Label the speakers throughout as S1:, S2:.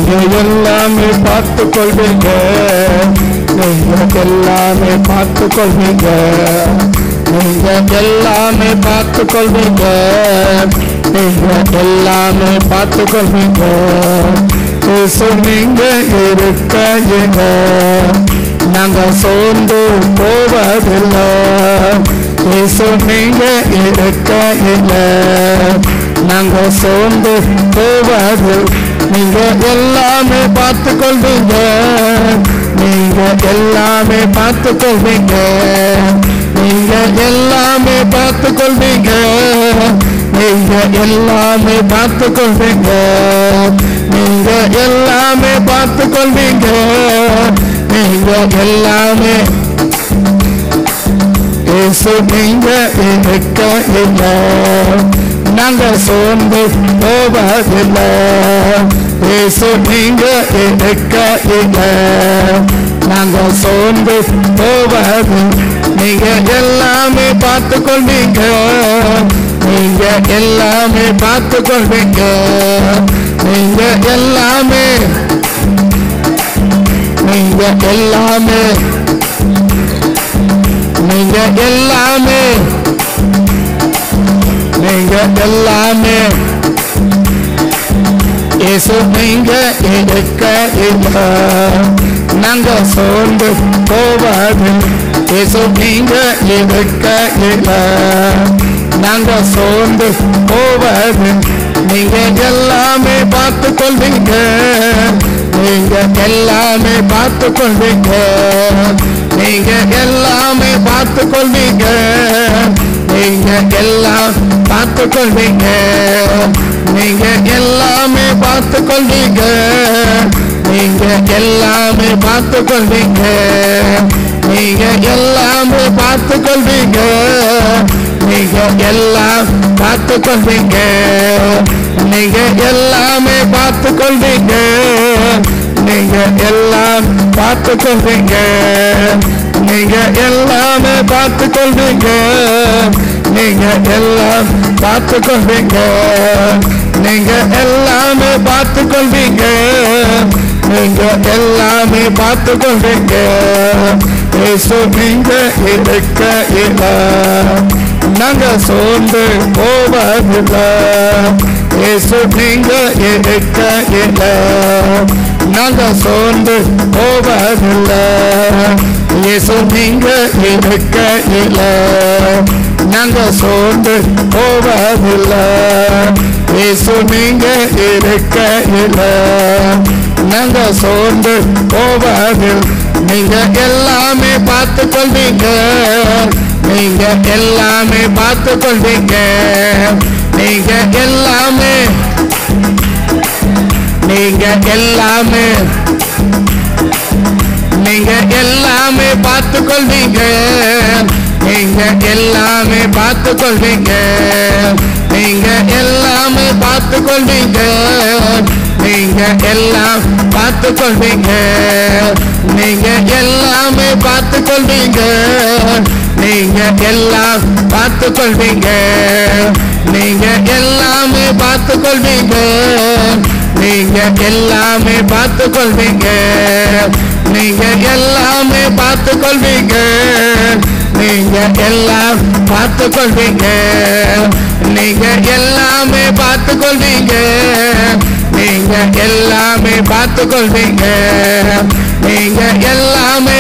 S1: நீங்க எல்லாமே பார்த்து கொள்வீங்க நீங்க எல்லாமே பார்த்து கொள்வீங்க நீங்க எல்லாமே பார்த்து கொள்வீங்க நீங்க எல்லாமே பார்த்து கொள்வீங்க இயேசு நீங்க இருக்கையில நாங்க சோர்ந்து போவதில்லை இயேசு நீங்க இருக்கையில நாங்க சோர்ந்து போவது நீங்க எல்லாமே பார்த்து கொள்வீங்க நீங்க எல்லாமே பார்த்து கொள்வீங்க நீங்க எல்லாமே பார்த்து கொள்வீங்க நீங்க எல்லாமே பார்த்து கொள்வீங்க நீங்க எல்லாமே பார்த்து கொள்வீங்க நீங்க எல்லாமே இயேசு நீங்க இருக்க இல்லை நாங்க சோர்ந்து போவதில்லை இயேசு நீங்க இருக்க இல்லை நாங்க சோர்ந்து போவது நீங்க எல்லாமே பார்த்து கொள்வீங்க நீங்க எல்லாமே பார்த்து கொள்வீங்க நீங்க எல்லாமே நீங்க எல்லாமே நீங்க எல்லாமே நீங்க எல்லாமே இயேசு நீங்க இருக்க இல்ல நாங்க சோர்ந்து போவது இயேசு நீங்க இருக்க இல்ல நாங்க சோர்ந்து போவது நீங்க எல்லாமே பார்த்து கொள்வீங்க நீங்க எல்லாமே பார்த்து கொள்வீங்க நீங்க எல்லாமே பார்த்து கொள்வீங்க நீங்க எல்லாம் பார்த்து கொள்வீங்க நீங்க எல்லாமே பார்த்து கொள்வீங்க நீங்க எல்லாமே பார்த்து கொள்வீங்க நீங்க எல்லாமே பார்த்து கொள்வீங்க நீங்க எல்லாம் பார்த்து கொள்வீங்க நீங்க எல்லாமே பார்த்து கொள்வீங்க நீங்க எல்லாம் பார்த்து கொள்வீங்க நீங்க எல்லாமே பார்த்து கொள்வீங்க நீங்க எல்லாம் பார்த்து கொள்வீங்க நீங்க எல்லாமே பார்த்து கொள்வீங்க நீங்க எல்லாமே பார்த்து கொள்வீங்க இயேசு நீங்க இருக்க இல்ல நாங்க சோர்ந்து போவதில்லை இயேசு நீங்க இருக்க இல்ல நாங்க சோர்ந்து போவதில்லை இயேசு நீங்க இருக்க இல்ல நாங்க சோர்ந்து போவதில்லை இயேசு நீங்க இருக்க இல்ல நாங்க சோர்ந்து போவதில் நீங்க எல்லாமே பார்த்து கொள்வீங்க நீங்க எல்லாமே பார்த்து கொள்வீங்க நீங்க எல்லாமே நீங்க எல்லாமே நீங்க எல்லாமே பார்த்து கொள்வீங்க நீங்க எல்லாமே பார்த்து கொள்வீங்க நீங்க எல்லாமே பார்த்து கொள்வீங்க நீங்க எல்லாம் பார்த்து கொள்வீங்க நீங்க எல்லாமே பார்த்து கொள்வீங்க நீங்க எல்லாம் பார்த்து கொள்வீங்க நீங்க எல்லாமே பார்த்து கொள்வீங்க நீங்க எல்லாமே பார்த்து கொள்வீங்க நீங்க எல்லாமே பார்த்து கொள்வீங்க நீங்க எல்லாம் பார்த்து கொள்வீங்க நீங்க எல்லாமே பார்த்து கொள்வீங்க நீங்க எல்லாமே பார்த்து கொள்வீங்க நீங்க எல்லாமே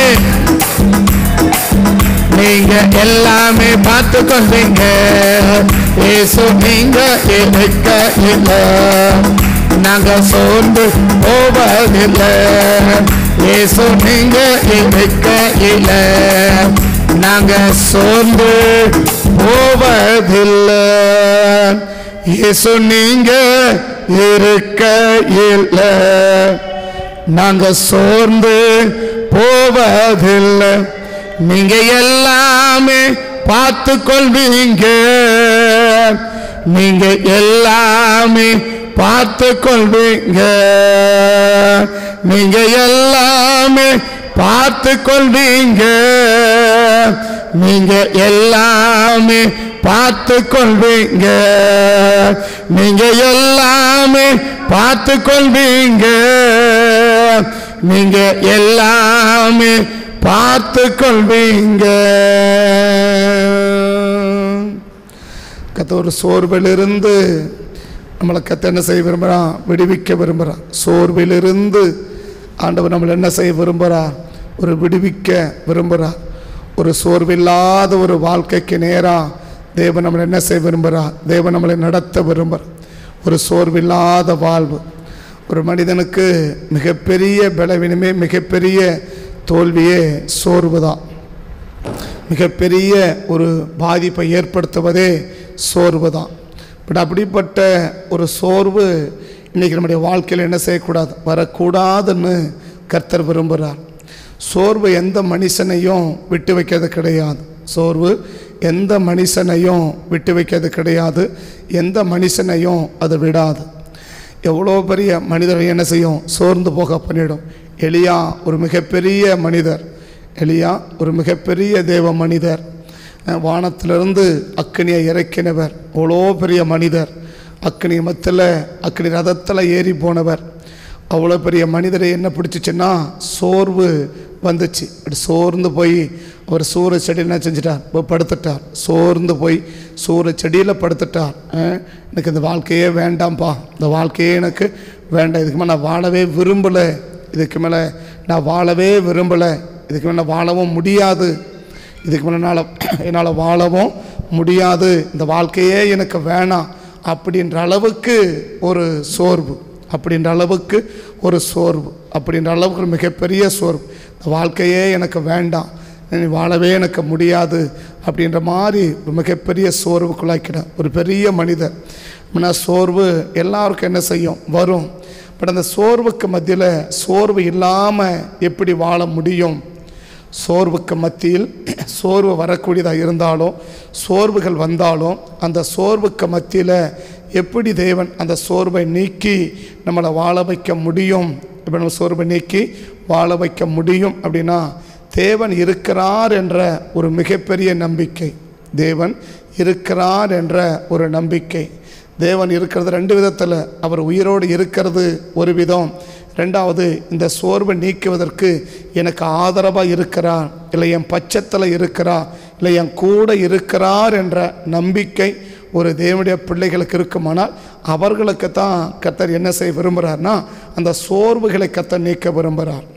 S1: நீங்க எல்லாமே பார்த்து கொள்வீங்க இயேசு நீங்க இருக்க இல்லை நாங்க சோர்ந்து போவதில்லை இயேசு நீங்க இருக்க இல்லை நாங்க சோர்ந்து போவதில்லை இயேசு நீங்க இருக்க இல்லை நாங்க சோர்ந்து போவதில்லை நீங்க எல்லாமே பார்த்து கொள்வீங்க நீங்க எல்லாமே பார்த்து கொள்வீங்க நீங்க எல்லாமே பார்த்து கொள்வீங்க நீங்க எல்லாமே பார்த்து கொள்வீங்க நீங்க எல்லாமே பார்த்து கொள்வீங்க நீங்க எல்லாமே பார்த்து கொள்வீங்க கத்த ஒரு சோர்விலிருந்து நம்மளை கத்த என்ன செய்ய விரும்புகிறான் விடுவிக்க விரும்புகிறான் சோர்விலிருந்து ஆண்டவர் நம்மளை என்ன செய்ய விரும்புகிறார் ஒரு விடுவிக்க விரும்புகிறார் ஒரு சோர்வில்லாத ஒரு வாழ்க்கைக்கு நேராக தேவன் நம்மளை என்ன செய்ய விரும்புகிறார் தேவன் நம்மளை நடத்த விரும்புகிறார் ஒரு சோர்வில்லாத வாழ்வு ஒரு மனிதனுக்கு மிகப்பெரிய பலவீனமே மிகப்பெரிய தோல்வியே சோர்வு தான் மிகப்பெரிய ஒரு பாதிப்பை ஏற்படுத்துவதே சோர்வு தான் பட் அப்படிப்பட்ட ஒரு சோர்வு இன்றைக்கி நம்முடைய வாழ்க்கையில் என்ன செய்யக்கூடாது வரக்கூடாதுன்னு கர்த்தர் விரும்புகிறார் சோர்வு எந்த மனுஷனையும் விட்டு வைக்கிறது கிடையாது சோர்வு எந்த மனுஷனையும் விட்டு வைக்கிறது கிடையாது எந்த மனுஷனையும் அது விடாது எவ்வளோ பெரிய மனிதரை என்ன செய்யும் சோர்ந்து போக பண்ணிடும் எலியா ஒரு மிகப்பெரிய மனிதர் எலியா ஒரு மிகப்பெரிய தேவ மனிதர் அஹ் வானத்திலிருந்து அக்கினியை இறக்கினவர் அவ்வளோ பெரிய மனிதர் அக்கினி மத்தில் அக்கினி ரதத்தில் ஏறி போனவர் அவ்வளோ பெரிய மனிதரை என்ன பிடிச்சிச்சுன்னா சோர்வு வந்துச்சு அப்படி சோர்ந்து போய் அவர் சூரிய செடியில் என்ன செஞ்சிட்டார் போய் படுத்துட்டார் சோர்ந்து போய் சூரிய செடியில் படுத்துட்டார் அஹ் எனக்கு இந்த வாழ்க்கையே வேண்டாம்ப்பா இந்த வாழ்க்கையே எனக்கு வேண்டாம் இதுக்கு மேலே நான் வாழவே விரும்பலை இதுக்கு மேலே நான் வாழவே விரும்பலை இதுக்கு மேலே வாழவும் முடியாது இதுக்கு மேலே என்னால் என்னால் வாழவும் முடியாது இந்த வாழ்க்கையே எனக்கு வேணாம் அப்படின்ற அளவுக்கு ஒரு சோர்வு அப்படின்ற அளவுக்கு ஒரு சோர்வு அப்படின்ற அளவுக்கு ஒரு மிகப்பெரிய சோர்வு இந்த வாழ்க்கையே எனக்கு வேண்டாம் இனி வாழவே எனக்கு முடியாது அப்படின்ற மாதிரி ஒரு மிகப்பெரிய சோர்வுக்குள்ளாக்கிட ஒரு பெரிய மனிதர் முன்னா சோர்வு எல்லாருக்கும் என்ன செய்யும் வரும் பட் அந்த சோர்வுக்கு மத்தியில் சோர்வு இல்லாமல் எப்படி வாழ முடியும் சோர்வுக்கு மத்தியில் சோர்வு வரக்கூடியதாக இருந்தாலும் சோர்வுகள் வந்தாலும் அந்த சோர்வுக்கு மத்தியில் எப்படி தேவன் அந்த சோர்வை நீக்கி நம்மளை வாழ வைக்க முடியும் இப்போ நம்ம சோர்வை நீக்கி வாழ வைக்க முடியும் அப்படின்னா தேவன் இருக்கிறார் என்ற ஒரு மிகப்பெரிய நம்பிக்கை தேவன் இருக்கிறார் என்ற ஒரு நம்பிக்கை தேவன் இருக்கிறது ரெண்டு விதத்தில் அவர் உயிரோடு இருக்கிறது ஒரு விதம் ரெண்டாவது இந்த சோர்வை நீக்குவதற்கு எனக்கு ஆதரவாக இருக்கிறார் இல்லை என் பட்சத்தில் இருக்கிறார் இல்லை என் கூட இருக்கிறார் என்ற நம்பிக்கை ஒரு தேவனுடைய பிள்ளைகளுக்கு இருக்குமானால் அவர்களுக்கு தான் கத்தர் என்ன செய்ய விரும்புகிறார்னா அந்த சோர்வுகளை கத்தர் நீக்க விரும்புகிறார்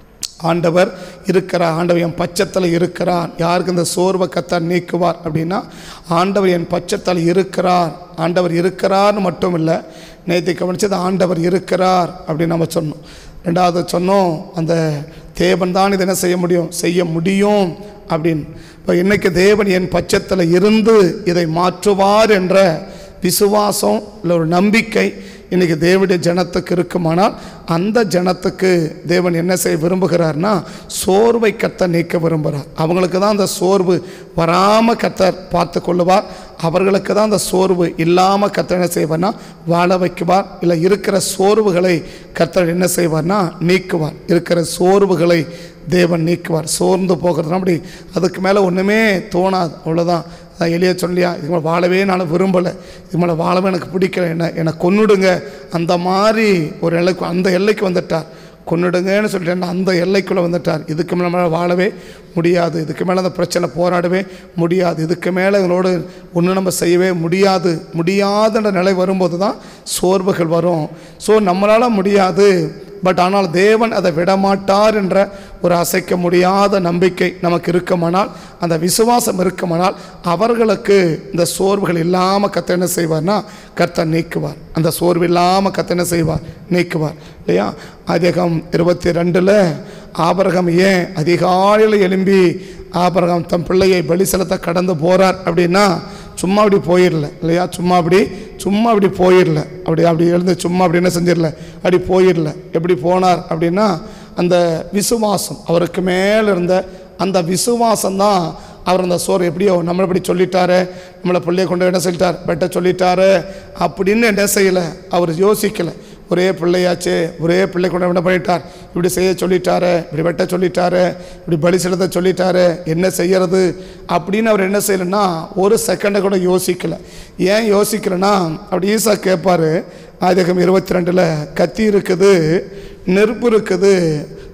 S1: ஆண்டவர் இருக்கிறார் ஆண்டவர் என் பட்சத்தில் இருக்கிறார் யாருக்கு இந்த சோர்வை கத்தார் நீக்குவார் அப்படின்னா ஆண்டவர் என் பட்சத்தில் இருக்கிறார் ஆண்டவர் இருக்கிறார்னு மட்டும் இல்லை நேற்று கவனிச்சது ஆண்டவர் இருக்கிறார் அப்படின்னு நம்ம சொன்னோம் ரெண்டாவது சொன்னோம் அந்த தேவன் தான் இதை என்ன செய்ய முடியும் செய்ய முடியும் அப்படின்னு இப்போ இன்னைக்கு தேவன் என் பட்சத்தில் இருந்து இதை மாற்றுவார் என்ற விசுவாசம் இல்லை ஒரு நம்பிக்கை இன்றைக்கி தேவனுடைய ஜனத்துக்கு இருக்குமானால் அந்த ஜனத்துக்கு தேவன் என்ன செய்ய விரும்புகிறார்னா சோர்வை கத்த நீக்க விரும்புகிறார் அவங்களுக்கு தான் அந்த சோர்வு வராமல் கத்தர் பார்த்து கொள்ளுவார் அவர்களுக்கு தான் அந்த சோர்வு இல்லாமல் கத்தர் என்ன செய்வார்னா வாழ வைக்குவார் இல்லை இருக்கிற சோர்வுகளை கத்தர் என்ன செய்வார்னா நீக்குவார் இருக்கிற சோர்வுகளை தேவன் நீக்குவார் சோர்ந்து போகிறது அப்படி அதுக்கு மேலே ஒன்றுமே தோணாது அவ்வளோதான் அதான் எளிய சொல்லியா இது மேலே வாழவே நான் விரும்பலை இது மேலே வாழவே எனக்கு பிடிக்கல என்ன என்னை கொன்னுடுங்க அந்த மாதிரி ஒரு எல்லைக்கு அந்த எல்லைக்கு வந்துட்டார் கொன்னுடுங்கன்னு சொல்லிட்டு அந்த எல்லைக்குள்ளே வந்துட்டார் இதுக்கு மேலே நம்மளால் வாழவே முடியாது இதுக்கு மேலே அந்த பிரச்சனை போராடவே முடியாது இதுக்கு மேலே எங்களோடு ஒன்றும் நம்ம செய்யவே முடியாது முடியாதுன்ற நிலை வரும்போது தான் சோர்வுகள் வரும் ஸோ நம்மளால் முடியாது பட் ஆனால் தேவன் அதை விடமாட்டார் என்ற ஒரு அசைக்க முடியாத நம்பிக்கை நமக்கு இருக்குமானால் அந்த விசுவாசம் இருக்குமானால் அவர்களுக்கு இந்த சோர்வுகள் இல்லாமல் கத்த என்ன செய்வார்னா கர்த்தர் நீக்குவார் அந்த சோர்வு இல்லாமல் கத்த என்ன செய்வார் நீக்குவார் இல்லையா அதிகம் இருபத்தி ரெண்டில் ஆபரகம் ஏன் அதிகாலையில் எழும்பி ஆபரகம் தம் பிள்ளையை பலி செலுத்த கடந்து போகிறார் அப்படின்னா சும்மா அப்படி போயிடல இல்லையா சும்மா அப்படி சும்மா அப்படி போயிடல அப்படி அப்படி எழுந்து சும்மா அப்படி என்ன செஞ்சிடல அப்படி போயிடல எப்படி போனார் அப்படின்னா அந்த விசுவாசம் அவருக்கு மேலே இருந்த அந்த விசுவாசம் தான் அவர் அந்த சோறு எப்படியோ நம்மளை இப்படி சொல்லிட்டாரு நம்மளை பிள்ளைய கொண்டு என்ன சொல்லிட்டார் பெட்ட சொல்லிட்டாரு அப்படின்னு என்ன செய்யலை அவர் யோசிக்கலை ஒரே பிள்ளையாச்சே ஒரே பிள்ளை கொண்டு என்ன பண்ணிட்டார் இப்படி செய்ய சொல்லிட்டாரு இப்படி வெட்ட சொல்லிட்டாரு இப்படி பலி செலுத்த சொல்லிட்டாரு என்ன செய்யறது அப்படின்னு அவர் என்ன செய்யலைன்னா ஒரு செகண்டை கூட யோசிக்கலை ஏன் யோசிக்கலைன்னா அப்படி ஈசா கேட்பாரு ஆதிகம் இருபத்தி ரெண்டில் கத்தி இருக்குது நெருப்பு இருக்குது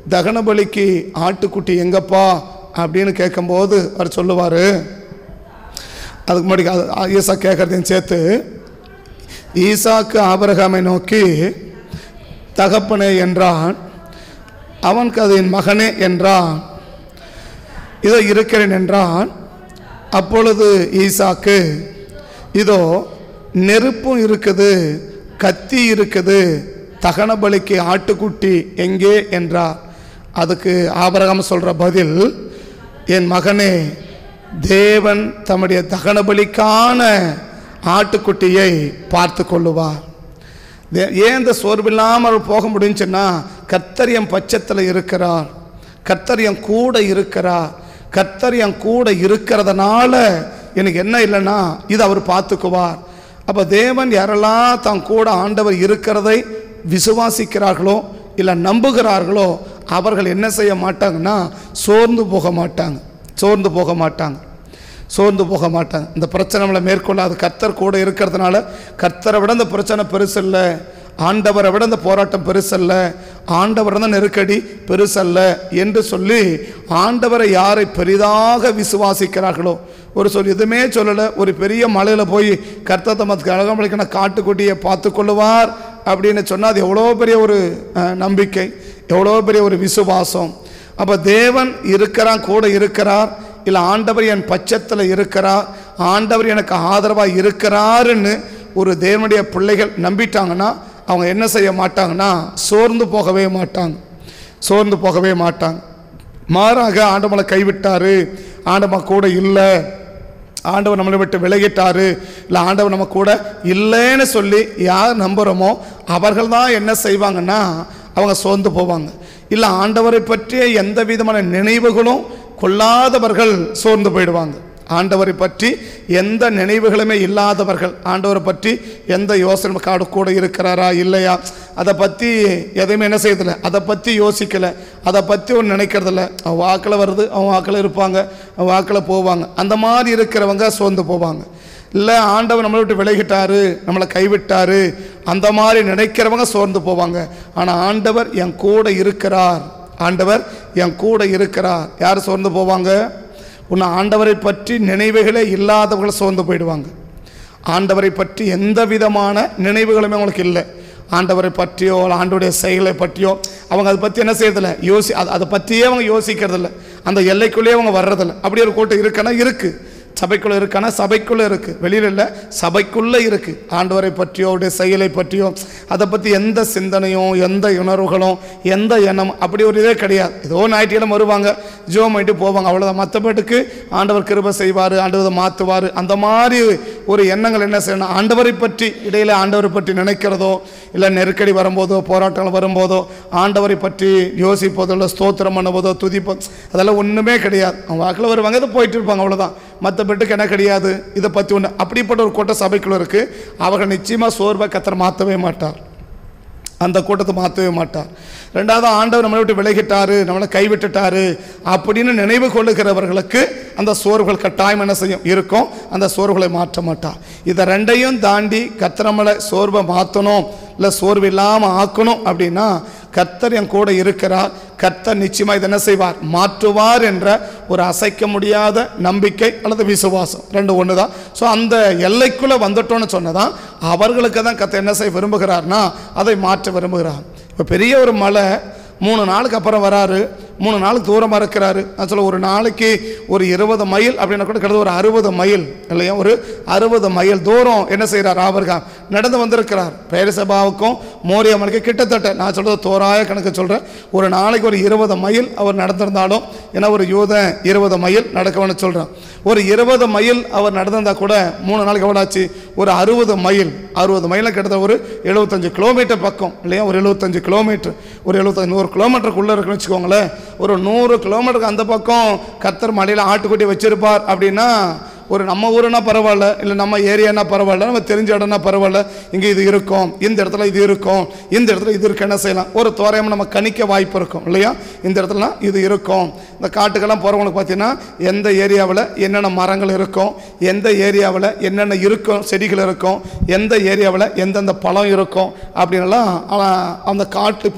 S1: தகன பலிக்கு ஆட்டுக்குட்டி எங்கப்பா அப்படின்னு கேட்கும்போது அவர் சொல்லுவார் அதுக்கு முன்னாடி அது ஈசா கேட்குறதையும் சேர்த்து ஈசாக்கு ஆபரகாமை நோக்கி தகப்பனே என்றான் அவனுக்கு அது என் மகனே என்றான் இதோ இருக்கிறேன் என்றான் அப்பொழுது ஈசாக்கு இதோ நெருப்பும் இருக்குது கத்தி இருக்குது தகன பலிக்கு ஆட்டுக்குட்டி எங்கே என்றார் அதுக்கு ஆபரகம் சொல்கிற பதில் என் மகனே தேவன் தம்முடைய தகன பலிக்கான ஆட்டுக்குட்டியை பார்த்து கொள்ளுவார் தே- ஏன் இந்த சோர்வில்லாமல் போக முடிஞ்சுன்னா கர்த்தர் என் பட்சத்தில் இருக்கிறார் கர்த்தர் என் கூட இருக்கிறார் கர்த்தர் என் கூட இருக்கிறதுனால எனக்கு என்ன இல்லைன்னா இது அவர் பார்த்துக்குவார் அப்போ தேவன் யாரெல்லாம் தன் கூட ஆண்டவர் இருக்கிறதை விசுவாசிக்கிறார்களோ இல்லை நம்புகிறார்களோ அவர்கள் என்ன செய்ய மாட்டாங்கன்னா சோர்ந்து போக மாட்டாங்க சோர்ந்து போக மாட்டாங்க சோர்ந்து போக மாட்டாங்க இந்த பிரச்சனை நம்மளை மேற்கொள்ளாது கர்த்தர் கூட இருக்கிறதுனால கர்த்தரை விட இந்த பிரச்சனை பெருசல்ல ஆண்டவரை விட இந்த போராட்டம் பெருசல்ல ஆண்டவர் தான் நெருக்கடி பெருசல்ல என்று சொல்லி ஆண்டவரை யாரை பெரிதாக விசுவாசிக்கிறார்களோ ஒரு சொல் எதுவுமே சொல்லலை ஒரு பெரிய மலையில் போய் கர்த்தர் தமக்கு அழகமளிக்கின காட்டுக்குட்டியை பார்த்து கொள்ளுவார் அப்படின்னு சொன்னால் அது எவ்வளோ பெரிய ஒரு அஹ், நம்பிக்கை எவ்வளோ பெரிய ஒரு விசுவாசம் அப்போ தேவன் இருக்கிறான் கூட இருக்கிறார் இல்லை ஆண்டவர் என் பட்சத்தில் இருக்கிறார் ஆண்டவர் எனக்கு ஆதரவாக இருக்கிறாருன்னு ஒரு தேவனுடைய பிள்ளைகள் நம்பிட்டாங்கன்னா அவங்க என்ன செய்ய மாட்டாங்கன்னா சோர்ந்து போகவே மாட்டாங்க சோர்ந்து போகவே மாட்டாங்க மாறாக ஆண்டவங்களை கைவிட்டாரு ஆண்டவன் கூட இல்லை ஆண்டவர் நம்மளை விட்டு விலகிட்டாரு இல்லை ஆண்டவர் நம்ம கூட இல்லைன்னு சொல்லி யார் நம்புகிறோமோ அவர்கள் தான் என்ன செய்வாங்கன்னா அவங்க சோர்ந்து போவாங்க இல்லை ஆண்டவரை பற்றிய எந்த விதமான நினைவுகளும் கொள்ளாதவர்கள் சோர்ந்து போயிடுவாங்க ஆண்டவரை பற்றி எந்த நினைவுகளுமே இல்லாதவர்கள் ஆண்டவரை பற்றி எந்த யோசனை காடு கூட இருக்கிறாரா இல்லையா அதை பற்றி எதையுமே என்ன செய்யறதில்ல அதை பற்றி யோசிக்கலை அதை பற்றி ஒன்று நினைக்கிறதில்ல அவன் வாக்கில் வருது அவன் வாக்கில் இருப்பாங்க அவன் வாக்கில் போவாங்க அந்த மாதிரி இருக்கிறவங்க சோர்ந்து போவாங்க இல்லை ஆண்டவர் நம்மளை விட்டு விலகிட்டாரு நம்மளை கைவிட்டாரு அந்த மாதிரி நினைக்கிறவங்க சோர்ந்து போவாங்க ஆனால் ஆண்டவர் என் கூட இருக்கிறார் ஆண்டவர் என் கூட இருக்கிறார் யார் சோர்ந்து போவாங்க உன்னை ஆண்டவரை பற்றி நினைவுகளே இல்லாதவர்கள் சோர்ந்து போயிடுவாங்க ஆண்டவரை பற்றி எந்த விதமான நினைவுகளுமே அவங்களுக்கு இல்லை ஆண்டவரை பற்றியோ இல்லை ஆண்டவருடைய செயலை பற்றியோ அவங்க அதை பற்றி என்ன செய்யறதில்ல யோசி அதை அதை பற்றியே அவங்க யோசிக்கிறதில்ல அந்த எல்லைக்குள்ளேயே அவங்க வர்றதில்ல அப்படி ஒரு கூட்டம் இருக்குன்னா இருக்குது சபைக்குள்ளே இருக்கானா சபைக்குள்ளே இருக்குது வெளியில் இல்லை சபைக்குள்ளே இருக்குது ஆண்டவரை பற்றியோ அவருடைய செயலை பற்றியோ அதை பற்றி எந்த சிந்தனையும் எந்த உணர்வுகளும் எந்த எண்ணம் அப்படி ஒரு இதே கிடையாது ஏதோ ஞாயிற்றுக்கிழமை வருவாங்க ஜோ பண்ணிட்டு போவாங்க அவ்வளோதான் மற்றபட்டுக்கு ஆண்டவர் கிருபை செய்வார் ஆண்டவர் மாற்றுவார் அந்த மாதிரி ஒரு எண்ணங்கள் என்ன செய்யணும் ஆண்டவரை பற்றி இடையில ஆண்டவரை பற்றி நினைக்கிறதோ இல்லை நெருக்கடி வரும்போதோ போராட்டங்கள் வரும்போதோ ஆண்டவரை பற்றி யோசிப்பதோ இல்லை ஸ்தோத்திரம் பண்ணுவதோ துதிப்போ அதெல்லாம் ஒன்றுமே கிடையாது அவங்க வாக்கில் வருவாங்க இதை போயிட்டு இருப்பாங்க அவ்வளோதான் மற்றபட்டுக்கு என்ன கிடையாது இதை பற்றி ஒன்று அப்படிப்பட்ட ஒரு கூட்ட சபைக்குள்ள இருக்குது அவர்கள் நிச்சயமாக சோர்வை கத்தர் மாற்றவே மாட்டார் அந்த கூட்டத்தை மாற்றவே மாட்டார் ரெண்டாவது ஆண்டவர் நம்மளை விட்டு விலகிட்டாரு நம்மளை கைவிட்டுட்டாரு அப்படின்னு நினைவு கொள்ளுகிறவர்களுக்கு அந்த சோர்வுகள் கட்டாயம் என்ன செய்யும் இருக்கும் அந்த சோர்வுகளை மாற்ற மாட்டார் இதை ரெண்டையும் தாண்டி கர்த்தர் நம்மளை சோர்வை மாற்றணும் இல்லை சோர்வு இல்லாமல் ஆக்கணும் அப்படின்னா கர்த்தர் என் கூட இருக்கிறார் கர்த்தர் நிச்சயமாக இதை என்ன செய்வார் மாற்றுவார் என்ற ஒரு அசைக்க முடியாத நம்பிக்கை அல்லது விசுவாசம் ரெண்டு ஒன்று தான் ஸோ அந்த எல்லைக்குள்ளே வந்துட்டோன்னு சொன்னதான் அவர்களுக்கு தான் கர்த்தர் என்ன செய்ய விரும்புகிறார்னா அதை மாற்ற விரும்புகிறார் இப்போ பெரிய ஒரு மலை மூணு நாளுக்கு அப்புறம் வராரு மூணு நாளுக்கு தூரமாக இருக்கிறாரு நான் சொல்ல ஒரு நாளைக்கு ஒரு இருபது மைல் அப்படின்னா கூட கிட்டத்தட்ட ஒரு அறுபது மைல் இல்லையா ஒரு அறுபது மைல் தூரம் என்ன செய்கிறார் ஆபர்காம் நடந்து வந்திருக்கிறார் பேரசபாவுக்கும் மோரியம்மனுக்கு கிட்டத்தட்ட நான் சொல்கிறது தோராய கணக்கு சொல்கிறேன் ஒரு நாளைக்கு ஒரு இருபது மைல் அவர் நடந்திருந்தாலும் ஏன்னா ஒரு யூத இருபது மைல் நடக்கணும்னு சொல்கிறேன் ஒரு இருபது மைல் அவர் நடந்திருந்தா கூட மூணு நாளைக்கு எவ்வளோ ஆச்சு ஒரு அறுபது மைல் அறுபது மைலில் கிட்டத்தட்ட ஒரு எழுபத்தஞ்சு கிலோமீட்டர் பக்கம் இல்லையா ஒரு எழுபத்தஞ்சு கிலோமீட்டர் ஒரு எழுபத்தஞ்சு நூறு கிலோமீட்டருக்குள்ளே இருக்குன்னு வச்சுக்கோங்களேன் ஒரு நூறு கிலோமீட்டருக்கு அந்த பக்கம் கத்தர் மலையில் ஆட்டுக்குட்டி வச்சிருப்பார் அப்படின்னா ஒரு நம்ம ஊருனா பரவாயில்ல இல்லை நம்ம ஏரியானா பரவாயில்ல நம்ம தெரிஞ்ச இடம்னா பரவாயில்ல இங்கே இது இருக்கும் இந்த இடத்துல இது இருக்கும் இந்த இடத்துல இது இருக்கு என்ன செய்யலாம் ஒரு தோராயம் நம்ம கணிக்க வாய்ப்பு இருக்கும் இல்லையா இந்த இடத்துலலாம் இது இருக்கும் இந்த காட்டுக்கெல்லாம் போகிறவங்களுக்கு பார்த்தீங்கன்னா எந்த ஏரியாவில் என்னென்ன மரங்கள் இருக்கும் எந்த ஏரியாவில் என்னென்ன இருக்கும் செடிகள் இருக்கும் எந்த ஏரியாவில் எந்தெந்த பழம் இருக்கும் அப்படின்லாம் அவன் அந்த காட்டு போய்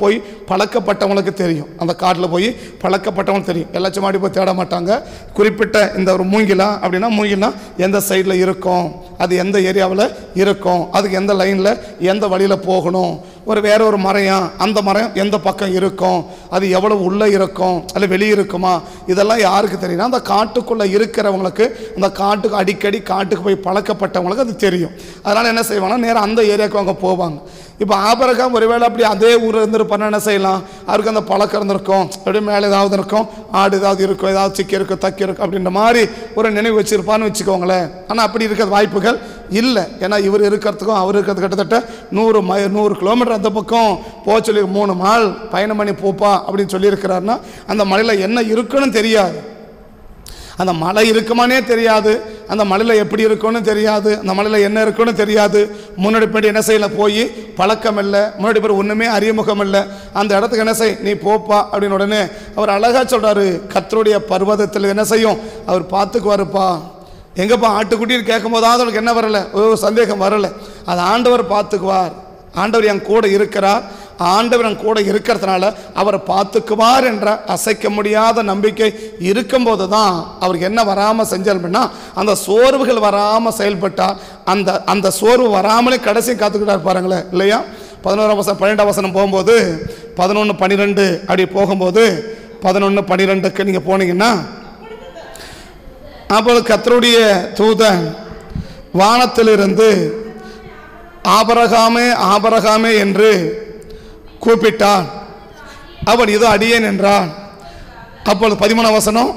S1: பழக்கப்பட்டவங்களுக்கு தெரியும் அந்த காட்டில் போய் பழக்கப்பட்டவங்களுக்கு தெரியும் எல்லாச்சும் மாடி போய் தேட மாட்டாங்க குறிப்பிட்ட இந்த ஒரு மூங்கிலா அப்படின்னா மூங்கில்னா எந்த சைடில் இருக்கும் அது எந்த ஏரியாவில் இருக்கும் அதுக்கு எந்த லைனில் எந்த வழியில் போகணும் ஒரு வேற ஒரு மரம் அந்த மரம் எந்த பக்கம் இருக்கும் அது எவ்வளவு உள்ளே இருக்கும் அல்ல வெளியே இருக்குமா இதெல்லாம் யாருக்கு தெரியும்னா அந்த காட்டுக்குள்ளே இருக்கிறவங்களுக்கு அந்த காட்டுக்கு அடிக்கடி காட்டுக்கு போய் பழக்கப்பட்டவங்களுக்கு அது தெரியும் அதனால் என்ன செய்வாங்கன்னா நேரா அந்த ஏரியாவுக்கு அவங்க போவாங்க இப்போ ஆபரகம் ஒருவேளை அப்படி அதே ஊர் இருந்திருப்பாருன்னா என்ன செய்யலாம் அவருக்கு அந்த பழக்கம் இருந்திருக்கும் அப்படியே மேலே ஏதாவது இருக்கும் ஆடு ஏதாவது இருக்கும் ஏதாவது சிக்கி இருக்கும் தக்கி இருக்கும் அப்படின்ற மாதிரி ஒரு நினைவு வச்சிருப்பான்னு வச்சுக்கோங்களேன் ஆனால் அப்படி இருக்கிற வாய்ப்புகள் இல்லை ஏன்னா இவர் இருக்கிறதுக்கும் அவர் இருக்கிறது கிட்டத்தட்ட நூறு மை நூறு கிலோமீட்டர் அந்த பக்கம் போக சொல்லி மூணு நாள் பயணம் பண்ணி போப்பா அப்படின்னு சொல்லியிருக்கிறாருன்னா அந்த மலையில் என்ன இருக்குன்னு தெரியாது அந்த மலை இருக்குமானே தெரியாது அந்த மலையில் எப்படி இருக்கும்னு தெரியாது அந்த மலையில் என்ன இருக்குன்னு தெரியாது முன்னாடி பின்னாடி என்ன செய்யல போய் பழக்கம் இல்லை முன்னாடி பேர் ஒன்றுமே அறிமுகம் இல்லை அந்த இடத்துக்கு என்ன செய் நீ போப்பா அப்படின்னு உடனே அவர் அழகா சொல்றாரு கர்த்தருடைய பர்வதத்தில் என்ன செய்யும் அவர் பார்த்துக்குவாருப்பா எங்கப்பா ஆட்டுக்குட்டின்னு கேட்கும் போதாவது அவருக்கு என்ன வரல ஒரு சந்தேகம் வரல அது ஆண்டவர் பார்த்துக்குவார் ஆண்டவர் என் கூட இருக்கிறார் ஆண்டவர் என் கூட இருக்கிறதுனால அவரை பார்த்துக்குவார் என்ற அசைக்க முடியாத நம்பிக்கை இருக்கும்போது தான் அவருக்கு என்ன வராமல் செஞ்சாருன்னா அந்த சோர்வுகள் வராமல் செயல்பட்டால் அந்த அந்த சோர்வு வராமலே கடைசியும் காத்துக்கிட்டார் பாருங்களேன் இல்லையா பதினோராம் வசனம் பன்னெண்டாம் வசனம் போகும்போது பதினொன்று பன்னிரெண்டு அப்படி போகும்போது பதினொன்று பன்னிரெண்டுக்கு நீங்கள் போனீங்கன்னா அப்பொழுது கர்த்தருடைய தூதன் வானத்திலிருந்து ஆபரகாமே ஆபரகாமே என்று கூப்பிட்டான் அவன் இதோ அடியேன் என்றான் அப்பொழுது பதிமூணாம் வசனம்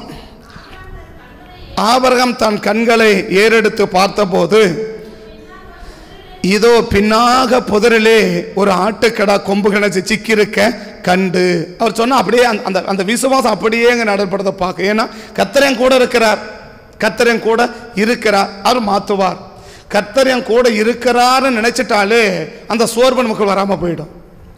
S1: ஆபரகம் தன் கண்களை ஏறெடுத்து பார்த்தபோது இதோ பின்னாக புதரிலே ஒரு ஆட்டுக்கடா கொம்பு கிணச்சு சிக்கியிருக்க கண்டு அவர் சொன்னா அப்படியே அந்த- அந்த அந்த விசுவாசம் அப்படியே அங்கே நடைபெறத பார்க்க ஏன்னா கத்தரன் கூட இருக்கிறார் கத்தரன் கூட இருக்கிறார் அவர் மாற்றுவார் கத்தரன் கூட இருக்கிறாருன்னு நினைச்சிட்டாலே அந்த சோர்வு நமக்கு வராமல் போயிடும்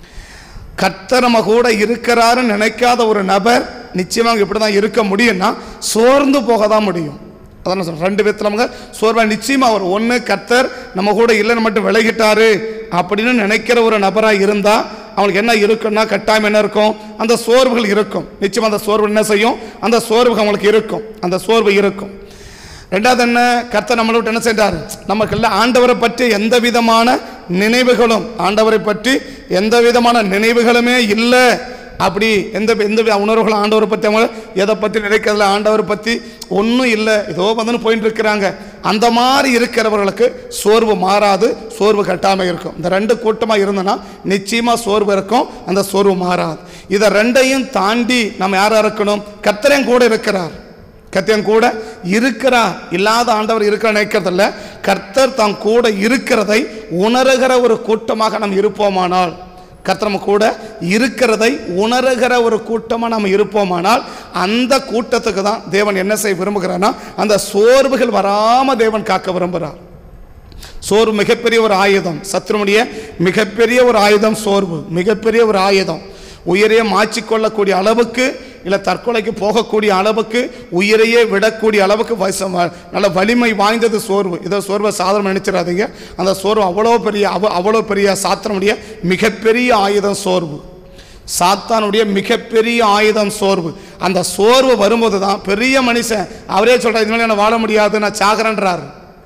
S1: கர்த்தர் நம்ம கூட இருக்கிறாருன்னு நினைக்காத ஒரு நபர் நிச்சயமாக இப்படி தான் இருக்க முடியும்னா சோர்ந்து போக தான் முடியும் அதான் சொல்றேன் ரெண்டு விதத்தில் நமக்கு சோர்வா நிச்சயமாக அவர் ஒன்று கர்த்தர் நம்ம கூட இல்லைன்னு மட்டும் விலகிட்டாரு அப்படின்னு நினைக்கிற ஒரு நபராக இருந்தால் அவனுக்கு என்ன இருக்குன்னா கட்டாயம் என்ன இருக்கும் அந்த சோர்வுகள் இருக்கும் நிச்சயமாக அந்த சோர்வு என்ன செய்யும் அந்த சோர்வு அவங்களுக்கு இருக்கும் அந்த சோர்வு இருக்கும் ரெண்டாவது என்ன கர்த்தர் நம்மளை விட்டு என்ன செஞ்சார் நமக்கு இல்லை ஆண்டவரை பற்றி எந்த விதமான நினைவுகளும் ஆண்டவரை பற்றி எந்த விதமான நினைவுகளுமே இல்லை அப்படி எந்த எந்த வித உணர்வுகளும் ஆண்டவரை பற்றி அவங்க எதை பற்றி நினைக்கிறதுல ஆண்டவரை பற்றி ஒன்றும் இல்லை ஏதோ வந்துன்னு போயிட்டு இருக்கிறாங்க அந்த மாதிரி இருக்கிறவர்களுக்கு சோர்வு மாறாது சோர்வு கட்டாமல் இருக்கும் இந்த ரெண்டு கூட்டமாக இருந்தோன்னா நிச்சயமாக சோர்வு இருக்கும் அந்த சோர்வு மாறாது இதை ரெண்டையும் தாண்டி நம்ம யாராக இருக்கணும் கர்த்தரையும் கூட இருக்கிறார் கர்த்தன் கூட இருக்கிறார் இல்லாத ஆண்டவர் இருக்கிற நினைக்கிறதில்ல கர்த்தர் தான் கூட இருக்கிறதை உணர்கிற ஒரு கூட்டமாக நாம் இருப்போமானால் கர்த்தர் நம்ம கூட இருக்கிறதை உணர்கிற ஒரு கூட்டமாக நாம் இருப்போமானால் அந்த கூட்டத்துக்கு தான் தேவன் என்ன செய்ய விரும்புகிறான்னா அந்த சோர்வுகள் வராம தேவன் காக்க விரும்புகிறார் சோர்வு மிகப்பெரிய ஒரு ஆயுதம் சத்ருனுடைய மிகப்பெரிய ஒரு ஆயுதம் சோர்வு மிகப்பெரிய ஒரு ஆயுதம் உயிரையே மாற்றிக்கொள்ளக்கூடிய அளவுக்கு இல்லை தற்கொலைக்கு போகக்கூடிய அளவுக்கு உயிரையே விடக்கூடிய அளவுக்கு வயசு வ- நல்ல வலிமை வாய்ந்தது சோர்வு இதை சோர்வை சாதனம் நினைச்சிடாதீங்க அந்த சோர்வு அவ்வளோ பெரிய அவ அவ்வளோ பெரிய சாத்திரமுடைய மிகப்பெரிய ஆயுதம் சோர்வு சாத்தானுடைய மிகப்பெரிய ஆயுதம் சோர்வு அந்த சோர்வு வரும்போது தான் பெரிய மனுஷன் அவரே சொல்கிறார் இதுமாதிரி நான் வாழ முடியாது நான் சாகிறேன்றாரு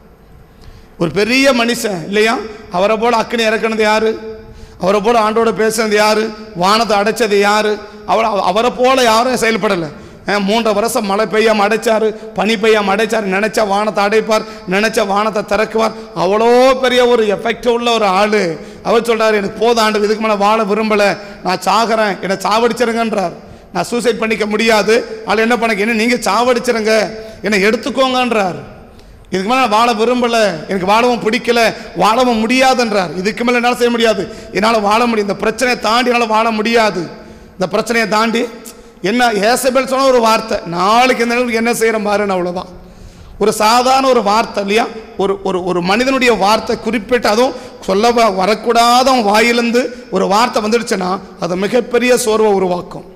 S1: ஒரு பெரிய மனுஷன் இல்லையா அவரை போல அக்கினி இறக்குனது யாரு அவரை போல ஆண்டோட பேசுனது யாரு வானத்தை அடைச்சது யாரு அவர் அவரை போல யாரும் செயல்படலை அஹ், மூன்றரை வருஷம் மழை பெய்யாம அடைச்சாரு பனி பெய்யாம அடைச்சாரு நினைச்ச வானத்தை அடைப்பார் நினைச்ச வானத்தை திறக்குவார் அவ்வளோ பெரிய ஒரு எஃபெக்ட் உள்ள ஒரு ஆளு அவர் சொல்றாரு எனக்கு போதும் ஆண்டு இதுக்கு மேலே வாழ விரும்பல நான் சாகிறேன் என்னை சாவடிச்சிருங்கன்றார் நான் சூசைட் பண்ணிக்க முடியாது ஆள் என்ன பண்ண என்ன நீங்க சாவடிச்சிருங்க என்னை எடுத்துக்கோங்கன்றார் இதுக்கு மேலே நான் வாழ விரும்பல எனக்கு வாழவும் பிடிக்கல வாழவும் முடியாதுன்றார் இதுக்கு மேலே என்னால் செய்ய முடியாது என்னால் வாழ முடியும் இந்த பிரச்சனையை தாண்டி என்னால் வாழ முடியாது இந்த பிரச்சனையை தாண்டி என்ன ஏசபேல் சொன்ன ஒரு வார்த்தை நாளைக்கு இந்த நிலைமைக்கு என்ன செய்கிற மாதிரின்னு அவ்வளோதான் ஒரு சாதாரண ஒரு வார்த்தை இல்லையா ஒரு ஒரு ஒரு மனிதனுடைய வார்த்தை குறிப்பிட்டு அதுவும் சொல்ல வ- வரக்கூடாத அவன் வாயிலிருந்து ஒரு வார்த்தை வந்துடுச்சுன்னா அது மிகப்பெரிய சோர்வை உருவாக்கும்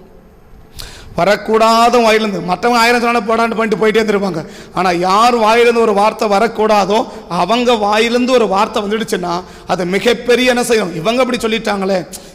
S1: வரக்கூடாத வாயிலிருந்து மற்றவங்க ஆயிரம் சொன்ன போடான்னு பண்ணிட்டு போயிட்டே இருந்திருப்பாங்க ஆனால் யார் வாயிலிருந்து ஒரு வார்த்தை வரக்கூடாதோ அவங்க வாயிலிருந்து ஒரு வார்த்தை வந்துடுச்சுன்னா அது மிகப்பெரிய என்ன செய்யும் இவங்க அப்படி சொல்லிட்டாங்களே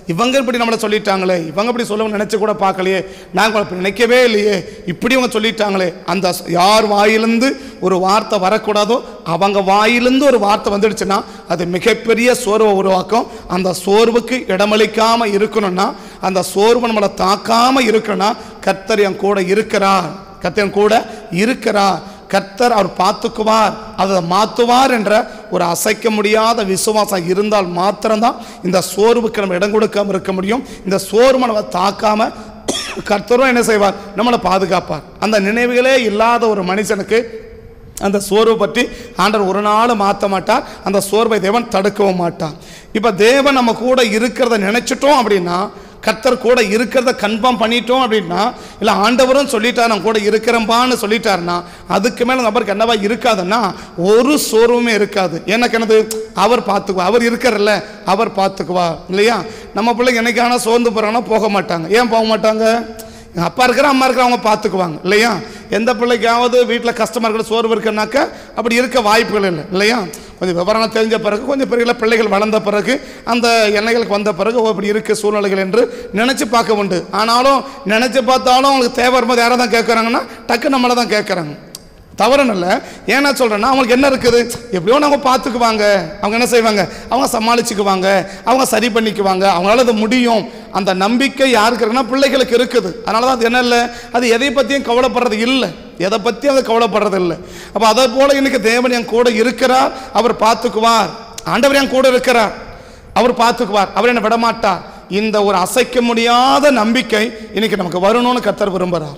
S1: இவங்க இப்படி நம்மளை சொல்லிட்டாங்களே இவங்க இப்படி சொல்லுவாங்க நினச்சி கூட பார்க்கலையே நாங்கள் அப்படி நினைக்கவே இல்லையே இப்படி இவங்க சொல்லிட்டாங்களே அந்த ஸ்- யார் வாயிலிருந்து ஒரு வார்த்தை வரக்கூடாதோ அவங்க வாயிலிருந்து ஒரு வார்த்தை வந்துடுச்சுன்னா அது மிகப்பெரிய சோர்வை உருவாக்கும் அந்த சோர்வுக்கு இடமளிக்காம இருக்கணும்னா அந்த சோர்வு நம்மளை தாக்காம இருக்கணும்னா கர்த்தர் என் கூட இருக்கிறார் கர்த்தர் என் கூட இருக்கிறார் கர்த்தர் அவர் பார்த்துக்குவார் அதை மாற்றுவார் என்ற ஒரு அசைக்க முடியாத விசுவாசம் இருந்தால் மாத்திரம்தான் இந்த சோர்வுக்கு நம்ம இடம் கொடுக்காம இருக்க முடியும் இந்த சோர்வு நம்ம தாக்காம கர்த்தரும் என்ன செய்வார் நம்மளை பாதுகாப்பார் அந்த நினைவுகளே இல்லாத ஒரு மனுஷனுக்கு அந்த சோர்வை பற்றி ஆண்டவர் ஒரு நாள் மாற்ற மாட்டார் அந்த சோர்வை தேவன் தடுக்கவும் மாட்டார் இப்போ தேவன் நம்ம கூட இருக்கிறத நினைச்சிட்டோம் அப்படின்னா கர்த்தர் கூட இருக்கிறத கன்ஃபார்ம் பண்ணிட்டோம் அப்படின்னா இல்லை ஆண்டவரும் சொல்லிட்டார் நான் கூட இருக்கிறேன்பான்னு சொல்லிட்டாருன்னா அதுக்கு மேலே நபருக்கு என்னவா இருக்காதுன்னா ஒரு சோர்வுமே இருக்காது எனக்கு என்னது அவர் பார்த்துக்குவா அவர் இருக்கிறல்ல அவர் பார்த்துக்குவா இல்லையா நம்ம பிள்ளைங்க என்னைக்கான சோர்ந்து போகிறாங்கன்னா போக மாட்டாங்க ஏன் போக மாட்டாங்க எங்கள் அப்பா இருக்கிற அம்மா இருக்கிற அவங்க பார்த்துக்குவாங்க இல்லையா எந்த பிள்ளைக்காவது வீட்டில் கஷ்டமாக இருக்கிற சோர்வு இருக்குன்னாக்க அப்படி இருக்க வாய்ப்புகள் இல்லை இல்லையா கொஞ்சம் விவரம் தெரிஞ்ச பிறகு கொஞ்சம் பெரிய பிள்ளைகள் வளர்ந்த பிறகு அந்த எண்ணெய்களுக்கு வந்த பிறகு ஓ இப்படி இருக்கு சூழ்நிலைகள் என்று நினச்சி பார்க்க உண்டு ஆனாலும் நினச்சி பார்த்தாலும் அவங்களுக்கு தேவை வரும்போது யாரை தான் கேட்குறாங்கன்னா டக்கு நம்மளை தான் கேட்குறாங்க தவறுன்னு இல்லை ஏன்னா சொல்கிறேன்னா அவங்களுக்கு என்ன இருக்குது எப்படியோ அவங்க பார்த்துக்குவாங்க அவங்க என்ன செய்வாங்க அவங்க சமாளிச்சுக்குவாங்க அவங்க சரி பண்ணிக்குவாங்க அவங்களால அது முடியும் அந்த நம்பிக்கை யாருக்கு இருக்குன்னா பிள்ளைகளுக்கு இருக்குது அதனால தான் அது என்ன இல்லை அது எதை பற்றியும் கவலைப்படுறது இல்லை எதை பற்றியும் அது கவலைப்படுறது இல்லை அப்போ அதை போல் இன்னைக்கு தேவன் என் கூட இருக்கிறார் அவர் பார்த்துக்குவார் ஆண்டவர் என் கூட இருக்கிறார் அவர் பார்த்துக்குவார் அவர் என்னை விடமாட்டார் இந்த ஒரு அசைக்க முடியாத நம்பிக்கை இன்னைக்கு நமக்கு வரணும்னு கர்த்தர் விரும்புகிறார்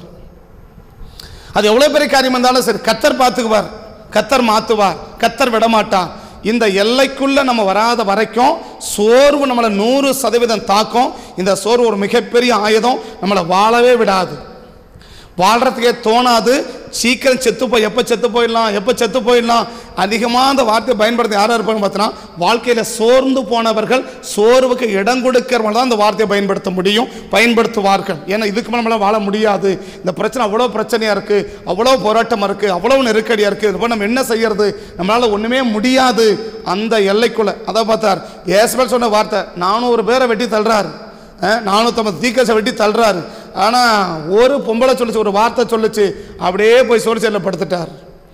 S1: அது எவ்வளோ பெரிய காரியம் இருந்தாலும் சரி கத்தர் பார்த்துக்குவார் கத்தர் மாற்றுவார் கத்தர் விடமாட்டார் இந்த எல்லைக்குள்ள நம்ம வராத வரைக்கும் சோர்வு நம்மளை நூறு சதவீதம் தாக்கும் இந்த சோர்வு ஒரு மிகப்பெரிய ஆயுதம் நம்மளை வாழவே விடாது வாழ்கிறதுக்கே தோணாது சீக்கிரம் செத்து போய் எப்போ செத்து போயிடலாம் எப்போ செத்து போயிடலாம் அதிகமாக அந்த வார்த்தையை பயன்படுத்தி யாராக இருப்பாங்க பார்த்தீங்கன்னா வாழ்க்கையில் சோர்ந்து போனவர்கள் சோர்வுக்கு இடம் கொடுக்கிறவங்க தான் அந்த வார்த்தையை பயன்படுத்த முடியும் பயன்படுத்துவார்கள் ஏன்னா இதுக்கு மேலே நம்மளால வாழ முடியாது இந்த பிரச்சனை அவ்வளோ பிரச்சனையாக இருக்குது அவ்வளோ போராட்டமாக இருக்குது அவ்வளோ நெருக்கடியாக இருக்குது இது போல் நம்ம என்ன செய்யறது நம்மளால் ஒன்றுமே முடியாது அந்த எல்லைக்குள்ளே அதை பார்த்தார் ஏஸ்பல் சொன்ன வார்த்தை நானூறு பேரை வெட்டி தள்ளுறாரு நானூற்றம்பது தீக்கசை வெட்டி தள்ளுறாரு ஆனால் ஒரு பொம்பளை சொல்லுச்சு ஒரு வார்த்தை சொல்லுச்சு அப்படியே போய் சோறு படுத்துட்டார்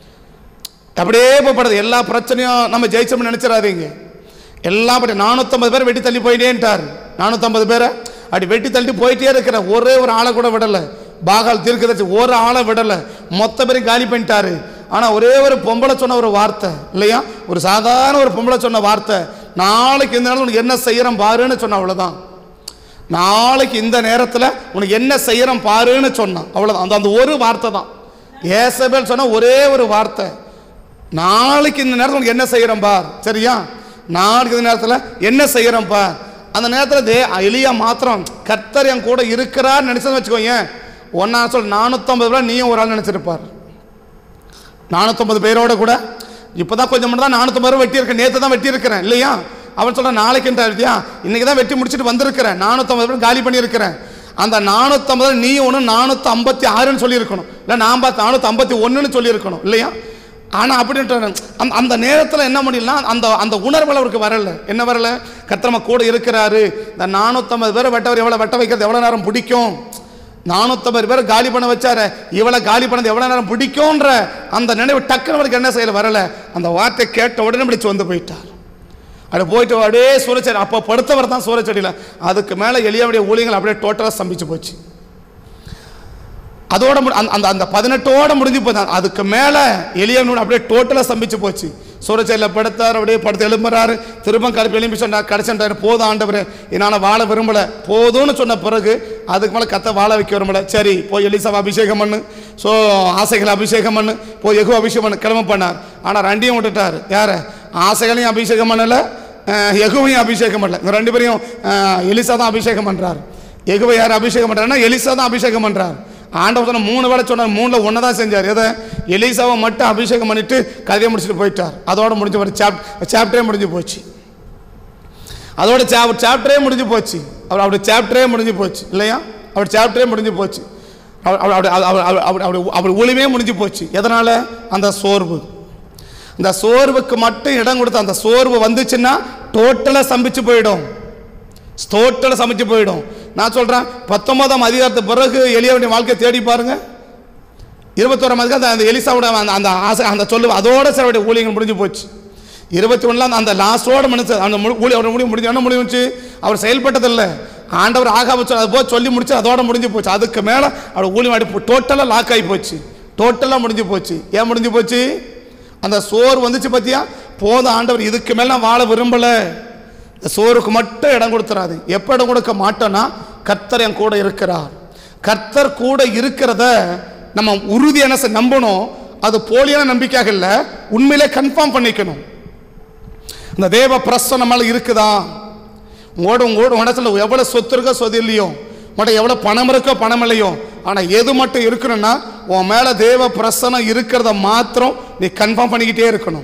S1: அப்படியே போய் படுது எல்லா பிரச்சனையும் நம்ம ஜெயிச்சோம்னு நினச்சிடாதீங்க எல்லாம் அப்படி நானூற்றம்பது பேர் வெட்டி தள்ளி போயிட்டேன்ட்டார் நானூற்றம்பது பேரை அப்படி வெட்டி தள்ளி போயிட்டே இருக்கிற ஒரே ஒரு ஆளை கூட விடலை பாகால் தீர்க்கதரிசி ஒரு ஆளை விடலை மொத்த பேரையும் காலி பண்ணிட்டாரு ஆனால் ஒரே ஒரு பொம்பளை சொன்ன ஒரு வார்த்தை இல்லையா ஒரு சாதாரண ஒரு பொம்பளை சொன்ன வார்த்தை நாளைக்கு இந்த நாள் உனக்கு என்ன செய்கிறேன் பாருன்னு சொன்ன அவ்வளோதான் நாளைக்கு இந்த நேரத்தில் உனக்கு என்ன செய்யறோம் பாருன்னு சொன்னான் அவ்வளோதான் அந்த அந்த ஒரு வார்த்தை தான் ஏசபேல் சொன்ன ஒரே ஒரு வார்த்தை நாளைக்கு இந்த நேரத்தில் உனக்கு என்ன செய்யறோம் பார் சரியா நாளைக்கு இந்த நேரத்தில் என்ன செய்யறோம் பார் அந்த நேரத்தில் தே எளியா மாத்திரம் கர்த்தர் என் கூட இருக்கிறார் நினைச்சது வச்சுக்கோங்க ஒன்னா சொல் நானூற்றம்பது பேர் நீயும் ஒரு ஆள் நினச்சிருப்பார் நானூற்றம்பது பேரோட கூட இப்போ தான் கொஞ்சம் மட்டும் தான் நானூற்றம்பது ரூபா வெட்டியிருக்கேன் நேற்று தான் வெட்டியிருக்கிறேன் இல்லையா அவன் சொல்ல நாளைக்குன்ற இல்லையா இன்னைக்கு தான் வெட்டி முடிச்சுட்டு வந்திருக்கிறேன் நானூற்றம்பது பேர் காலி பண்ணியிருக்கிறேன் அந்த நானூற்றம்பது நீ ஒன்று நானூற்றி ஐம்பத்தி ஆறுன்னு சொல்லியிருக்கணும் இல்லை நான் பார்த்து நானூற்றி ஐம்பத்தி ஒன்றுன்னு சொல்லியிருக்கணும் இல்லையா ஆனால் அப்படின்ட்டு அந்த அந்த நேரத்தில் என்ன முடியலனா அந்த அந்த உணர்வுகள் அவருக்கு வரல என்ன வரல கத்திரம கூட இருக்கிறாரு இந்த நானூற்றம்பது பேரை வெட்டவர் எவ்வளோ வெட்ட வைக்கிறது எவ்வளோ நேரம் பிடிக்கும் நானூற்றம்பது பேர் காலி பண்ண வச்சாரு இவளை காலி பண்ணது எவ்வளோ நேரம் பிடிக்கும்ன்ற அந்த நினைவு டக்குன்னு அவருக்கு என்ன செய்யல வரல அந்த வார்த்தை கேட்ட உடனே பிடிச்சு வந்து போயிட்டார் அப்படி போயிட்டு அப்படியே சூரச்செடி அப்போ படுத்தவர் தான் சூரச்செடியில் அதுக்கு மேலே எளியாவுடைய ஊழியங்கள் அப்படியே டோட்டலாக ஸ்தம்பிச்சு போச்சு அதோட மு- அந்த அந்த அந்த பதினெட்டோட முடிஞ்சு போச்சு அதுக்கு மேலே எளியவனோட அப்படியே டோட்டலாக ஸ்தம்பிச்சு போச்சு சூரச்செடியில் படுத்தார் அப்படியே படுத்து எழும்புறாரு திரும்ப கருப்பு எழும்பி சொன்னார் கடைசன்றாரு போதும் ஆண்டவரே என்னால் வாழ விரும்பலை போதும்னு சொன்ன பிறகு அதுக்கு மேலே கத்த வாழ வைக்க விரும்பல சரி போய் எலிசாவை அபிஷேகம் பண்ணு ஸோ ஆசைகளை அபிஷேகம் பண்ணு போய் எகு அபிஷேகம் பண்ணு கிளம்ப பண்ணார் ஆனால் ரெண்டையும் விட்டுட்டார் யாரை ஆசைகளையும் அபிஷேகம் பண்ணலை எகுவையும் அபிஷேகம் பண்ணல இந்த ரெண்டு பேரையும் அஹ், எலிசா தான் அபிஷேகம் பண்ணுறார் எகுவை யார் அபிஷேகம் பண்ணுறாருன்னா எலிசா தான் அபிஷேகம் பண்ணுறார் ஆண்டவர் சொன்ன மூணு வேளை சொன்னார் மூணில் ஒன்று தான் செஞ்சார் எதை எலிசாவை மட்டும் அபிஷேகம் பண்ணிட்டு கதையை முடிச்சுட்டு போயிட்டார் அதோட முடிஞ்ச ஒரு சாப் சாப்டரே முடிஞ்சு போச்சு அதோட சாப் சாப்டரே முடிஞ்சு போச்சு அவர் அவருடைய சாப்டரே முடிஞ்சு போச்சு இல்லையா அவர் சாப்டரே முடிஞ்சு போச்சு அவர் அவர் அவர் அவர் அவர் அவர் அவர் அவர் ஒளிமே முடிஞ்சு போச்சு எதனால் அந்த சோர்வு இந்த சோர்வுக்கு மட்டும் இடம் கொடுத்து அந்த சோர்வு வந்துச்சுன்னா டோட்டலாக ஸ்தம்பிச்சு போயிடும் டோட்டலாக சமைச்சு போயிடும் நான் சொல்கிறேன் பத்தொன்பதாம் அதிகாரத்து பிறகு எளியவனுடைய வாழ்க்கையை தேடி பாருங்க இருபத்தோராம் அதிகாரம் அந்த எலிசாவோட அந்த அந்த ஆசை அந்த சொல்லு அதோட சிலருடைய ஊழியங்கள் முடிஞ்சு போச்சு இருபத்தி ஒன்றில் அந்த லாஸ்டோட மனுஷன் அந்த முழு- ஊழிய அவரோட முடிவு முடிஞ்சு என்ன முடிஞ்சுச்சு அவர் செயல்பட்டதில்லை ஆண்டவர் ஆகாம சொல் அது போய் சொல்லி முடிச்சு அதோட முடிஞ்சு போச்சு அதுக்கு மேலே அவர் ஊழியம் அடி டோட்டலாக லாக் ஆகி போச்சு டோட்டலாக முடிஞ்சு போச்சு ஏன் முடிஞ்சு போச்சு அந்த சோறு வந்துச்சு பார்த்தியா போதும் ஆண்டவர் இதுக்கு மேலே நான் வாழ விரும்பலை இந்த சோறுக்கு மட்டும் இடம் கொடுத்துறாது எப்போ இடம் கொடுக்க மாட்டோன்னா கர்த்தர் என் கூட இருக்கிறார் கர்த்தர் கூட இருக்கிறத நம்ம உறுதியான செ- நம்பணும் அது போலியான நம்பிக்கையாக இல்லை உண்மையிலே கன்ஃபார்ம் பண்ணிக்கணும் இந்த தேவ பிரசனம் நம்மளால இருக்குதா உங்களோட உங்களோட உடத்துல எவ்வளோ சொத்து இருக்கோ சொத்து இல்லையோ உங்கள்கிட்ட எவ்வளோ பணம் இருக்கோ பணம் இல்லையோ ஆனால் எது மட்டும் இருக்கணும்னா உன் மேலே தேவ பிரசனம் இருக்கிறத மாத்திரம் நீ கன்ஃபார்ம் பண்ணிக்கிட்டே இருக்கணும்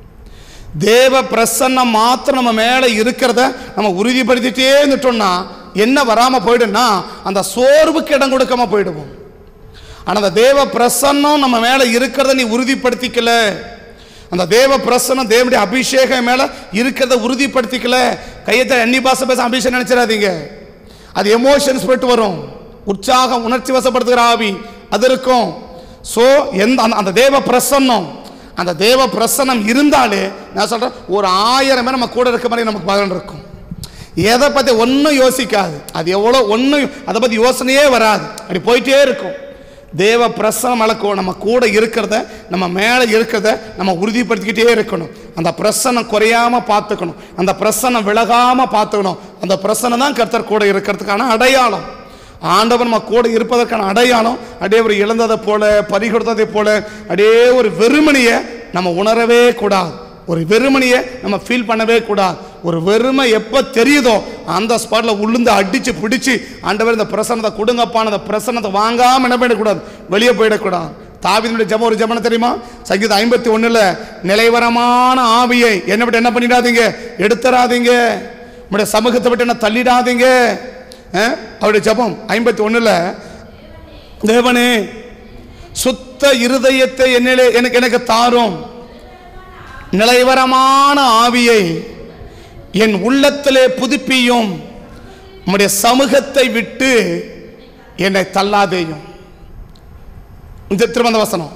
S1: தேவ பிரசன்னம் மாத்திரம் நம்ம மேலே இருக்கிறத நம்ம உறுதிப்படுத்திட்டே இருந்துட்டோம்னா என்ன வராமல் போயிடும்னா அந்த சோர்வுக்கு இடம் கொடுக்காம போயிடுவோம் ஆனால் அந்த தேவ பிரசன்னம் நம்ம மேலே இருக்கிறத நீ உறுதிப்படுத்திக்கல அந்த தேவ பிரசன்னம் தேவனுடைய அபிஷேகம் மேலே இருக்கிறத உறுதிப்படுத்திக்கல கையத்தை எண்ணி பாச பேச அபிஷேகம் நினைச்சிடாதீங்க அது எமோஷன்ஸ் போயிட்டு வரும் உற்சாகம் உணர்ச்சி வசப்படுத்துகிற ஆவி அது இருக்கும் ஸோ எந்த அந்த- அந்த தேவ பிரசன்னம் அந்த தேவ பிரசன்னம் இருந்தாலே நான் சொல்கிறேன் ஒரு ஆயிரம் பேர் நம்ம கூட இருக்க மாதிரி நமக்கு பலன் இருக்கும் எதை பற்றி ஒன்றும் யோசிக்காது அது எவ்வளோ ஒன்றும் அதை பற்றி யோசனையே வராது அப்படி போயிட்டே இருக்கும் தேவ பிரசனம் அளக்கும் நம்ம கூட இருக்கிறத நம்ம மேலே இருக்கிறத நம்ம உறுதிப்படுத்திக்கிட்டே இருக்கணும் அந்த பிரசனம் குறையாம பார்த்துக்கணும் அந்த பிரசனம் விலகாம பார்த்துக்கணும் அந்த பிரசனம் தான் கர்த்தர் கூட இருக்கிறதுக்கான அடையாளம் ஆண்டவர் நம்ம கூட இருப்பதற்கான அடையாளம் அப்படியே ஒரு இழந்ததை போல பறிகொடுத்ததை போல அப்படியே ஒரு வெறுமனையை நம்ம உணரவே கூடாது ஒரு வெறுமனையை நம்ம ஃபீல் பண்ணவே கூடாது ஒரு வெறுமை எப்போ தெரியுதோ அந்த ஸ்பாட்டில் உளுந்து அடித்து பிடிச்சி ஆண்டவர் இந்த பிரசனத்தை கொடுங்கப்பான அந்த பிரசனத்தை வாங்காமல் என்ன பண்ணிடக்கூடாது வெளியே போயிடக்கூடாது தாவிதனுடைய ஜெபம் ஒரு ஜெபம் தெரியுமா சங்கீதம் ஐம்பத்தி ஒன்றில் நிலைவரமான ஆவியை என்ன விட்டு என்ன பண்ணிடாதீங்க எடுத்துறாதீங்க உங்களுடைய சமூகத்தை விட்டு என்ன தள்ளிடாதீங்க அஹ், அவருடைய ஜெபம் ஐம்பத்தி ஒன்றில் தேவனே சுத்த இருதயத்தை என்னிலே எனக்கு எனக்கு தாரும் நிலைவரமான ஆவியை என் உள்ளத்திலே புதுப்பியும் உம்முடைய சமூகத்தை விட்டு என்னை தள்ளாதேயும் இந்த திருமந்த வசனம்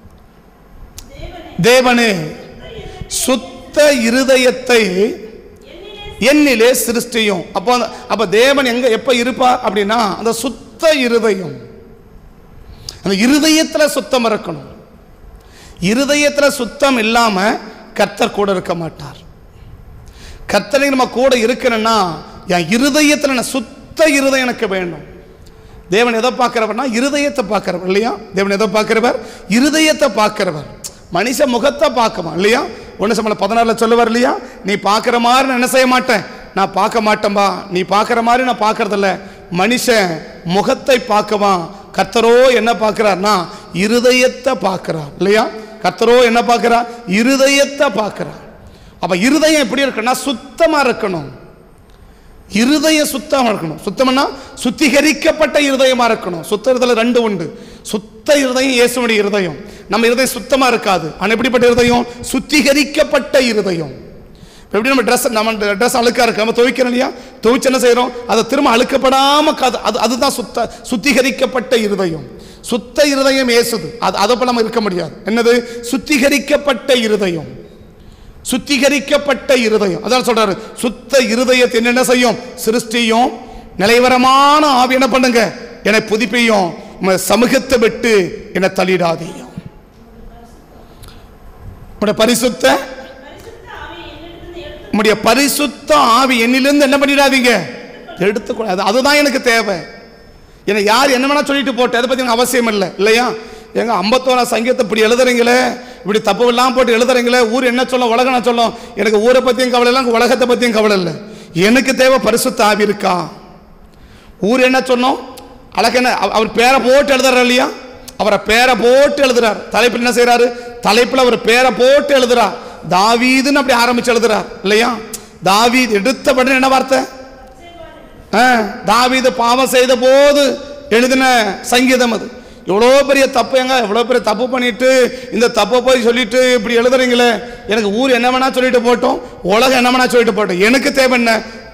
S1: தேவனே சுத்த இருதயத்தை என்னிலே சிருஷ்டியும் அப்போ அந்த- அப்ப தேவன் எங்க எப்ப இருப்பார் அப்படின்னா அந்த சுத்த இருதயம் அந்த இருதயத்துல சுத்தம் இருக்கணும் இருதயத்துல சுத்தம் இல்லாம கர்த்தர் கூட இருக்க மாட்டார் கர்த்தரை நம்ம கூட இருக்கணும்னா என் இருதயத்தில் நான் சுத்த இருதயம் எனக்கு வேணும் தேவன் எதை பார்க்கிறவர்னா இருதயத்தை பார்க்கிறவர் இல்லையா தேவன் எதை பார்க்கிறவர் இருதயத்தை பார்க்கிறவர் மனுஷ முகத்தை பார்க்கமா இல்லையா ஒன்று சம்பளம் பதினாறுல சொல்லுவார் இல்லையா நீ பார்க்குற மாதிரி நான் என்ன செய்ய மாட்டேன் நான் பார்க்க மாட்டேன்பா நீ பார்க்குற மாதிரி நான் பார்க்கறதில்ல மனுஷன் முகத்தை பார்க்கவா கர்த்தரோ என்ன பார்க்கிறார்னா இருதயத்தை பார்க்கிறார் இல்லையா கர்த்தரோ என்ன பார்க்கிறார் இருதயத்தை பார்க்கிறார் அப்ப இருதயம் எப்படி இருக்குன்னா சுத்தமா இருக்கணும் இருதயம் சுத்தமா இருக்கணும் சுத்தம்னா சுத்திகரிக்கப்பட்ட இருதயமா இருக்கணும் சுத்த இருதயம் ரெண்டு உண்டு சுத்த இருதயம் இயேசுடைய இருதயம் நம்ம இருதயம் சுத்தமா இருக்காது ஆனா எப்படிப்பட்ட இருதயம் சுத்திகரிக்கப்பட்ட இருதயம் இப்ப எப்படி நம்ம ட்ரெஸ் நம்ம ட்ரெஸ் அழுக்கா இருக்கு நம்ம துவைக்கிறோம் இல்லையா துவைச்சு என்ன செய்றோம் அதை திரும்ப அழுக்கப்படாம காது அது அதுதான் சுத்த சுத்திகரிக்கப்பட்ட இருதயம் சுத்த இருதயம் இயேசுது அது அதை போல நம்ம இருக்க முடியாது என்னது சுத்திகரிக்கப்பட்ட இருதயம் சுத்திகரிக்கப்பட்ட இருதயம் அதான் சொல்றாரு சுத்த இருதயத்தை என்ன செய்யும் சிருஷ்டியும் நிலைவரமான ஆவி என்ன பண்ணுங்க என்னை புதுப்பியும் உம்முடைய சமூகத்தை விட்டு என்னை தள்ளிடாதேயும் உம்முடைய பரிசுத்த உம்முடைய பரிசுத்த ஆவி என்னிலிருந்து என்ன பண்ணிடாதீங்க எடுத்துக்கூடாது அதுதான் எனக்கு தேவை என்னை யார் என்ன வேணா சொல்லிட்டு போட்டு அதை பற்றி எனக்கு அவசியம் இல்லை இல்லையா எங்க ஐம்பத்தோரா சங்கீதத்தை இப்படி எழுதுறீங்களே இப்படி தப்பு எல்லாம் போட்டு எழுதுறீங்களே ஊர் என்ன சொல்லும் உலகம் என்ன சொல்லும் எனக்கு ஊரை பற்றியும் கவலை இல்லை உலகத்தை பற்றியும் கவலை இல்லை எனக்கு தேவை பரிசுத்த ஆவி இருக்கா ஊர் என்ன சொன்னோம் அழகு என்ன அவ- அவர் பேரை போட்டு எழுதுறாரு இல்லையா அவரை பேரை போட்டு எழுதுறார் தலைப்பில் என்ன செய்றாரு தலைப்பில் அவர் பேரை போட்டு எழுதுறார் தாவீதுன்னு அப்படி ஆரம்பிச்சு எழுதுறார் இல்லையா தாவீது எடுத்தபடி என்ன வார்த்தை ஆ, தாவீது பாவம் செய்த போது எழுதின சங்கீதம் அது எவ்வளோ பெரிய தப்பு எங்க எவ்வளோ பெரிய தப்பு பண்ணிட்டு இந்த தப்பை போய் சொல்லிட்டு இப்படி எழுதுறீங்களே எனக்கு ஊர் என்ன வேணா சொல்லிட்டு போட்டோம் உலகம் என்ன வேணா சொல்லிட்டு போட்டோம் எனக்கு தேவை என்ன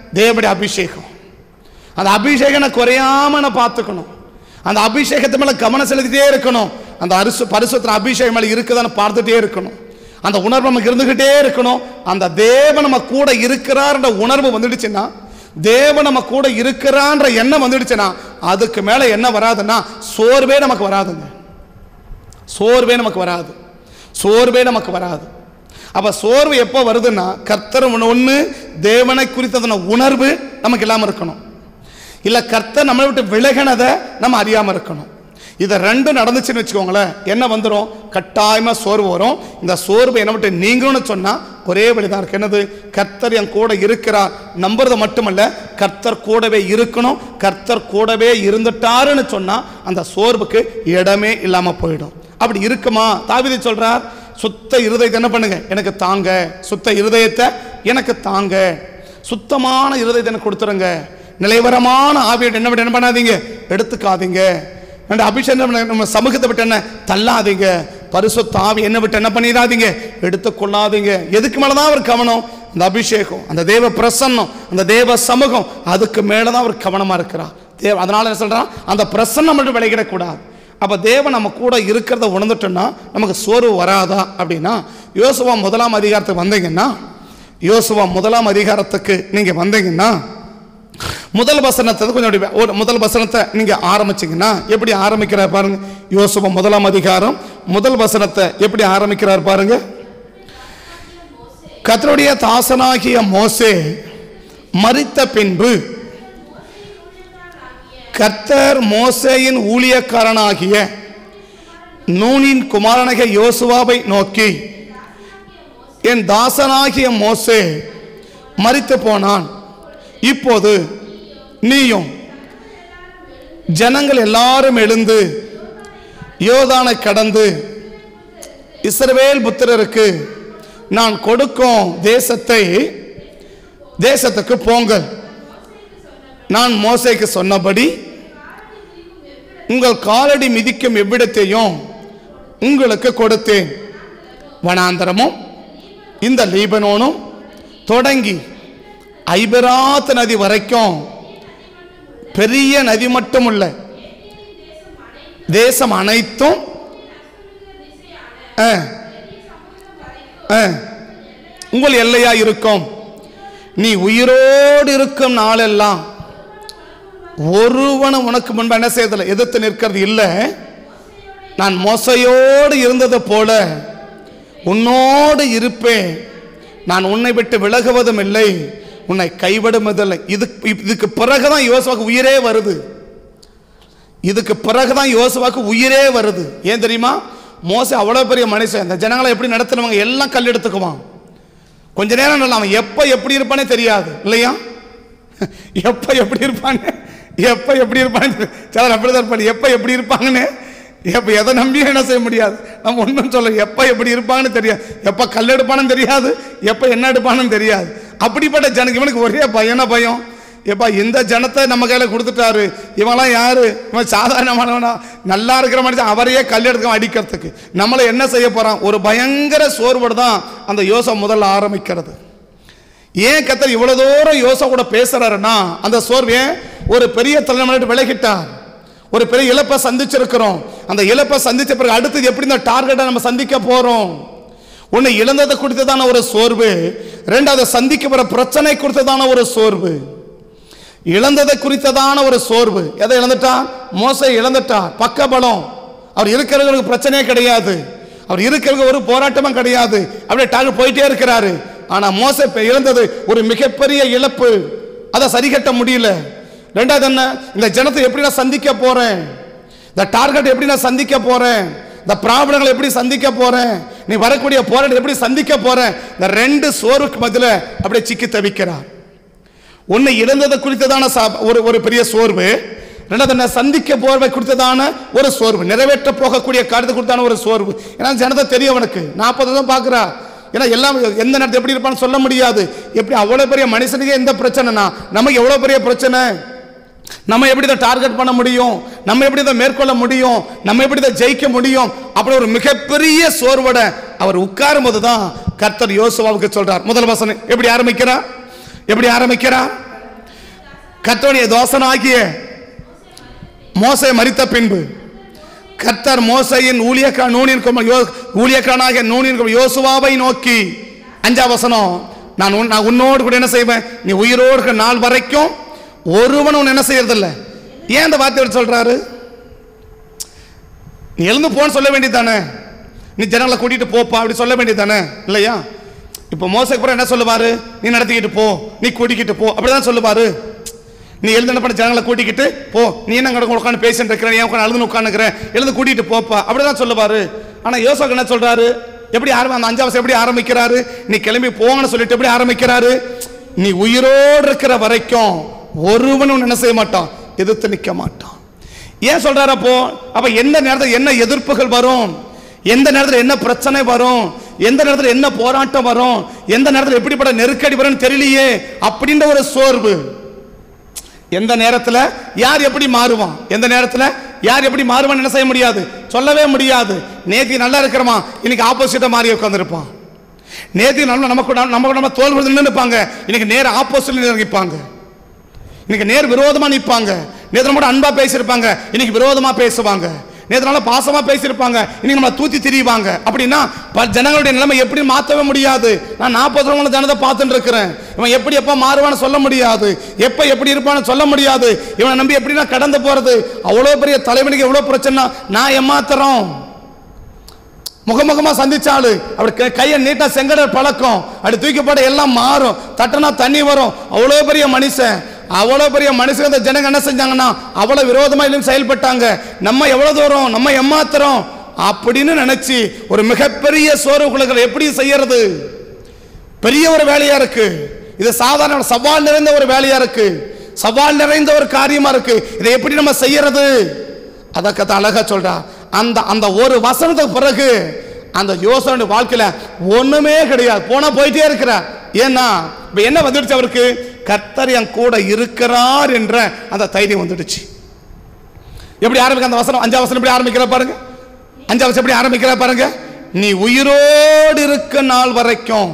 S1: தேவனுடைய அபிஷேகம் அந்த அபிஷேகம் நான் குறையாம நான் பார்த்துக்கணும் அந்த அபிஷேகத்து மேல கவனம் செலுத்திட்டே இருக்கணும் அந்த அரிசு பரிசுத்தின் அபிஷேகம் மேல இருக்குதான்னு பார்த்துட்டே இருக்கணும் அந்த உணர்வு நமக்கு இருந்துகிட்டே இருக்கணும் அந்த தேவன் நம்ம கூட இருக்கிறார்ன்ற உணர்வு வந்துடுச்சுன்னா தேவன் நம்ம கூட இருக்கிறான்ற எண்ணம் வந்துடுச்சுன்னா அதுக்கு மேல என்ன வராதுன்னா சோர்வே நமக்கு வராதுங்க சோர்வே நமக்கு வராது சோர்வே நமக்கு வராது அப்ப சோர்வு எப்போ வருதுன்னா கர்த்தர் ஒன்று தேவனை குறித்ததான உணர்வு நமக்கு இல்லாமல் இருக்கணும் இல்லை கர்த்தர் நம்மளை விட்டு விலகினதை நம்ம அறியாமல் இருக்கணும் இதை ரெண்டும் நடந்துச்சுன்னு வச்சுக்கோங்களேன் என்ன வந்துடும் கட்டாயமாக சோர்வு வரும் இந்த சோர்வு என்ன விட்டு நீங்களும்னு சொன்னால் ஒரே வழிதான் இருக்கு என்னது கர்த்தர் என் கூட இருக்கிறார் நம்புறது மட்டுமல்ல கர்த்தர் கூடவே இருக்கணும் கர்த்தர் கூடவே இருந்துட்டாருன்னு சொன்னால் அந்த சோர்வுக்கு இடமே இல்லாமல் போயிடும் அப்படி இருக்குமா தாவிதி சொல்றார் சுத்த இருதயத்தை என்ன பண்ணுங்க எனக்கு தாங்க சுத்த இருதயத்தை எனக்கு தாங்க சுத்தமான இருதயத்தை எனக்கு கொடுத்துருங்க நிலைவரமான ஆவியோட என்ன விட்டு என்ன பண்ணாதீங்க எடுத்துக்காதீங்க அந்த அபிஷேகம் நம்ம- நம்ம சமூகத்தை விட்டு என்ன தள்ளாதீங்க பரிசுத்த ஆவி என்ன விட்டு என்ன பண்ணிடாதீங்க எடுத்துக்கொள்ளாதீங்க எதுக்கு மேலதான் அவர் கவனம் அந்த அபிஷேகம் அந்த தேவ பிரசன்னம் அந்த தேவ சமூகம் அதுக்கு மேலதான் அவர் கவனமா இருக்கிறார் தேவ அதனால என்ன சொல்றான் அந்த பிரசன்னம் மட்டும் விலகிடக்கூடாது அப்ப தேவன் நம்ம கூட இருக்கிறத உணர்ந்துட்டோம்னா நமக்கு சோர்வு வராதா அப்படின்னா யோசுவா முதலாம் அதிகாரத்துக்கு வந்தீங்கன்னா யோசுவா முதலாம் அதிகாரத்துக்கு நீங்க வந்தீங்கன்னா முதல் வசனத்தை கொஞ்சம் அப்படி ஒரு முதல் வசனத்தை நீங்க ஆரம்பிச்சீங்கன்னா எப்படி ஆரம்பிக்கிறார் பாருங்க யோசுவா முதலாம் அதிகாரம் முதல் வசனத்தை எப்படி ஆரம்பிக்கிறார் பாருங்க கர்த்தருடைய தாசனாகிய மோசே மரித்த பின்பு கர்த்தர் மோசேயின் ஊழியக்காரனாகிய நூனின் குமாரனாகிய யோசுவாவை நோக்கி என் தாசனாகிய மோசே மரித்து போனான் இப்போது நீயும் ஜனங்கள் எல்லாரும் எழுந்து யோதானை கடந்து இஸ்ரவேல் புத்திரருக்கு நான் கொடுக்கும் தேசத்தை தேசத்துக்கு போங்கள் நான் மோசேக்கு சொன்னபடி உங்கள் காலடி மிதிக்கும் எவ்விடத்தையும் உங்களுக்கு கொடுத்தேன் வனாந்தரமும் இந்த லீபனோனும் தொடங்கி ஐபராத் நதி வரைக்கும் பெரிய நதி மட்டும் உள்ள தேசம் அனைத்தும் ஆ, ஆ, உங்கள் எல்லையா இருக்கும் நீ உயிரோடு இருக்கும் நாளெல்லாம் ஒருவனும் உனக்கு முன்பு என்ன செய்யதில்லை எதிர்த்து நிற்கிறது இல்லை நான் மோசையோடு இருந்தது போல உன்னோடு இருப்பேன் நான் உன்னை விட்டு விலகுவதும் இல்லை உன்னை கைவிடுவதில்லை இது இதுக்கு பிறகுதான் யோசுவாக்கு உயிரே வருது இதுக்கு பிறகுதான் யோசுவாக்கு உயிரே வருது ஏன் தெரியுமா மோசே அவ்வளோ பெரிய மனுஷன் இந்த ஜனங்களை எப்படி நடத்துனவங்க எல்லாம் கல் எடுத்துக்குவான் கொஞ்ச நேரம் நல்லா அவன் எப்போ எப்படி இருப்பானே தெரியாது இல்லையா எப்போ எப்படி இருப்பான்னு எப்போ எப்படி இருப்பான்னு சிலர் அப்படிதான் இருப்பாங்க எப்போ எப்படி இருப்பாங்கன்னு எப்போ எதை நம்பியும் என்ன செய்ய முடியாது நம்ம ஒன்றும் சொல்ல எப்போ எப்படி இருப்பாங்கன்னு தெரியாது எப்போ கல் எடுப்பான்னு தெரியாது எப்போ என்ன எடுப்பான்னு தெரியாது அப்படிப்பட்ட ஜனக்கு இவனுக்கு ஒரே பயன பயம் எப்பா இந்த ஜனத்தை நம்ம கையில் கொடுத்துட்டாரு இவன்லாம் யாரு இவன் சாதாரணமானவனா நல்லா இருக்கிற மனுஷன் அவரையே கல் எடுக்க அடிக்கிறதுக்கு நம்மளை என்ன செய்ய போறான் ஒரு பயங்கர சோர்வோடு தான் அந்த யோசை முதல்ல ஆரம்பிக்கிறது ஏன் கத்தர் இவ்வளவு தூரம் யோசா கூட பேசுறாருன்னா அந்த சோர்வு ஏன் ஒரு பெரிய தலைமுறை விலகிட்டார் ஒரு பெரிய இழப்பை சந்திச்சிருக்கிறோம் அந்த இழப்பை சந்திச்ச பிறகு அடுத்தது எப்படி இந்த டார்கெட்டை நம்ம சந்திக்க போறோம் ஒன்று இழந்ததை குறித்ததான ஒரு சோர்வு ரெண்டாவது சந்திக்க போற பிரச்சனை குறித்ததான ஒரு சோர்வு இழந்ததை குறித்ததான ஒரு சோர்வு எதை இழந்துட்டான் மோசை இழந்துட்டார் பக்கபலம் அவர் இருக்கிறவங்களுக்கு பிரச்சனையே கிடையாது அவர் இருக்கிறவங்க ஒரு போராட்டமும் கிடையாது அப்படியே டார்கெட் போயிட்டே இருக்கிறாரு ஆனா மோசை இப்ப இழந்தது ஒரு மிகப்பெரிய இழப்பு அதை சரி கட்ட முடியல ரெண்டாவது என்ன இந்த ஜனத்தை எப்படி நான் சந்திக்க போறேன் இந்த டார்கெட் எப்படி நான் சந்திக்க போறேன் இந்த ப்ராப்ளங்களை எப்படி சந்திக்க போறேன் நீ வரக்கூடிய போராட்டம் எப்படி சந்திக்க போறேன் இந்த ரெண்டு சோர்வுக்கு மத்தியில அப்படியே சிக்கி தவிக்கிறார் உன்னை இழந்ததை குறித்ததான சா- ஒரு ஒரு பெரிய சோர்வு ரெண்டாவது என்ன சந்திக்க போர்வை குறித்ததான ஒரு சோர்வு நிறைவேற்ற போகக்கூடிய காரியத்தை குறித்தான ஒரு சோர்வு ஏன்னா ஜனதை தெரியும் அவனுக்கு நாற்பது தான் பார்க்குறா ஏன்னா எல்லாம் எந்த நேரத்தில் எப்படி இருப்பான்னு சொல்ல முடியாது எப்படி அவ்வளோ பெரிய மனுஷனுக்கே எந்த பிரச்சனைனா நமக்கு எவ்வளோ பெரிய பிரச்சனை நம்ம எப்படி இதை டார்கெட் பண்ண முடியும் நம்ம எப்படி இதை மேற்கொள்ள முடியும் நம்ம எப்படி இதை ஜெயிக்க முடியும் அப்படி ஒரு மிகப்பெரிய சோர்வோட அவர் உட்காரும் போது தான் கர்த்தர் யோசுவாவுக்கு சொல்றார் முதல் வசனம் எப்படி ஆரம்பிக்கிறார் எப்படி ஆரம்பிக்கிறார் கர்த்தருடைய தோசனாகிய மோசே மரித்த பின்பு கர்த்தர் மோசையின் ஊழியக்கா நூனின் குமாரன் யோ ஊழியக்காரனாகிய நூனின் குமாரன் யோசுவாவை நோக்கி அஞ்சாம் வசனம் நான் உன் நான் உன்னோடு கூட என்ன செய்வேன் நீ உயிரோடு இருக்கிற நாள் வரைக்கும் ஒருவனும் உன்னை என்ன செய்யறதில்ல ஏன் அந்த வார்த்தை எடுத்து சொல்றாரு நீ எழுந்து போன்னு சொல்ல வேண்டியதானே நீ ஜனங்களை கூட்டிட்டு போப்பா அப்படி சொல்ல வேண்டியதானே இல்லையா இப்போ மோசக்கு அப்புறம் என்ன சொல்லுவாரு நீ நடத்திக்கிட்டு போ நீ கூட்டிக்கிட்டு போ அப்படிதான் சொல்லுவாரு நீ எழுந்து என்ன பண்ண ஜனங்களை கூட்டிக்கிட்டு போ நீ என்ன கடை உட்காந்து பேசிட்டு இருக்கிற நீ உட்காந்து அழுது உட்காந்துக்கிற எழுந்து கூட்டிட்டு போப்பா அப்படிதான் சொல்லுவாரு ஆனா யோசக் என்ன சொல்றாரு எப்படி ஆரம்பி அந்த அஞ்சாம் வருஷம் எப்படி ஆரம்பிக்கிறாரு நீ கிளம்பி போங்கன்னு சொல்லிட்டு எப்படி ஆரம்பிக்கிறாரு நீ உயிரோடு இருக்கிற வரைக்கும் ஒருவனும் என்ன செய்ய மாட்டான் எதிர்த்து நிற்க மாட்டான் ஏன் சொல்றாரு அப்போ அப்ப எந்த நேரத்தில் என்ன எதிர்ப்புகள் வரும் எந்த நேரத்தில் என்ன பிரச்சனை வரும் எந்த நேரத்தில் என்ன போராட்டம் வரும் எந்த நேரத்தில் எப்படிப்பட்ட நெருக்கடி வரும்னு தெரியலையே அப்படின்ற ஒரு சோர்வு எந்த நேரத்தில் யார் எப்படி மாறுவான் எந்த நேரத்தில் யார் எப்படி மாறுவான்னு என்ன செய்ய முடியாது சொல்லவே முடியாது நேத்தி நல்லா இருக்கிறமா இன்னைக்கு ஆப்போசிட்டா மாறி உட்காந்துருப்பான் நேத்தி நல்லா நமக்கு நமக்கு நம்ம தோல் நின்று நிற்பாங்க இன்னைக்கு நேர ஆப்போசிட்ல நிற்பாங்க இன்னைக்கு நேர் விரோதமா நிற்பாங்க நேற்று கூட அன்பா பேசியிருப்பாங்க இன்னைக்கு விரோதமா பேசுவாங்க நேற்று நல்லா பாசமா பேசியிருப்பாங்க இன்னைக்கு நம்ம தூத்தி திரிவாங்க அப்படின்னா ப- ஜனங்களுடைய நிலைமை எப்படி மாற்றவே முடியாது நான் நாற்பது ரூபா ஜனதை பார்த்துட்டு இருக்கிறேன் இவன் எப்படி எப்போ மாறுவான்னு சொல்ல முடியாது எப்போ எப்படி இருப்பான்னு சொல்ல முடியாது இவனை நம்பி எப்படி நான் கடந்து போறது அவ்வளோ பெரிய தலைவனுக்கு எவ்வளோ பிரச்சனை நான் ஏமாத்துறோம் முகமுகமா சந்திச்சாலு அப்படி கை- கையை நீட்டா செங்கடல் பழக்கம் அப்படி தூக்கப்பட எல்லாம் மாறும் தட்டனா தண்ணி வரும் அவ்வளோ பெரிய மனுஷன் அவ்வளோ பெரிய மனுஷன் இந்த ஜனங்க என்ன செஞ்சாங்கன்னா அவ்வளோ விரோதமா இல்லைன்னு செயல்பட்டாங்க நம்ம எவ்வளோ தூரம் நம்ம ஏமாத்துறோம் அப்படின்னு நினைச்சு ஒரு மிகப்பெரிய சோர்வுகளை எப்படி செய்யறது பெரிய ஒரு வேலையா இருக்கு இது சாதாரண சவால் நிறைந்த ஒரு வேலையா இருக்கு சவால் நிறைந்த ஒரு காரியமா இருக்கு இதை எப்படி நம்ம செய்யறது அத கதை அழகா சொல்றா அந்த அந்த ஒரு வசனத்துக்கு பிறகு அந்த யோசனை வாழ்க்கையில ஒண்ணுமே கிடையாது போனா போயிட்டே இருக்கிறார் ஏன்னா இப்ப என்ன வந்துடுச்சு அவருக்கு கர்த்தர் என் கூட இருக்கிறார் என்ற அந்த தைரியம் வந்துடுச்சு எப்படி ஆரம்பிக்க அந்த வசனம் அஞ்சாம் வசனம் எப்படி ஆரம்பிக்கிற பாருங்க அஞ்சாம் வசனம் எப்படி ஆரம்பிக்கிற பாருங்க நீ உயிரோடு இருக்க நாள் வரைக்கும்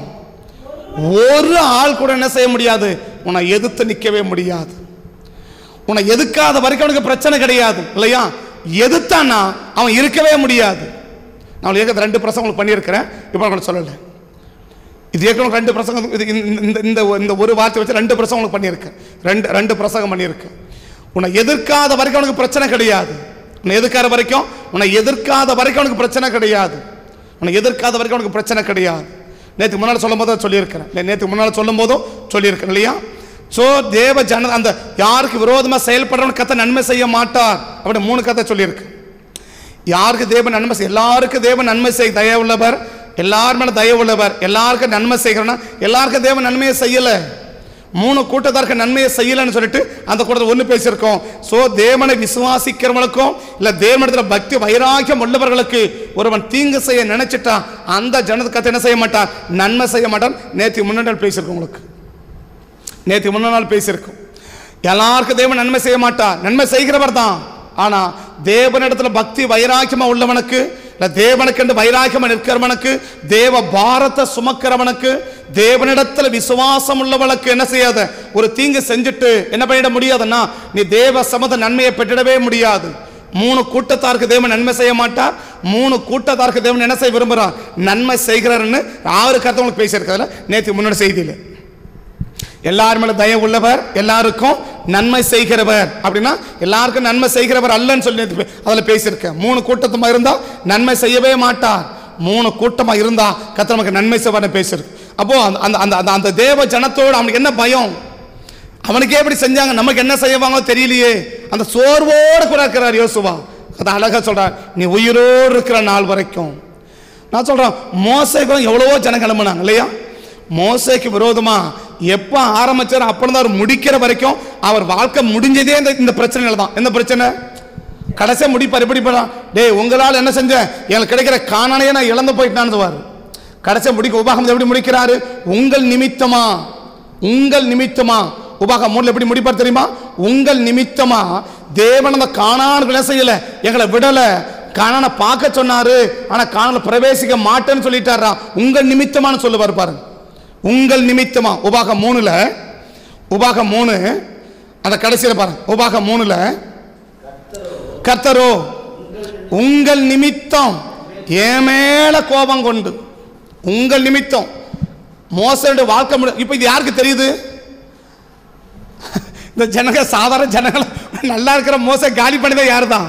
S1: ஒரு ஆள் கூட என்ன செய்ய முடியாது உன்னை எதிர்த்து நிற்கவே முடியாது உன்னை எதுக்காத வரைக்கும் அவனுக்கு பிரச்சனை கிடையாது இல்லையா எதிர்த்தானா அவன் இருக்கவே முடியாது நான் ஏற்கனவே ரெண்டு பிரசங்கம் உங்களுக்கு பண்ணியிருக்கிறேன் இப்போ உங்களுக்கு சொல்லலை இது ஏற்கனவே ரெண்டு பிரசங்கம் இது இந்த- இந்த இந்த இந்த ஒரு வார்த்தை வச்சு ரெண்டு பிரசங்கம் உங்களுக்கு பண்ணியிருக்கேன் ரெண்டு ரெண்டு பிரசங்கம் பண்ணியிருக்கேன் உன்னை எதிர்க்காத வரைக்கும் அவனுக்கு பிரச்சனை கிடையாது உன்னை எதிர்க்காத வரைக்கும் உன்னை எதிர்க்காத வரைக்கும் அவனுக்கு பிரச்சனை கிடையாது உன்னை எதிர்க்காத வரைக்கும் அவனுக்கு பிரச்சனை கிடையாது நேற்று முன்னால் சொல்லும் போதும் சொல்லியிருக்கிறேன் இல்லை நேற்று முன்னால் சொல்லும் போதும் சொல்லியிருக்கிறேன் இல்லையா ஸோ தேவ ஜன அந்த யாருக்கு விரோதமாக செயல்படுறவன் கத்தை நன்மை செய்ய மாட்டார் அப்படி மூணு கதை சொல்லியிருக்கு யாருக்கு தேவன் நன்மை செய் எல்லாருக்கும் தேவன் நன்மை செய் தயவு உள்ளவர் எல்லார் மேல தயவு உள்ளவர் எல்லாருக்கும் நன்மை செய்கிறோன்னா எல்லாருக்கும் தேவன் நன்மையை செய்யல மூணு கூட்டத்தாருக்கு நன்மையை செய்யலைன்னு சொல்லிட்டு அந்த கூட்டத்தில் ஒன்று பேசியிருக்கோம் ஸோ தேவனை விசுவாசிக்கிறவங்களுக்கும் இல்லை தேவனிடத்தில் பக்தி வைராக்கியம் உள்ளவர்களுக்கு ஒருவன் தீங்கு செய்ய நினைச்சிட்டா அந்த ஜனத்துக்கு என்ன செய்ய மாட்டான் நன்மை செய்ய மாட்டான் நேற்று முன்னாடி பேசியிருக்கோம் உங்களுக்கு நேற்று முன்ன நாள் பேசியிருக்கோம் எல்லாருக்கும் தேவன் நன்மை செய்ய மாட்டார் நன்மை செய்கிறவர் தான் ஆனா தேவனிடத்துல பக்தி வைராக்கியமா உள்ளவனுக்கு இல்ல தேவனுக்கு என்று வைராக்கியமா நிற்கிறவனுக்கு தேவ பாரத்தை சுமக்கிறவனுக்கு தேவனிடத்துல விசுவாசம் உள்ளவனுக்கு என்ன செய்யாத ஒரு தீங்கு செஞ்சுட்டு என்ன பண்ணிட முடியாதுன்னா நீ தேவ சமத நன்மையை பெற்றிடவே முடியாது மூணு கூட்டத்தாருக்கு தேவன் நன்மை செய்ய மாட்டார் மூணு கூட்டத்தாருக்கு தேவன் என்ன செய்ய விரும்புகிறார் நன்மை செய்கிறாருன்னு ஆறு கருத்தவங்களுக்கு பேசியிருக்கிறதுல நேற்று முன்னாடி செய்தியில் எல்லார் மேல தயவு உள்ளவர் எல்லாருக்கும் நன்மை செய்கிறவர் அப்படின்னா எல்லாருக்கும் நன்மை செய்கிறவர் அல்லன்னு சொல்லி நேத்து பே- அதுல பேசியிருக்கேன் மூணு கூட்டத்தமா இருந்தா நன்மை செய்யவே மாட்டார் மூணு கூட்டமா இருந்தா கத்த நமக்கு நன்மை செய்வார்னு பேசியிருக்கு அப்போ அந்த அந்த அந்த அந்த- அந்த தேவ ஜனத்தோடு அவனுக்கு என்ன பயம் அவனுக்கே எப்படி செஞ்சாங்க நமக்கு என்ன செய்வாங்களோ தெரியலையே அந்த சோர்வோடு கூட இருக்கிறார் யோசுவா அதை அழகா சொல்றார் நீ உயிரோடு இருக்கிற நாள் வரைக்கும் நான் சொல்றேன் மோசைக்கு எவ்வளவோ ஜனம் கிளம்புனாங்க இல்லையா மோசைக்கு விரோதமா எப்ப ஆரம்பிச்சாரோ அப்போ அவர் முடிக்கிற வரைக்கும் அவர் வாழ்க்கை முடிஞ்சதே இந்த இந்த பிரச்சனையில தான் எந்த பிரச்சனை கடைசியா முடிப்பார் எப்படி பண்ணா டேய் உங்களால் என்ன செஞ்சேன் எனக்கு கிடைக்கிற காணானையே நான் இழந்து போயிட்டான்னு கடைசியா முடிக்க உபாகம் எப்படி முடிக்கிறாரு உங்கள் நிமித்தமா உங்கள் நிமித்தமா உபாகம் மூணுல எப்படி முடிப்பார் தெரியுமா உங்கள் நிமித்தமா தேவன் அந்த காணானுக்கு என்ன செய்யல எங்களை விடல காணான பார்க்க சொன்னாரு ஆனா காணல பிரவேசிக்க மாட்டேன்னு சொல்லிட்டாரா உங்கள் நிமித்தமான்னு சொல்லுவார் பாருங்க உங்கள் நிமித்தமா உபாகம் மூணுல உபாகம் மூணு அந்த கடைசியில் பாருங்க உபாக மூணுல கர்த்தரோ உங்கள் நிமித்தம் என் மேல கோபம் கொண்டு உங்கள் நிமித்தம் மோசடி வாழ்க்கை முடி இப்போ இது யாருக்கு தெரியுது இந்த ஜனங்க சாதாரண ஜனங்களை நல்லா இருக்கிற மோச காலி பண்ணதே யார் தான்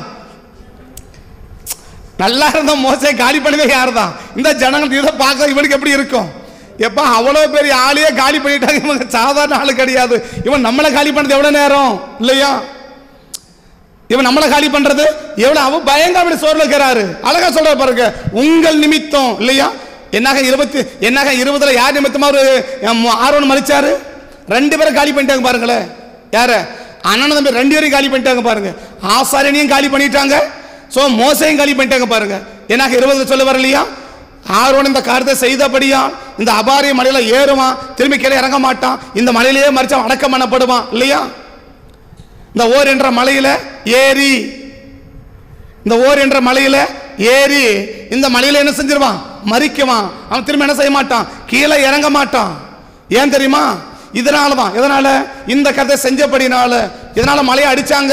S1: நல்லா இருந்த மோசை காலி பண்ணதே யார் தான் இந்த ஜனங்கள் இதை பார்க்க இவனுக்கு எப்படி இருக்கும் எப்பா அவ்வளோ பெரிய ஆளையே காலி பண்ணிட்டாங்க இவங்க சாதாரண ஆளு கிடையாது இவன் நம்மளை காலி பண்ணது எவ்வளோ நேரம் இல்லையா இவன் நம்மளை காலி பண்றது எவ்வளவு அவன் பயங்கர அப்படி சோர்ல இருக்கிறாரு அழகா சொல்ற பாருங்க உங்கள் நிமித்தம் இல்லையா என்னாக இருபத்தி என்னாக இருபதுல யார் நிமித்தமா ஒரு ஆர்வம் மறிச்சாரு ரெண்டு பேரும் காலி பண்ணிட்டாங்க பாருங்களேன் யார அண்ணன் தம்பி ரெண்டு பேரையும் காலி பண்ணிட்டாங்க பாருங்க ஆசாரியனையும் காலி பண்ணிட்டாங்க சோ மோசையும் காலி பண்ணிட்டாங்க பாருங்க என்னாக இருபதுல சொல்ல வரலையா ஆரோன் இந்த காரியத்தை செய்தபடியா இந்த அபாரிய மலையில ஏறுவான் திரும்பி கீழே இறங்க மாட்டான் இந்த மலையிலேயே மறிச்சு அவன் அடக்கம் பண்ணப்படுவான் இல்லையா இந்த ஓர் என்ற மலையில ஏறி இந்த ஓர் என்ற மலையில ஏறி இந்த மலையில என்ன செஞ்சிருவான் மறிக்குவான் அவன் திரும்ப என்ன செய்ய மாட்டான் கீழே இறங்க மாட்டான் ஏன் தெரியுமா இதனால தான் எதனால இந்த கதை செஞ்சபடினால இதனால மலையை அடிச்சாங்க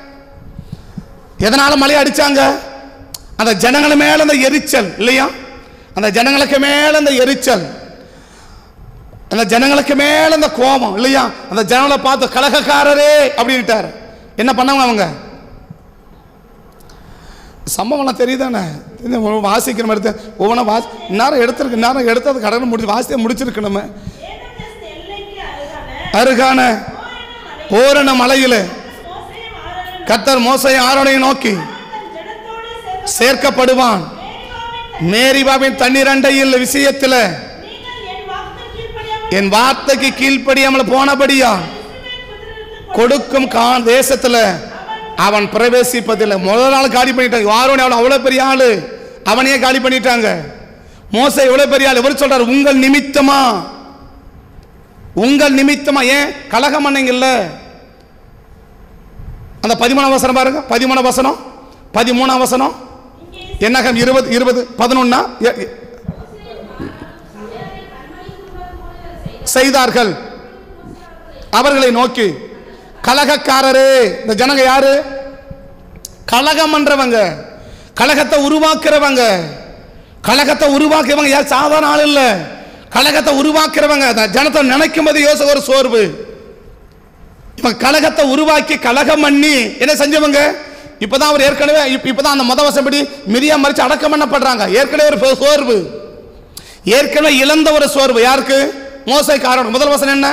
S1: எதனால மலையை அடிச்சாங்க அந்த ஜனங்கள் மேல அந்த எரிச்சல் இல்லையா அந்த ஜனங்களுக்கு மேல அந்த எரிச்சல் அந்த ஜனங்களுக்கு மேல அந்த கோபம் இல்லையா அந்த ஜனங்களை பார்த்து கலகக்காரரே அப்படின்ட்டார் என்ன பண்ணாங்க அவங்க சம்பவம்லாம் தெரியுதானே தெரியுது, ஒவ்வொரு வாசிக்கிற மாதிரி தான். ஒவ்வொன்றா வாசி நேரம் எடுத்திருக்கு நேரம் எடுத்தது கடனை முடிச்சு வாசித்து முடிச்சிருக்கணுமே
S2: ஏனென்றால் எல்லைக்கு அருகான
S1: அருகான ஓரண மலையில்
S2: மோசேயும் ஆரோனும்
S1: கத்தர் மோசை ஆரோனையும் நோக்கி
S2: தன் ஜனத்தோடு சேர்ந்து
S1: சேர்க்கப்படுவான்
S2: மேரிபாவின்
S1: மேரிபாவின் தண்ணீரண்டையில் விஷயத்தில்
S2: நீங்கள் என் வாக்கு கீழ்ப்படியாமல்
S1: என் வார்த்தைக்கு கீழ்ப்படியாமல் போனபடியா
S2: இஸ்ரவேல் புத்திரருக்கு
S1: கொடுக்கும் கா தேசத்துல அவன் பிரவேசிப்பதில்லை முதல் நாள் காலி பண்ணிட்டாங்க யாரோட அவன் அவ்வளோ பெரிய ஆளு அவனையே காலி பண்ணிட்டாங்க மோசை எவ்வளோ பெரிய ஆள் இவர் சொல்றாரு உங்கள் நிமித்தமா உங்கள் நிமித்தமா ஏன் கலகம் பண்ணீங்கல்ல அந்த பதிமூணாம் வசனம் பாருங்க பதிமூணாம் வசனம் பதிமூணாம் வசனம் என்னகம் இருபது இருபது பதினொன்னா செய்தார்கள் அவர்களை நோக்கி கலகக்காரரே இந்த ஜனங்க யாரு கலகம் பண்றவங்க கலகத்தை உருவாக்குறவங்க கலகத்தை உருவாக்குறவங்க யார் சாதாரண ஆள் இல்ல கலகத்தை உருவாக்குறவங்க அந்த ஜனத்தை நினைக்கும் போது யோசனை ஒரு சோர்வு இவன் கலகத்தை உருவாக்கி கலகம் பண்ணி என்ன செஞ்சவங்க இப்பதான் அவர் ஏற்கனவே இப்ப- இப்பதான் அந்த மத வசப்படி மிரியா மறிச்சு அடக்கம் பண்ணப்படுறாங்க ஏற்கனவே ஒரு சோ- சோர்வு ஏற்கனவே இழந்த ஒரு சோர்வு யாருக்கு மோசை காரணம் முதல் வசனம் என்ன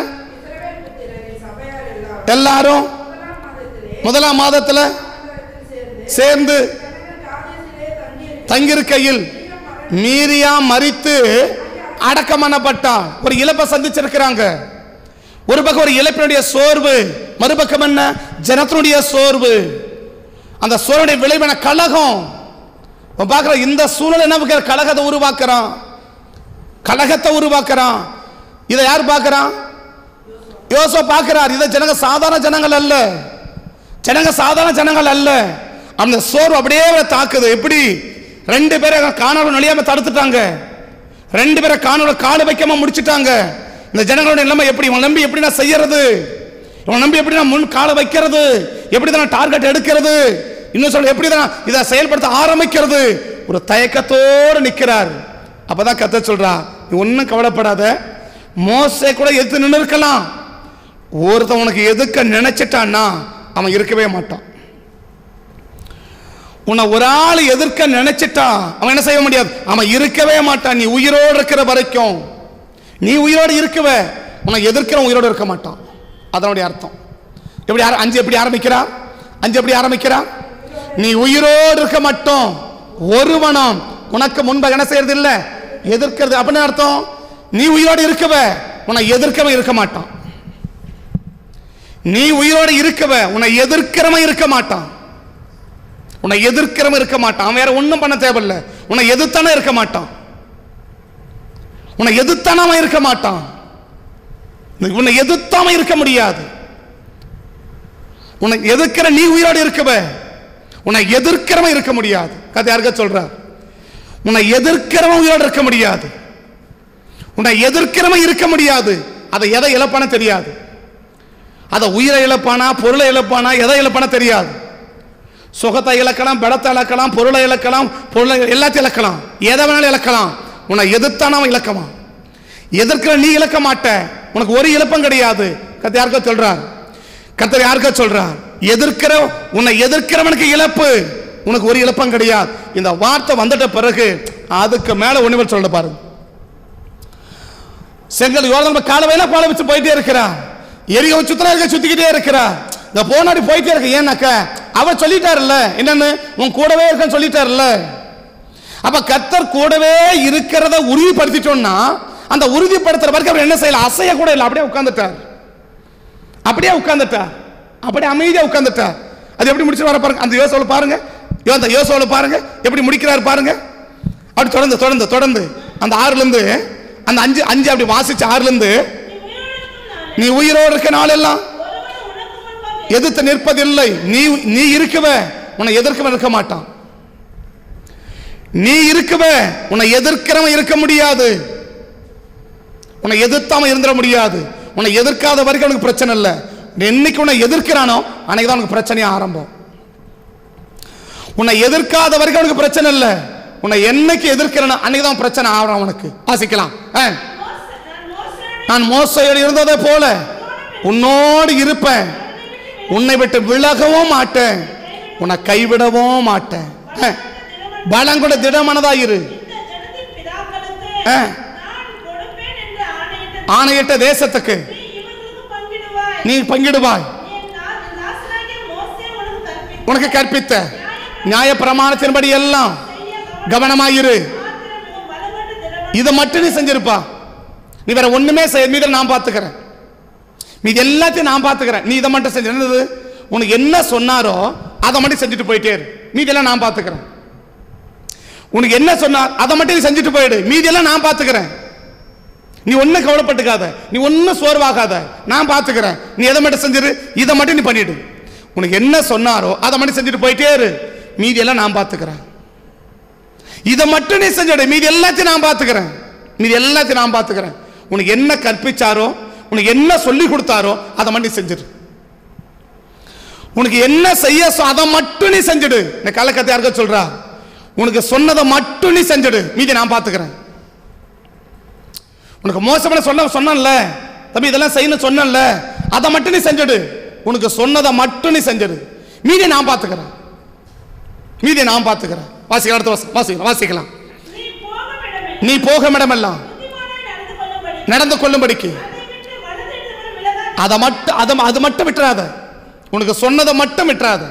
S1: எல்லாரும் முதலாம் மாதத்துல சேர்ந்து தங்கியிருக்கையில் மீரியா மறித்து அடக்கம் பண்ணப்பட்டான் ஒரு இழப்பை சந்திச்சிருக்கிறாங்க ஒரு பக்கம் ஒரு இழப்பினுடைய சோர்வு மறுபக்கம் என்ன ஜனத்தினுடைய சோர்வு அந்த சோர்வுடைய விளைவான கலகம் இப்ப பார்க்கிற இந்த சூழல் என்ன பார்க்கிற? கலகத்தை உருவாக்குறான் கலகத்தை உருவாக்குறான் இதை யார் பார்க்கறான் யோசோ பார்க்கிறார் இதை ஜனங்க சாதாரண ஜனங்கள் அல்ல ஜனங்க சாதாரண ஜனங்கள் அல்ல அந்த சோர்வு அப்படியே அவரை தாக்குது எப்படி ரெண்டு பேரை காணாமல் நுழையாம தடுத்துட்டாங்க ரெண்டு பேரை காணாமல் காலு வைக்காம முடிச்சிட்டாங்க இந்த ஜனங்களோட நிலைமை எப்படி இவன் நம்பி எப்படி நான் செய்யறது இவன் நம்பி எப்படி நான் முன் காலை வைக்கிறது எப்படி தான் டார்கெட் எடுக்கிறது இன்னும் சொல்ல எப்படி தான் இதை செயல்படுத்த ஆரம்பிக்கிறது ஒரு தயக்கத்தோடு நிற்கிறார் அப்பதான் கத்த சொல்றா நீ ஒன்றும் கவலைப்படாத மோசே கூட எதிர்த்து நின்று இருக்கலாம் ஒருத்தன் உனக்கு எதுக்க நினைச்சிட்டான்னா அவன் இருக்கவே மாட்டான் உன்னை ஒரு ஆள் எதிர்க்க நினைச்சிட்டான் அவன் என்ன செய்ய முடியாது அவன் இருக்கவே மாட்டான் நீ உயிரோடு இருக்கிற வரைக்கும் நீ உயிரோடு இருக்கவ உன்னை எதிர்க்கிற உயிரோடு இருக்க மாட்டான் அதனுடைய அர்த்தம் எப்படி ஆர- அஞ்சு எப்படி ஆரம்பிக்கிறா அஞ்சு எப்படி ஆரம்பிக்கிறா நீ உயிரோடு இருக்க மாட்டோம் ஒருவனும் உனக்கு முன்பாக என்ன செய்யறது இல்ல எதிர்க்கிறது அப்படின்னு அர்த்தம் நீ உயிரோடு இருக்கவ உன்னை எதிர்க்கவன் இருக்க மாட்டான் நீ உயிரோடு இருக்கவ உன்னை எதிர்க்கிறவன் இருக்க மாட்டான் உன்னை எதிர்க்கிறவன் இருக்க மாட்டான் அவன் வேற ஒண்ணும் பண்ண தேவையில்ல உன்னை எதிர்த்தானே இருக்க மாட்டான் உன்னை எதிர்த்தானவன் இருக்க மாட்டான் உன்னை எதிர்த்தாம இருக்க முடியாது உன்னை எதிர்க்கிற நீ உயிரோடு இருக்கவ உன்னை எதிர்க்கிறவன் இருக்க முடியாது கதை யாருக்க சொல்றார் உன்னை எதிர்க்கிறவன் உயிரோடு இருக்க முடியாது உன்னை எதிர்க்கிறவன் இருக்க முடியாது அதை எதை இழப்பான தெரியாது அதை உயிரை இழப்பானா பொருளை இழப்பானா எதை இழப்பானா தெரியாது சுகத்தை இழக்கலாம் பலத்தை இழக்கலாம் பொருளை இழக்கலாம் பொருளை எல்லாத்தையும் இழக்கலாம் எதை வேணாலும் இழக்கலாம் உன்னை எதிர்த்தானவன் இழக்கமா எதிர்க்கிற நீ இழக்க மாட்ட உனக்கு ஒரு இழப்பம் கிடையாது கத்த யாருக்கோ சொல்றார் கத்தர் யாருக்கோ சொல்றார் எதிர்க்கிற உன்னை எதிர்க்கிறவனுக்கு இழப்பு உனக்கு ஒரு இழப்பம் கிடையாது இந்த வார்த்தை வந்துட்ட பிறகு அதுக்கு மேல ஒண்ணுமே சொல்ல பாருங்க செங்கல் யோர்தான் காலவையில பால வச்சு போயிட்டே இருக்கிறா எரிக சுத்தரா இருக்க சுத்திக்கிட்டே இருக்கிறா இந்த போனாடி போயிட்டே இருக்கு ஏன்னாக்க அவர் சொல்லிட்டாருல்ல என்னன்னு உன் கூடவே இருக்கன்னு சொல்லிட்டாருல்ல அப்ப கத்தர் கூடவே இருக்கிறத உறுதிப்படுத்திட்டோம்னா அந்த உறுதிப்படுத்துற வரைக்கும் அவர் என்ன செய்யல அசைய கூட இல்லை அப்படியே உட்கார்ந்துட்டார் அப்படியே உட்கார்ந்துட்டார் அப்படியே அமைதியா உட்கார்ந்துட்டார் அது எப்படி முடிச்சு வர பாருங்க அந்த யோசோல பாருங்க யோ, அந்த யோசோல பாருங்க எப்படி முடிக்கிறார் பாருங்க அப்படி தொடர்ந்து தொடர்ந்து தொடர்ந்து அந்த ஆறுல இருந்து அந்த அஞ்சு அஞ்சு அப்படி வாசிச்ச ஆறுல இருந்து
S2: நீ உயிரோடு இருக்கும் நாளில்
S1: நீ உயிரோடு இருக்க நாளெல்லாம்
S2: ஒருவன் உனக்கு முன்பாக
S1: எதிர்த்து நிற்பதில்லை நீ நீ இருக்கவ உன்னை எதிர்க்கவன் இருக்க மாட்டான் நீ இருக்கவ உன்னை எதிர்க்கிறவன் இருக்க முடியாது உன்னை எதிர்த்தாம இருந்துட முடியாது உன்னை எதிர்க்காத வரைக்கும் உனக்கு பிரச்சனை இல்லை என்னைக்கு உன்னை எதிர்க்கிறானோ அன்னைக்கு தான் உனக்கு பிரச்சனையே ஆரம்பம் உன்னை எதிர்க்காத வரைக்கும் உனக்கு பிரச்சனை இல்லை உன்னை என்னைக்கு எதிர்க்கிறானோ அன்னைக்கு தான் பிரச்சனை ஆரம்பம் உனக்கு வாசிக்கலாம் ஆ.
S2: மோச- நான் மோசேயோடு
S1: நான் மோசையோடு இருந்ததை போல உன்னோடு இருப்பேன் உன்னை விட்டு விலகவும் மாட்டேன் உன்னை கைவிடவும் மாட்டேன் அஹ். பலங்கொட திடமனதா இரு
S2: இந்த ஜனத்தின் பிதாக்களுக்கு
S1: ஆ.
S2: நான் கொடுப்பேன் என்று ஆணையிட்ட
S1: ஆணையிட்ட தேசத்துக்கு
S2: நீ இவர்களுக்கு பங்கிடுவாய்
S1: நீ பங்கிடுவாய்
S2: நீ நா- தாசனாகிய மோசே உனக்கு கற்பித்த
S1: உனக்கு கற்பித்த நியாய பிரமாணத்தின்படி எல்லாம்
S2: செய்ய
S1: கவனமாயிரு
S2: மாத்திரம் மிகவும் பலங்கொண்ட திடமன
S1: இதை மட்டும் நீ செஞ்சிருப்பா நீ வேற ஒண்ணுமே செய்ய மீதி நான் பார்த்துக்கிறேன் மீதி எல்லாத்தையும் நான் பார்த்துக்கிறேன் நீ இதை மட்டும் செஞ்சு என்னது உனக்கு என்ன சொன்னாரோ அதை மட்டும் செஞ்சுட்டு போயிட்டே இரு மீதியெல்லாம் நான் பார்த்துக்கிறேன் உனக்கு என்ன சொன்னார் அதை மட்டும் நீ செஞ்சுட்டு போயிடு மீதியெல்லாம் நான் பார்த்துக்கிறேன் நீ ஒன்றும் கவலைப்பட்டுக்காத நீ ஒன்றும் சோர்வாகாத நான் பார்த்துக்கிறேன் நீ எதை மட்டும் செஞ்சிரு இதை மட்டும் நீ பண்ணிடு உனக்கு என்ன சொன்னாரோ அதை மட்டும் செஞ்சுட்டு போயிட்டே இரு மீதியெல்லாம் நான் பார்த்துக்கிறேன் இதை மட்டும் நீ செஞ்சிடு மீதி எல்லாத்தையும் நான் பார்த்துக்கிறேன் மீதி எல்லாத்தையும் நான் பார்த்துக்கிறேன் உனக்கு என்ன கற்பிச்சாரோ உனக்கு என்ன சொல்லி கொடுத்தாரோ அதை மட்டும் நீ செஞ்சிடு உனக்கு என்ன செய்ய சொ- அதை மட்டும் நீ செஞ்சிடு இந்த கலக்கத்தை யாருக்க சொல்றா உனக்கு சொன்னதை மட்டும் நீ செஞ்சிடு மீதி நான் பார்த்துக்கிறேன் உனக்கு மோசமான சொன்ன சொன்னேன்ல தம்பி இதெல்லாம் செய்யணும் சொன்னேன்ல அதை மட்டும் நீ செஞ்சிடு உனக்கு சொன்னதை மட்டும் நீ செஞ்சிடு மீதி நான் பார்த்துக்கிறேன் மீதி நான் பார்த்துக்கிறேன் வாசிக்கலாம் அடுத்த வாசி வாசிக்கலாம் வாசிக்கலாம்
S2: நீ போகும் இடமே
S1: நீ போகும் இடமெல்லாம்
S2: புத்திமானாய் நடந்து கொள்ளும்படி
S1: நடந்து கொள்ளும்படிக்கு
S2: அதை விட்டு வலது இடத்துல விலகாதே
S1: அதை மட்டும் அதை அது மட்டும் விட்டுறாத உனக்கு சொன்னதை மட்டும் விட்டுறாத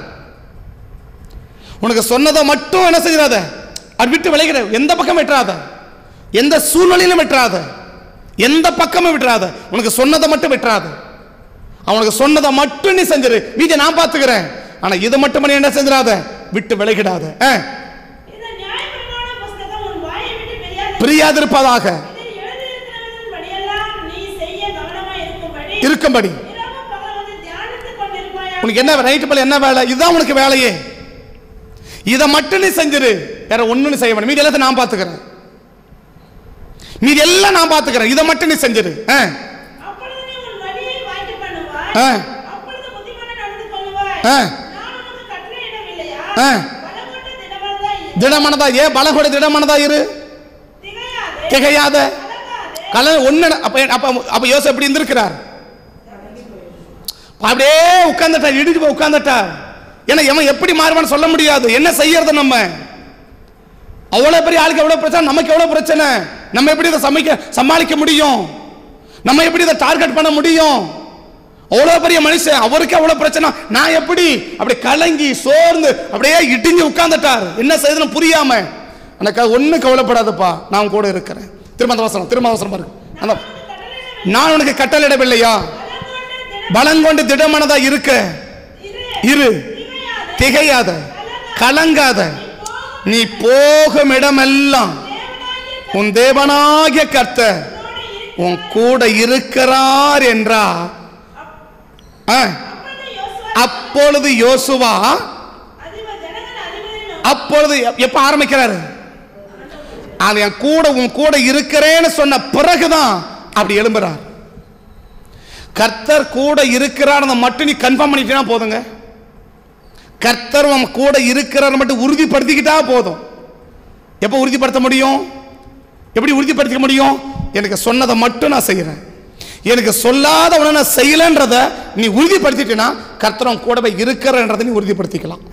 S1: உனக்கு சொன்னதை மட்டும் என்ன செய்யாத அது விட்டு விளைகிற எந்த பக்கம் விட்டுறாத எந்த சூழ்நிலையிலும் விட்டுறாத எந்த பக்கமும் விட்டுறாத உனக்கு சொன்னதை மட்டும் விட்டுறாத அவனுக்கு சொன்னதை மட்டும் நீ செஞ்சிரு மீதி நான் பார்த்துக்கிறேன் ஆனா இதை மட்டும் நீ என்ன செஞ்சிடாத விட்டு விலகிடாத ஆ,
S2: இந்த நியாயப்பிரமாண புஸ்தகம் உன் வாயை விட்டு பிரியாது
S1: பிரியாதிருப்பதாக
S2: இதில் எழுதியிருக்கிறவற்றின்படியெல்லாம் நீ செய்ய கவனமாய் இருக்கும்படி
S1: இருக்கும்படி
S2: இரவு பகல் வந்து தியானித்துக் கொண்டிருப்பாயா
S1: உனக்கு என்ன நைட்டு பல என்ன வேலை இதுதான் உனக்கு வேலையே இதை மட்டும் நீ செஞ்சிரு வேற ஒண்ணு நீ செய்ய வேண்டாம் மீதி எல்லாத்தையும் நான் பார்த்துக்கிறேன் மீதி எல்லாம் நான் பார்த்துக்கிறேன் இதை மட்டும் நீ செஞ்சிரு ஆ,
S2: அப்பொழுது நீ உன் வழியை வாய்க்கு பண்ணுவாய்
S1: ஆ.
S2: அப்பொழுது புத்திமானாய் நடந்து கொள்ளுவாய்
S1: ஆ.
S2: நான் உனக்கு கட்டளையிடவில்லையா
S1: ஆ.
S2: பலங்கொண்ட திடமனதாய் இரு.
S1: திடமனதா ஏன் பலகோட திடமனதா இரு
S2: திகையாதே
S1: திகையாத
S2: கலங்காதே
S1: கல ஒண்ணு அப்ப அப்ப அப்ப யோசை எப்படி இருந்திருக்கிறார் அப்படியே உட்கார்ந்துட்டார் இடிஞ்சு போய் உட்கார்ந்துட்டார் ஏன்னா இவன் எப்படி மாறுவான்னு சொல்ல முடியாது என்ன செய்யறது நம்ம அவ்வளவு பெரிய ஆளுக்கு எவ்வளவு பிரச்சனை நமக்கு எவ்வளவு பிரச்சனை நம்ம எப்படி இதை சமைக்க சமாளிக்க முடியும் நம்ம எப்படி இதை டார்கெட் பண்ண முடியும் அவ்வளவு பெரிய மனுஷன் அவருக்கு அவ்வளவு பிரச்சனை நான் எப்படி அப்படி கலங்கி சோர்ந்து அப்படியே இடிஞ்சு உட்கார்ந்துட்டார் என்ன செய்யணும் புரியாம எனக்கு ஒன்றும் கவலைப்படாதப்பா நான் கூட இருக்கிறேன் திரும்ப அந்த வசனம் திரும்ப அவசரம் பாருங்க அந்த நான் உனக்கு கட்டளையிடவில்லையா பலங்கொண்டு திடமனதா இருக்க இரு திகையாத கலங்காத நீ போகும் இடமெல்லாம் உன் தேவனாகிய கர்த்தர் உன் கூட இருக்கிறார் என்றா ஆ, அப்பொழுது யோசுவா
S2: அதிப ஜனங்கள் அதிபதி
S1: அப்பொழுது எப்- எப்ப ஆரம்பிக்கிறாரு அது என் கூட உன் கூட இருக்கிறேன்னு சொன்ன பிறகுதான் அப்படி எழும்புறார் கர்த்தர் கூட இருக்கிறார் மட்டும் நீ கன்ஃபார்ம் பண்ணிட்டா போதுங்க கர்த்தர் உன் கூட இருக்கிறார் மட்டும் உறுதிப்படுத்திக்கிட்டா போதும் எப்போ உறுதிப்படுத்த முடியும் எப்படி உறுதிப்படுத்திக்க முடியும் எனக்கு சொன்னதை மட்டும் நான் செய்கிறேன் எனக்கு சொல்லாத உடனே நான் செய்யலைன்றத நீ உறுதிப்படுத்திட்டேன்னா கர்த்தர் உன் கூடவே இருக்கிறன்றதை நீ உறுதிப்படுத்திக்கலாம்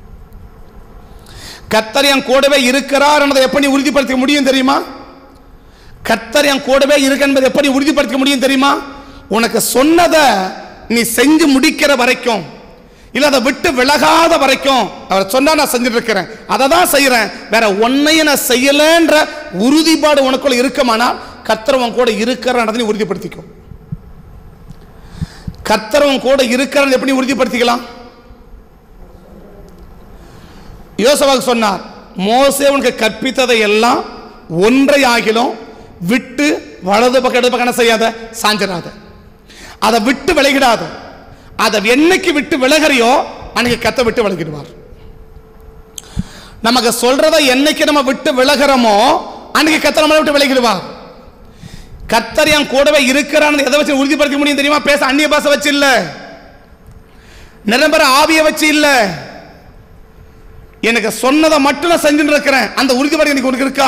S1: கர்த்தர் என் கூடவே இருக்கிறார் என்பதை எப்ப நீ உறுதிப்படுத்திக்க முடியும் தெரியுமா கர்த்தர் என் கூடவே இருக்கு என்பதை எப்படி உறுதிப்படுத்திக்க முடியும் தெரியுமா உனக்கு சொன்னதை நீ செஞ்சு முடிக்கிற வரைக்கும் இல்ல அதை விட்டு விலகாத வரைக்கும் அவர் சொன்னா நான் செஞ்சுட்டு இருக்கிறேன் அதை தான் செய்யறேன் வேற ஒன்னையும் நான் செய்யலன்ற உறுதிப்பாடு உனக்குள்ள இருக்குமானால் கர்த்தர் உன் கூட இருக்கிறன்றதை நீ உறுதிப்படுத்திக்கும் கர்த்தர் உன் கூட இருக்கிறன்னு எப்படி உறுதிப்படுத்திக்கலாம் யோசவாக்கு சொன்னார் மோசே உனக்கு கற்பித்ததை எல்லாம் ஒன்றை ஆகிலும் விட்டு வலது பக்கம் இடது பக்கம் என்ன செய்யாத சாஞ்சிடாத அதை விட்டு விலகிடாத அதை என்னைக்கு விட்டு விலகறியோ அன்னைக்கு கத்த விட்டு விலகிடுவார் நமக்கு சொல்றதை என்னைக்கு நம்ம விட்டு விலகிறோமோ அன்னைக்கு கத்த நம்மளை விட்டு விலகிடுவார் கத்தர் என் கூடவே இருக்கிறான்னு எதை வச்சு உறுதிப்படுத்த முடியும் தெரியுமா பேச அந்நிய பாசை வச்சு இல்ல நிரம்பர ஆவிய வச்சு இல்ல எனக்கு சொன்னதை மட்டும் நான் செஞ்சுட்டு இருக்கிறேன் அந்த உறுதிப்பாடு எனக்கு உனக்கு இருக்கா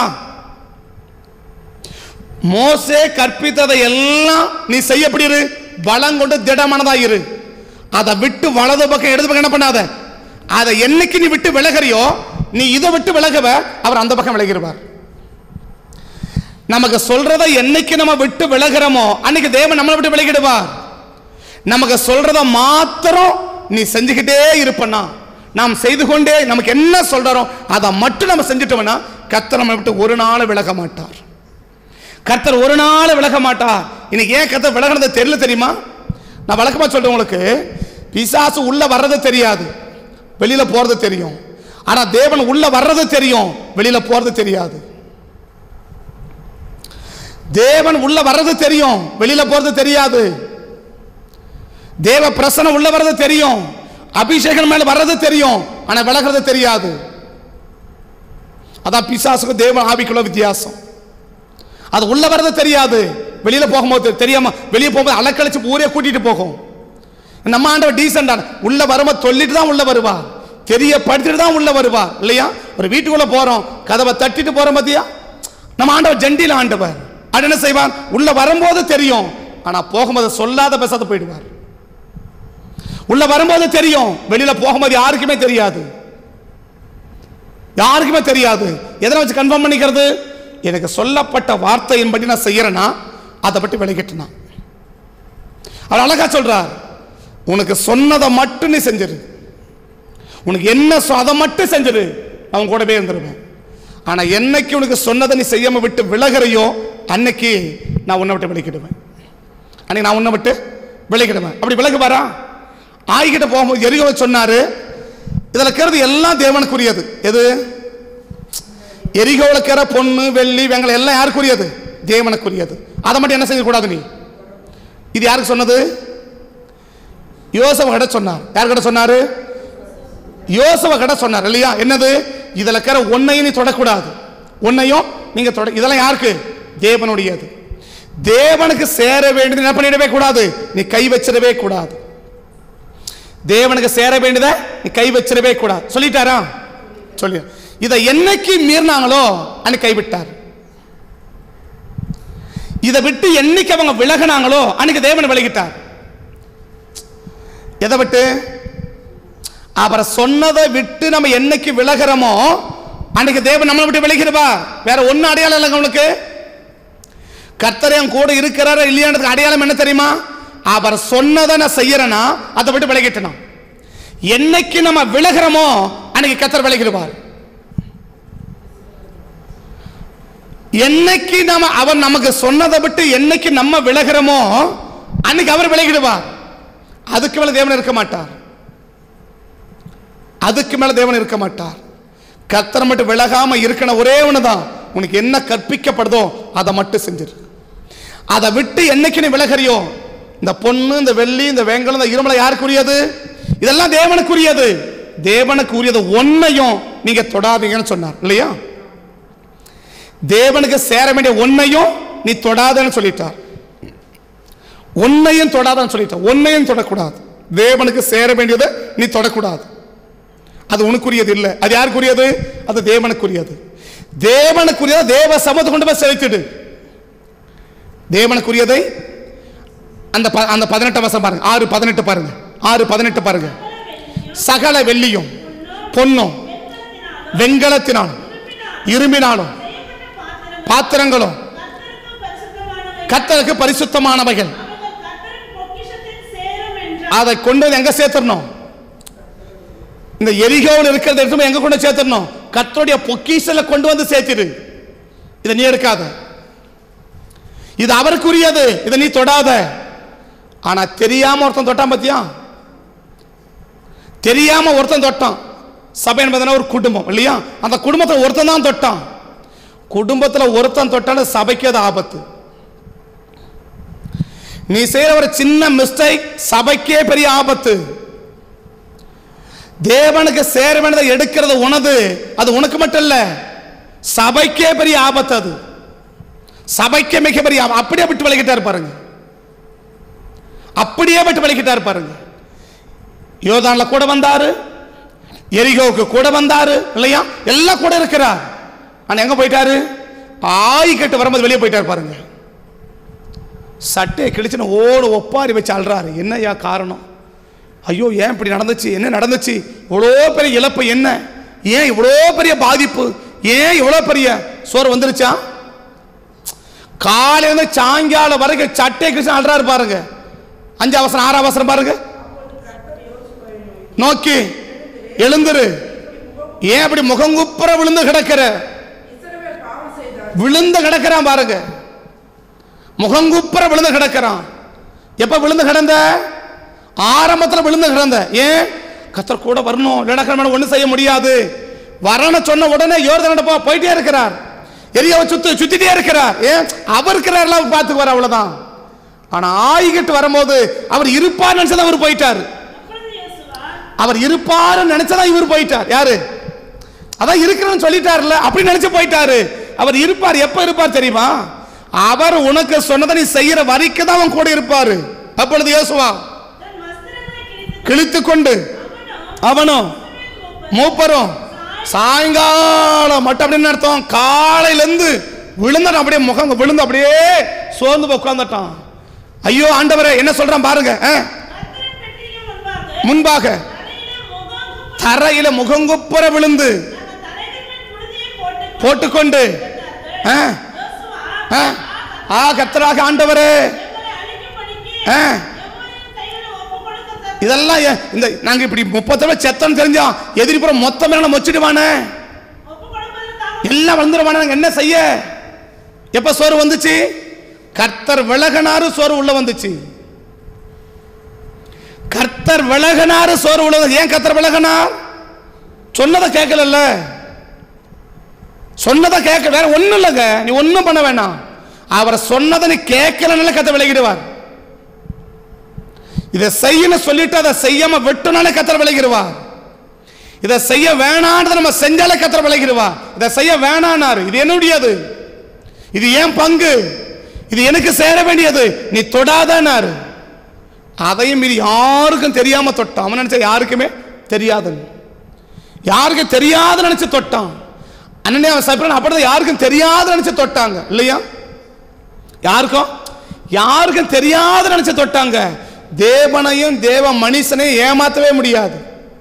S1: மோசே கற்பித்ததை எல்லாம் நீ செய்யப்படி இரு பலம் கொண்டு திடமானதா இரு அதை விட்டு வலது பக்கம் இடது பக்கம் என்ன பண்ணாத அதை என்னைக்கு நீ விட்டு விலகறியோ நீ இதை விட்டு விலகவ அவர் அந்த பக்கம் விலகிடுவார் நமக்கு சொல்றதை என்னைக்கு நம்ம விட்டு விலகிறோமோ அன்னைக்கு தேவன் நம்மளை விட்டு விலகிடுவார் நமக்கு சொல்றத மாத்திரம் நீ செஞ்சுக்கிட்டே இருப்பனா நாம் செய்து கொண்டே நமக்கு என்ன சொல்றோம் அதை மட்டும் நம்ம செஞ்சுட்டோம்னா கர்த்தர் நம்மை விட்டு ஒரு நாள் விலக மாட்டார் கர்த்தர் ஒரு நாள் விலக மாட்டார் இன்னைக்கு ஏன் கர்த்தர் விலகினது தெரியல தெரியுமா நான் வழக்கமா சொல்றேன் உங்களுக்கு பிசாசு உள்ள வர்றது தெரியாது வெளியில போறது தெரியும் ஆனா தேவன் உள்ள வர்றது தெரியும் வெளியில போறது தெரியாது தேவன் உள்ள வர்றது தெரியும் வெளியில போறது தெரியாது தேவ பிரசனம் உள்ள வர்றது தெரியும் அபிஷேகம் மேல வர்றது தெரியும் ஆனா விலகிறது தெரியாது அதான் பிசாசுக்கு தேவ ஆவிக்குள்ள வித்தியாசம் அது உள்ள வர்றது தெரியாது வெளியில போகும்போது தெரியாம வெளியே போகும்போது அலக்கழிச்சு ஊரே கூட்டிட்டு போகும் நம்ம ஆண்டவர் டீசெண்டான உள்ள வரும்போது சொல்லிட்டு தான் உள்ள வருவா தெரியப்படுத்திட்டு தான் உள்ள வருவா இல்லையா ஒரு வீட்டுக்குள்ள போறோம் கதவை தட்டிட்டு போறோம் மத்தியா நம்ம ஆண்டவர் ஜண்டியில் ஆண்டவர் அது என்ன செய்வார் உள்ள வரும்போது தெரியும் ஆனா போகும்போது சொல்லாத பேசாத போயிடுவார் உள்ள வரும்போது தெரியும் வெளியில போகும்போது யாருக்குமே தெரியாது யாருக்குமே தெரியாது எதனை வச்சு கன்ஃபார்ம் பண்ணிக்கிறது எனக்கு சொல்லப்பட்ட வார்த்தையின்படி நான் செய்யறேனா அதை பற்றி விலகிட்டனா அவர் அழகா சொல்றார் உனக்கு சொன்னதை மட்டும் நீ செஞ்சிரு உனக்கு என்ன சொ- அதை மட்டும் செஞ்சிரு அவன் கூடவே இருந்துருவேன் ஆனா என்னைக்கு உனக்கு சொன்னதை நீ செய்யாம விட்டு விலகுறையோ அன்னைக்கு நான் உன்னை விட்டு விலகிடுவேன் அன்னைக்கு நான் உன்னை விட்டு விலகிடுவேன் அப்படி விலகுவாரா ஆய்கிட்ட போகும்போது எரிகோவை சொன்னாரு இதுல இருக்கிறது எல்லாம் தேவனுக்குரியது எது எரிகோவில் இருக்கிற பொண்ணு வெள்ளி வெங்கலம் எல்லாம் யாருக்குரியது தேவனுக்குரியது அதை மட்டும் என்ன செய்யக்கூடாது நீ இது யாருக்கு சொன்னது யோசவ கிட்ட சொன்னார் யார் கிட்ட சொன்னாரு யோசவ கிட்ட சொன்னார் இல்லையா என்னது இதுல இருக்கிற ஒன்னையும் நீ தொடக்கூடாது ஒன்னையும் நீங்க தொட இதெல்லாம் யாருக்கு தேவனுடையது தேவனுக்கு சேர வேண்டியது என்ன பண்ணிடவே கூடாது நீ கை வச்சிடவே கூடாது தேவனுக்கு சேர வேண்டியதை நீ கை வச்சிடவே கூடாது சொல்லிட்டாரா சொல்லி இதை என்னைக்கு மீறினாங்களோ அன்னைக்கு கைவிட்டார் இதை விட்டு என்னைக்கு அவங்க விலகினாங்களோ அன்னைக்கு தேவன் விலகிட்டார் எதை விட்டு அவரை சொன்னதை விட்டு நம்ம என்னைக்கு விலகிறோமோ அன்னைக்கு தேவன் நம்மளை விட்டு விலகிடுவா வேற ஒன்னும் அடையாளம் இல்லைங்க உங்களுக்கு கர்த்தர் என் கூட இருக்கிறாரா இல்லையான்றதுக்கு அடையாளம் என்ன தெரியுமா அவர் சொன்னதை நான் செய்யறேனா அதை விட்டு விலகிட்டனா என்னைக்கு நம்ம விலகிறோமோ அன்னைக்கு கர்த்தர் விலகிடுவார் என்னைக்கு நாம அவர் நமக்கு சொன்னதை விட்டு என்னைக்கு நம்ம விலகிறோமோ அன்னைக்கு அவர் விலகிடுவார் அதுக்கு மேல தேவன் இருக்க மாட்டார் அதுக்கு மேல தேவன் இருக்க மாட்டார் கர்த்தர் மட்டும் விலகாம இருக்கன ஒரே ஒண்ணுதான் உனக்கு என்ன கற்பிக்கப்படுதோ அதை மட்டும் செஞ்சிரு அதை விட்டு என்னைக்கு நீ விலகறியோ இந்த பொண்ணு இந்த வெள்ளி இந்த வெங்கலம் இந்த இருமலை யாருக்குரியது இதெல்லாம் தேவனுக்குரியது தேவனுக்குரியது ஒன்னையும் நீங்க தொடாதீங்கன்னு சொன்னார் இல்லையா தேவனுக்கு சேர வேண்டிய ஒன்னையும் நீ தொடாதன்னு சொல்லிட்டார் உன்னையும் தொடாதான்னு சொல்லிட்டேன் உன்னையும் தொடக்கூடாது தேவனுக்கு சேர வேண்டியதை நீ தொடக்கூடாது அது உனக்குரியது இல்லை அது யாருக்குரியது அது தேவனுக்குரியது தேவனுக்குரியதை தேவ சமூகத்தை கொண்டு போய் செலுத்திடு தேவனுக்குரியதை அந்த ப- அந்த பதினெட்டு வருஷம் பாருங்க ஆறு பதினெட்டு பாருங்க ஆறு பதினெட்டு பாருங்க சகல வெள்ளியும் பொன்னும் வெண்கலத்தினாலும் இரும்பினாலும் பாத்திரங்களும்
S2: கர்த்தருக்கு பரிசுத்தமானவை
S1: கத்தருக்கு பரிசுத்தமானவைகள்
S2: அவர்கள் கர்த்தரின் பொக்கிஷத்தில் சேரும் என்றார்
S1: அதை கொண்டு வந்து எங்க சேர்த்துடணும் இந்த எரிகோவில் இருக்கிறத எடுத்து போய் எங்க கொண்டு சேர்த்துடணும் கத்தருடைய பொக்கிஷல கொண்டு வந்து சேர்த்திடு இதை நீ எடுக்காத இது அவருக்குரியது இதை நீ தொடாத ஆனா தெரியாம ஒருத்தன் தொட்டான் பாத்தியா தெரியாம ஒருத்தன் தொட்டான் சபை என்பதுனா ஒரு குடும்பம் இல்லையா அந்த குடும்பத்தில் ஒருத்தன் தான் தொட்டான் குடும்பத்தில் ஒருத்தன் தொட்டாலும் சபைக்கு அது ஆபத்து நீ செய்யற ஒரு சின்ன மிஸ்டேக் சபைக்கே பெரிய ஆபத்து தேவனுக்கு சேர வேண்டியதை எடுக்கிறது உனது அது உனக்கு மட்டும் இல்ல சபைக்கே பெரிய ஆபத்து அது சபைக்கே மிக பெரிய ஆபத்து. அப்படியே விட்டு விலகிட்டார் பாருங்க அப்படியே விட்டு விலகிட்டார் பாருங்க யோதான்ல கூட வந்தாரு எரிகோவுக்கு கூட வந்தாரு இல்லையா எல்லாம் கூட இருக்கிறார் ஆனா எங்க போயிட்டாரு ஆய் கட்டு வரும்போது வெளியே போயிட்டார் பாருங்க சட்டையை கிழிச்சுன்னு ஓடு ஒப்பாரி வச்சு அல்றாரு என்னய்யா காரணம் ஐயோ ஏன் இப்படி நடந்துச்சு என்ன நடந்துச்சு இவ்வளோ பெரிய இழப்பு என்ன ஏன் இவ்வளோ பெரிய பாதிப்பு ஏன் இவ்வளோ பெரிய சோறு வந்துருச்சா காலையில சாயங்காலம் வரைக்கும் சட்டையை கிழிச்சு அல்றாரு பாருங்க அஞ்சு அவசரம் ஆறு அவசரம் பாருங்க நோக்கி எழுந்துரு ஏன் அப்படி முகங்குப்புற விழுந்து கிடக்கிற விழுந்து கிடக்கிறான் பாருங்க முகங்குப்புற விழுந்து கிடக்கிறான் எப்ப விழுந்து கிடந்த ஆரம்பத்துல விழுந்து கிடந்த ஏன் கத்தர் கூட வரணும் இல்லைனா ஒன்றும் செய்ய முடியாது வரணும் சொன்ன உடனே யோர்தனோட போ போயிட்டே இருக்கிறார் எரியாவை சுத்து சுத்திட்டே இருக்கிறார் ஏன் அவர் இருக்கிறார்ல அவர் பார்த்துக்குவார் அவ்வளவுதான் ஆனா ஆயிக்கிட்டு வரும்போது அவர் இருப்பார் நினைச்சதான் அவர் போயிட்டார்
S2: அப்பொழுது யோசுவா
S1: அவர் இருப்பாருன்னு நினைச்சதான் இவர் போயிட்டார் யாரு அதான் இருக்கிறேன்னு சொல்லிட்டார்ல அப்படி நினைச்சு போயிட்டாரு அவர் இருப்பார் எப்ப இருப்பார் தெரியுமா அவர் உனக்கு சொன்னதை நீ செய்யற வரைக்கும் தான் அவன் கூட இருப்பாரு அப்பொழுது யோசுவா
S2: தன் வஸ்திரங்களை கிழித்து
S1: கிழித்து கொண்டு அவனும் மூப்பரும் சாயங்காலம் மட்டும் அப்படின்னு அர்த்தம் காலையில இருந்து விழுந்தான் அப்படியே முகம் விழுந்து அப்படியே சோர்ந்து போய் உட்கார்ந்துட்டான் ஐயோ ஆண்டவரே என்ன சொல்றான் பாருங்க ஆ,
S2: கர்த்தரின் பெட்டிக்கு முன்பாக
S1: முன்பாக
S2: தரையிலே முகம்
S1: தரையில முகங்குப்புற விழுந்து
S2: தங்கள் தலைகள் மேல் புழுதியை போட்டு
S1: போட்டுக்கொண்டு ஆ,
S2: யோசுவா
S1: ஆ, ஆ கத்தராக ஆண்டவரே
S2: எங்களை அழிக்கும்படிக்கு
S1: ஆ,
S2: எவ்வளவு கைகளை ஒப்புக் கொடுக்க தக்க
S1: இதெல்லாம் ஏன் இந்த நாங்க இப்படி முப்பது தடவை செத்தோம்னு தெரிஞ்சோம் எதிர்ப்புறம் மொத்தமே நம்ம வச்சுடுவானே
S2: ஒப்புக் கொடுப்பதற்காக
S1: எல்லாம் வந்துருவானே நாங்க என்ன செய்ய எப்ப சோறு வந்துச்சு கர்த்தர் விலகனாரு சோறு உள்ள வந்துச்சு கர்த்தர் விலகனாரு சோறு உள்ள வந்து- ஏன் கர்த்தர் விலகனார் சொன்னதை கேட்கல சொன்னதை கேட்க வேற ஒண்ணும் இல்லைங்க நீ ஒண்ணும் பண்ண வேணாம் அவர் சொன்னதை நீ கேட்கலனால கத்த விலகிடுவார் இதை செய்யணும் சொல்லிட்டு அதை செய்யாம விட்டுனாலே கத்தர் விலகிடுவார் இதை செய்ய வேணான்றதை நம்ம செஞ்சாலே கத்தர் விலகிடுவார் இதை செய்ய வேணானாரு இது என்னுடையது இது ஏன் பங்கு இது எனக்கு சேர வேண்டியது நீ தொடாதனாரு அதையும் மீறி யாருக்கும் தெரியாம தொட்டான் அவன் நினைச்சா யாருக்குமே தெரியாதுன்னு யாருக்கும் தெரியாத நினைச்சு தொட்டான் அண்ணனே அவன் சைப்ரன் அப்படிதான் யாருக்கும் தெரியாத நினைச்சு தொட்டாங்க இல்லையா யாருக்கும் யாருக்கும் தெரியாத நினைச்சு தொட்டாங்க தேவனையும் தேவ மனுஷனையும் ஏமாத்தவே முடியாது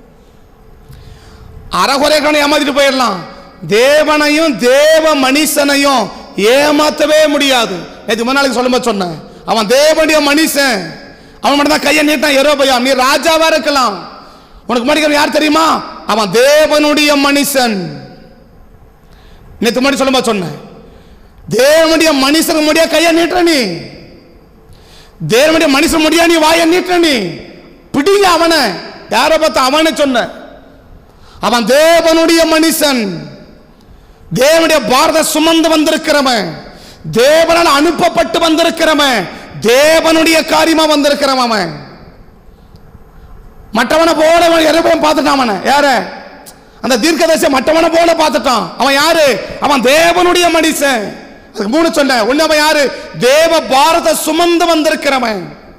S1: அறகுறைக்கான ஏமாத்திட்டு போயிடலாம் தேவனையும் தேவ மனுஷனையும் ஏமாத்தவே முடியாது நேற்று முன்னாளுக்கு சொல்லும்போது சொன்னேன் அவன் தேவனுடைய மனுஷன் அவன் மட்டும் தான் கையை நீட்டான் எரோபயா நீ ராஜாவா இருக்கலாம் உனக்கு முன்னாடி யார் தெரியுமா அவன் தேவனுடைய மனுஷன் நேற்று முன்னாடி சொல்லும்போது சொன்னேன் தேவனுடைய மனுஷன் முடிய கையை நீட்டுற நீ தேவனுடைய மனுஷன் முடியா நீ வாயை நீட்டுற நீ பிடிங்க அவனை யாரை பார்த்து அவனை சொன்ன அவன் தேவனுடைய மனுஷன் தேவனுடைய பாரத சுமந்து வந்திருக்கிறவன் தேவனால் அனுப்பப்பட்டு வந்திருக்கிறவன் தேவனுடைய காரியமா வந்திருக்கிறவன் அவன் மற்றவனை போல எருபையும் பார்த்துட்டான் அவனை யார அந்த தீர்க்கதரிசி மற்றவனை போல பார்த்துட்டான் அவன் யாரு அவன் தேவனுடைய மனுஷன் அதுக்கு மூணு சொன்னேன் ஒண்ணு அவன் யாரு தேவ பாரத சுமந்து வந்திருக்கிறவன்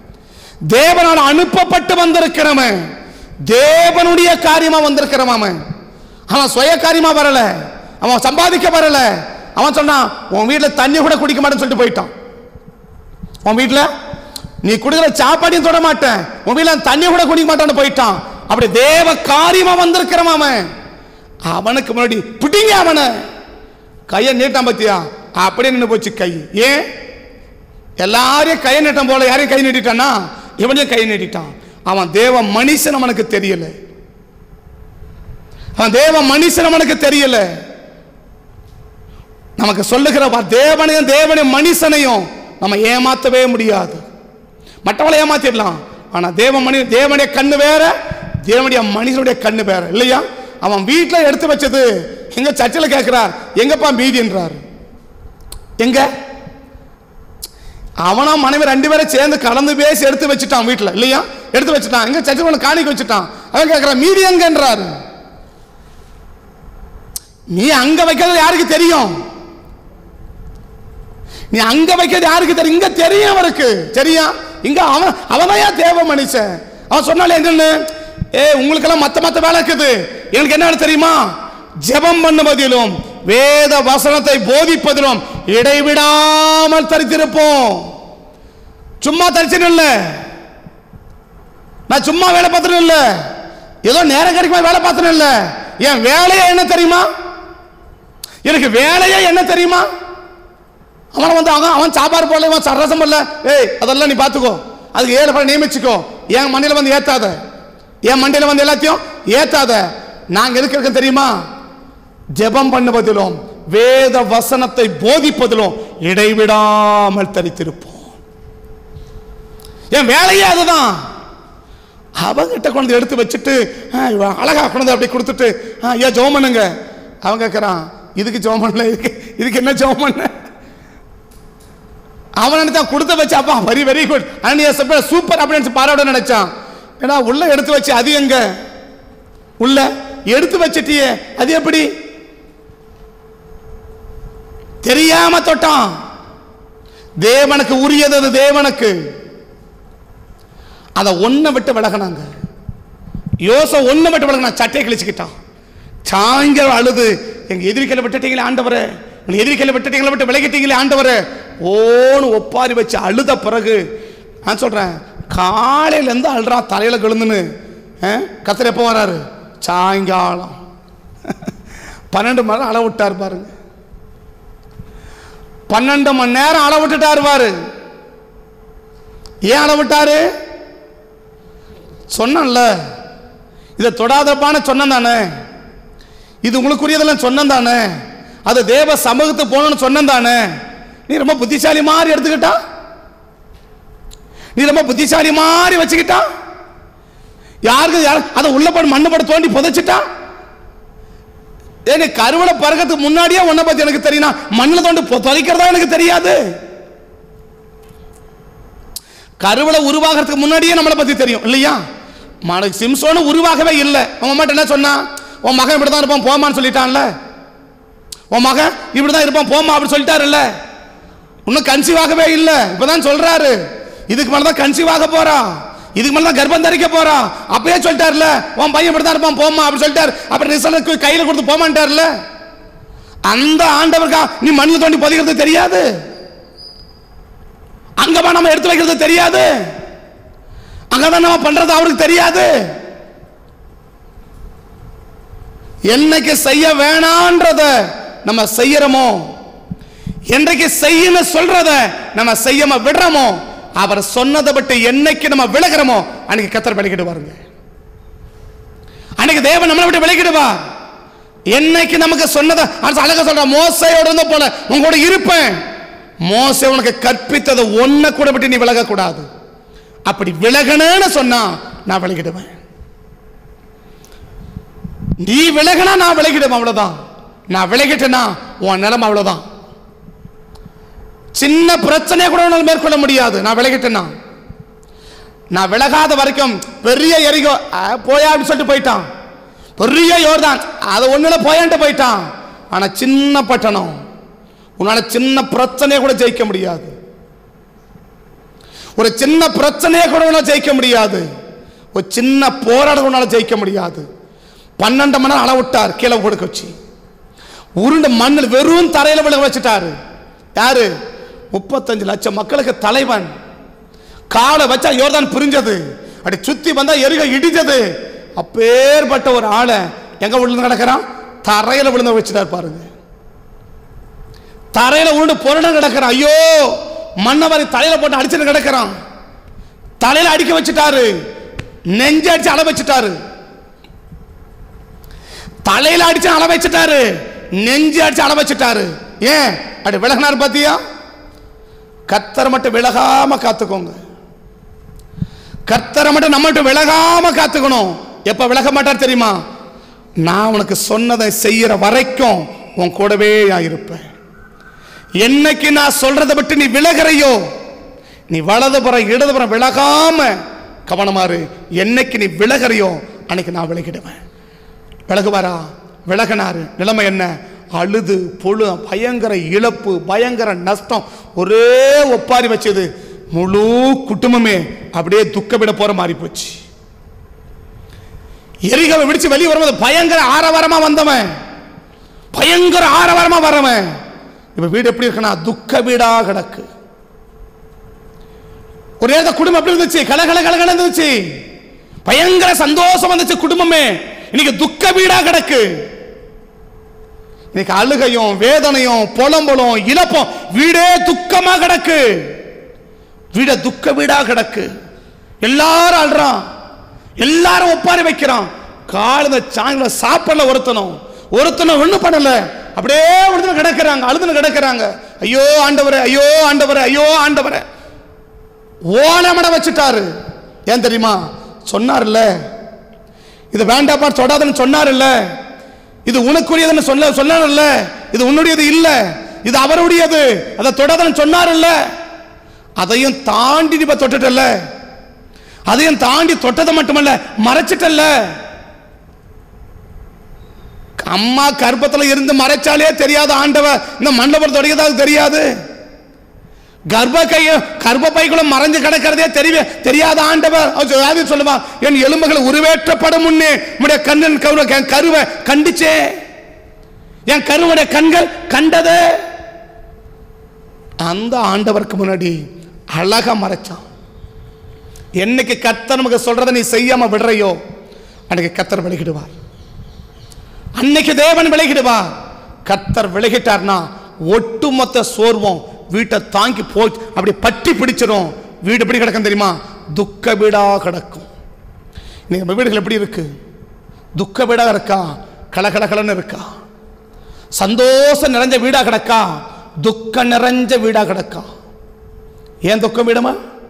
S1: தேவனால் அனுப்பப்பட்டு வந்திருக்கிறவன் தேவனுடைய காரியமா வந்திருக்கிறவன் அவன் அவன் சுய காரியமா வரல அவன் சம்பாதிக்க வரல அவன் சொன்னான் உன் வீட்டுல தண்ணி கூட குடிக்க மாட்டேன்னு சொல்லிட்டு போயிட்டான் உன் வீட்டுல நீ குடிக்கிற சாப்பாடையும் தொட மாட்டேன் உன் வீட்டுல தண்ணி கூட குடிக்க மாட்டான்னு போயிட்டான் அப்படி தேவ காரியமா வந்திருக்கிறவன் அவன் அவனுக்கு முன்னாடி பிடிங்க அவனை கையை நீட்டான் பத்தியா அப்படியே நின்று போச்சு கை ஏன் எல்லாரையும் கை நீட்டம் போல யாரையும் கை நீட்டிட்டானா இவனையும் கை நீட்டிட்டான் அவன் தேவ மனுஷன் அவனுக்கு தெரியல அவன் தேவ மனுஷன் அவனுக்கு தெரியல நமக்கு சொல்லுகிற வா- தேவனையும் தேவனையும் மனுஷனையும் நம்ம ஏமாத்தவே முடியாது மற்றவளை ஏமாத்திடலாம் ஆனா தேவ மணி தேவனுடைய கண்ணு வேற தேவனுடைய மனுஷனுடைய கண்ணு வேற இல்லையா அவன் வீட்டில் எடுத்து வச்சது எங்க சர்ச்சில் கேட்கிறார் எங்கப்பா மீதின்றார் எங்க அவனா மனைவி ரெண்டு பேரும் சேர்ந்து கலந்து பேசி எடுத்து வச்சுட்டான் வீட்டில் இல்லையா எடுத்து வச்சுட்டான் எங்க சர்ச்சில் ஒன்று காணிக்க வச்சுட்டான் அவன் கேட்கிறான் மீதி எங்கன்றாரு நீ அங்க வைக்கிறது யாருக்கு தெரியும் நீ அங்க வைக்கிறது யாருக்கு தெரியும் இங்க தெரியும் அவருக்கு சரியா இங்க அவன் அவனையா தேவ மனுஷன் அவன் சொன்னாலே என்னன்னு ஏ உங்களுக்கெல்லாம் மத்த மத்த வேலை இருக்குது எனக்கு என்ன வேலை தெரியுமா ஜெபம் பண்ணுவதிலும் வேத வசனத்தை போதிப்பதிலும் இடைவிடாமல் தரித்திருப்போம் சும்மா தரிச்சுன்னு இல்ல நான் சும்மா வேலை பார்த்துட்டு இல்ல ஏதோ நேரம் கிடைக்குமா வேலை பார்த்துட்டு இல்ல என் வேலையே என்ன தெரியுமா எனக்கு வேலையே என்ன தெரியுமா அவனை வந்து அவன் அவன் சாப்பாடு போடல இவன் சரசம் பண்ணல ஏய் அதெல்லாம் நீ பார்த்துக்கோ அதுக்கு ஏழு பேரை நியமிச்சுக்கோ என் மண்டியில வந்து ஏத்தாத என் மண்டியில வந்து எல்லாத்தையும் ஏத்தாத நாங்க எதுக்கு இருக்கோம் தெரியுமா ஜெபம் பண்ணுவதிலும் வேத வசனத்தை போதிப்பதிலும் இடைவிடாமல் தரித்திருப்போம் என் வேலையே அதுதான் அவங்கிட்ட கொண்டு வந்து எடுத்து வச்சுட்டு ஆ, இவன் அழகா கொண்டு வந்து அப்படி கொடுத்துட்டு ஆ, ஐயா ஜெபம் பண்ணுங்க அவன் கேட்கறான் இதுக்கு ஜெபம் பண்ணல இதுக்கு இதுக்கு என்ன ஜெபம் பண்ண அவன் நினைச்சான் கொடுத்த வச்சு அப்பா வெரி வெரி குட் அனியா சூப்பர் அப்படின்னு நினைச்சு பாராட்ட நினைச்சான் ஏன்னா உள்ள எடுத்து வச்சு அது எங்க உள்ள எடுத்து வச்சிட்டியே அது எப்படி தெரியாம தொட்டான் தேவனுக்கு உரியது அது தேவனுக்கு அதை ஒன்றை விட்டு விலகினாங்க யோச ஒன்றை விட்டு விலகினா சட்டையை கிழிச்சுக்கிட்டான் சாயங்காலம் அழுது எங்க எதிரிக்கையில விட்டுட்டீங்களே ஆண்டவரே எங்க எதிரிக்கையில விட்டுட்டீங்களே விட்டு விலகிட்டீங்களே ஆண்டவரே ஓன்னு ஒப்பாரி வச்சு அழுத பிறகு நான் சொல்றேன் காலையில இருந்து அழுறான் தலையில கிழுந்துன்னு கத்திர எப்போ வராரு சாயங்காலம் பன்னெண்டு மணி நேரம் அள விட்டார் பாருங்க பன்னெண்டு மணி நேரம் அள விட்டுட்டாரு பாரு ஏன் அள விட்டாரு சொன்னேன்ல இதை தொடாதப்பான சொன்னேன் தானே இது உங்களுக்குரியதெல்லாம் சொன்னேன் தானே அது தேவ சமூகத்துக்கு போகணும்னு சொன்னேன் தானே நீ ரொம்ப புத்திசாலி மாதிரி எடுத்துக்கிட்டா நீ ரொம்ப புத்திசாலி மாதிரி வச்சுக்கிட்டா யாருக்கு யார் அதை உள்ள போட்டு மண்ணு போட்டு தோண்டி புதைச்சிட்டா ஏன்னு கருவளை பறக்கிறதுக்கு முன்னாடியே உன்னை பத்தி எனக்கு தெரியும் மண்ணில் தோண்டி பொ- புதைக்கிறதா எனக்கு தெரியாது கருவளை உருவாகிறதுக்கு முன்னாடியே நம்மளை பத்தி தெரியும் இல்லையா மன சிம்சோனு உருவாகவே இல்லை அவன் மட்டும் என்ன சொன்னான் உன் மகன் இப்படி தான் இருப்பான் போமான்னு சொல்லிட்டான்ல உன் மகன் இப்படி தான் இருப்பான் போமா அப்படி சொல்லிட்டாருல்ல இன்னும் கன்சீவ் ஆகவே இல்லை இப்பதான் சொல்றாரு இதுக்கு மேல தான் கன்சீவ் ஆக போறா இதுக்கு மேல தான் கர்ப்பம் தரிக்க போறா அப்பயே சொல்லிட்டாருல உன் பையன் இப்படி தான் இருப்பான் போமா அப்படி சொல்லிட்டாரு அப்புறம் ரிசல்ட் கையில கொடுத்து போமான்ட்டார்ல அந்த ஆண்டவருக்கா நீ மண்ணில் தோண்டி புதைக்கிறது தெரியாது அங்கவா நம்ம எடுத்து வைக்கிறது தெரியாது அங்கதான் நம்ம பண்றது அவருக்கு தெரியாது என்னைக்கு செய்ய வேணான்றத நம்ம செய்யறோமோ என்றைக்கு செய்யணும் சொல்றத நம்ம செய்யாம விடுறோமோ அவர் சொன்னதை விட்டு என்னைக்கு நம்ம விலகிறோமோ அன்னைக்கு கத்தர் விலகிடுவாருங்க அன்னைக்கு தேவன் நம்மளை விட்டு விலகிடுவார் என்னைக்கு நமக்கு சொன்னதை அரசு அழகா சொல்ற மோசையோட இருந்த போல உங்களோட இருப்பேன் மோசை உனக்கு கற்பித்ததை ஒன்ன கூட விட்டு நீ விலக கூடாது அப்படி விலகணும்னு சொன்னா நான் விலகிடுவேன் நீ விலகினா நான் விலகிடுவேன் அவ்வளவுதான் நான் விலகிட்டேனா உன் நிலைமை அவ்வளவுதான் சின்ன பிரச்சனையை கூட உன்னால் மேற்கொள்ள முடியாது நான் விலகிட்டேனா நான் விலகாத வரைக்கும் பெரிய எரிகோ ஆ, போயா அப்படின்னு சொல்லிட்டு போயிட்டான் பெரிய யோர்தான் அதை ஒண்ணுல போயான்ட்டு போயிட்டான் ஆனா சின்ன பட்டணம் உன்னால சின்ன பிரச்சனையை கூட ஜெயிக்க முடியாது ஒரு சின்ன பிரச்சனையை கூட உன்னால ஜெயிக்க முடியாது ஒரு சின்ன போராட்டம் உன்னால ஜெயிக்க முடியாது பன்னெண்டு மணி நேரம் அளவிட்டார் கீழே கொடுக்க வச்சு உருண்டு மண்ணில் வெறும் தரையில விழுக வச்சுட்டாரு யாரு முப்பத்தஞ்சு லட்சம் மக்களுக்கு தலைவன் காலை வச்சா யோர்தான் பிரிஞ்சது அப்படி சுத்தி வந்தா எருக இடிஞ்சது அப்பேற்பட்ட ஒரு ஆளை எங்க விழுந்து கிடக்கிறான் தரையில விழுந்து வச்சுட்டார் பாருங்க தரையில உருண்டு புரண்டு கிடக்கிறான் ஐயோ மண்ணவாரி தலையில போட்டு அடிச்சுட்டு கிடக்கிறான் தலையில அடிக்க வச்சுட்டாரு நெஞ்ச அடிச்சு அள வச்சுட்டாரு தலையில அடிச்சு அள வச்சுட்டாரு நெஞ்சு அடிச்சு அள வச்சுட்டாரு ஏன் அப்படி விலகினார் பாத்தியா கத்தரை மட்டும் விலகாம காத்துக்கோங்க கர்த்தரை மட்டும் நம்மகிட்ட விலகாம காத்துக்கணும் எப்ப விலக மாட்டார் தெரியுமா நான் உனக்கு சொன்னதை செய்யற வரைக்கும் உன் கூடவே நான் இருப்பேன் என்னைக்கு நான் சொல்றதை விட்டு நீ விலகுறையோ நீ வலதுபுறம் இடதுபுறம் விலகாம கவனமாறு என்னைக்கு நீ விலகுறையோ அன்னைக்கு நான் விலகிடுவேன் விலகுவாரா விலகினாரு நிலைமை என்ன அழுது பொழு பயங்கர இழப்பு பயங்கர நஷ்டம் ஒரே ஒப்பாரி வச்சது முழு குடும்பமே அப்படியே துக்கமிட போற மாதிரி போச்சு எரிகவை விடிச்சு வெளியே வரும்போது பயங்கர ஆரவாரமா வந்தவன் பயங்கர ஆரவாரமா வரவன் இப்ப வீடு எப்படி இருக்குன்னா துக்க வீடா கிடக்கு ஒரு நேரத்தை குடும்பம் எப்படி இருந்துச்சு கலகல கலகல இருந்துச்சு பயங்கர சந்தோஷம் வந்துச்சு குடும்பமே இன்னைக்கு துக்க வீடா கிடக்கு இன்னைக்கு அழுகையும் வேதனையும் புலம்பலும் இழப்பும் வீடே துக்கமா கிடக்கு வீட துக்க வீடா கிடக்கு எல்லாரும் அழுறான் எல்லாரும் ஒப்பாரி வைக்கிறான் காலையில சாயங்காலம் சாப்பிடல ஒருத்தனும் ஒருத்தனும் ஒண்ணும் பண்ணல அப்படியே ஒருத்தனும் கிடக்குறாங்க அழுதுன்னு கிடக்குறாங்க ஐயோ ஆண்டவரே ஐயோ ஆண்டவரே ஐயோ ஆண்டவரே ஓலமட வச்சுட்டாரு ஏன் தெரியுமா சொன்னார்ல இது வேண்டாப்பா தொடாதுன்னு சொன்னார்ல இது உனக்குரியதுன்னு சொல்ல சொன்னார்ல இது உன்னுடையது இல்ல இது அவருடையது அதை தொடாதுன்னு சொன்னார்ல அதையும் தாண்டி நீ இப்ப தொட்டுட்டல்ல அதையும் தாண்டி தொட்டதை மட்டுமல்ல மறைச்சிட்டல்ல அம்மா கர்ப்பத்துல இருந்து மறைச்சாலே தெரியாத ஆண்டவ இந்த மண்டபம் தொடங்கியதாக தெரியாது கர்ப்ப கைய கர்ப்ப பைக்குள்ள மறைஞ்சு கிடக்கிறதே தெரிய தெரியாத ஆண்டவர் அவர் சொல்லாது சொல்லுவா என் எலும்புகள் உருவேற்றப்படும் முன்னே உடைய கண்ணன் கரு- என் கருவை கண்டிச்சே என் கருவுடைய கண்கள் கண்டது அந்த ஆண்டவருக்கு முன்னாடி அழகா மறைச்சான் என்னைக்கு கத்தர் நமக்கு சொல்றதை நீ செய்யாம விடுறையோ அன்னைக்கு கத்தர் விலகிடுவார் அன்னைக்கு தேவன் விலகிடுவார் கத்தர் விலகிட்டார்னா ஒட்டுமொத்த சோர்வம் வீட்டை தாங்கி போய் அப்படி பட்டி பிடிச்சிடும் வீடு எப்படி கிடக்கும் தெரியுமா துக்க வீடா கிடக்கும் இன்னைக்கு நம்ம வீடுகள் எப்படி இருக்கு துக்க வீடா இருக்கா கலகலகலன்னு இருக்கா சந்தோஷம் நிறைஞ்ச வீடா கிடக்கா துக்க நிறைஞ்ச வீடா கிடக்கா ஏன் துக்கம் வீடுமா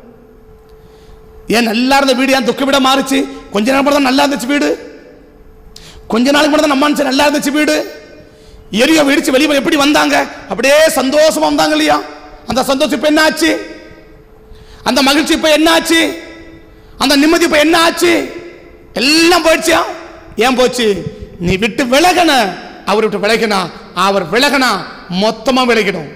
S1: ஏன் நல்லா இருந்த வீடு ஏன் துக்க வீடா மாறுச்சு கொஞ்ச நேரம் மட்டும் தான் நல்லா இருந்துச்சு வீடு கொஞ்ச நாளைக்கு மட்டும் தான் நம்ம மனுஷன் நல்லா இருந்துச்சு வீடு எரிய வெடிச்சு வெளியே எப்படி வந்தாங்க அப்படியே சந்தோஷமா வந்தாங்க இல்லையா அந்த சந்தோஷம் இப்ப என்ன ஆச்சு அந்த மகிழ்ச்சி இப்ப என்ன ஆச்சு அந்த நிம்மதி இப்ப என்ன ஆச்சு எல்லாம் போயிடுச்சா ஏன் போச்சு நீ விட்டு விலகன அவர் விட்டு விலகினா அவர் விலகினா மொத்தமா விலகிடும்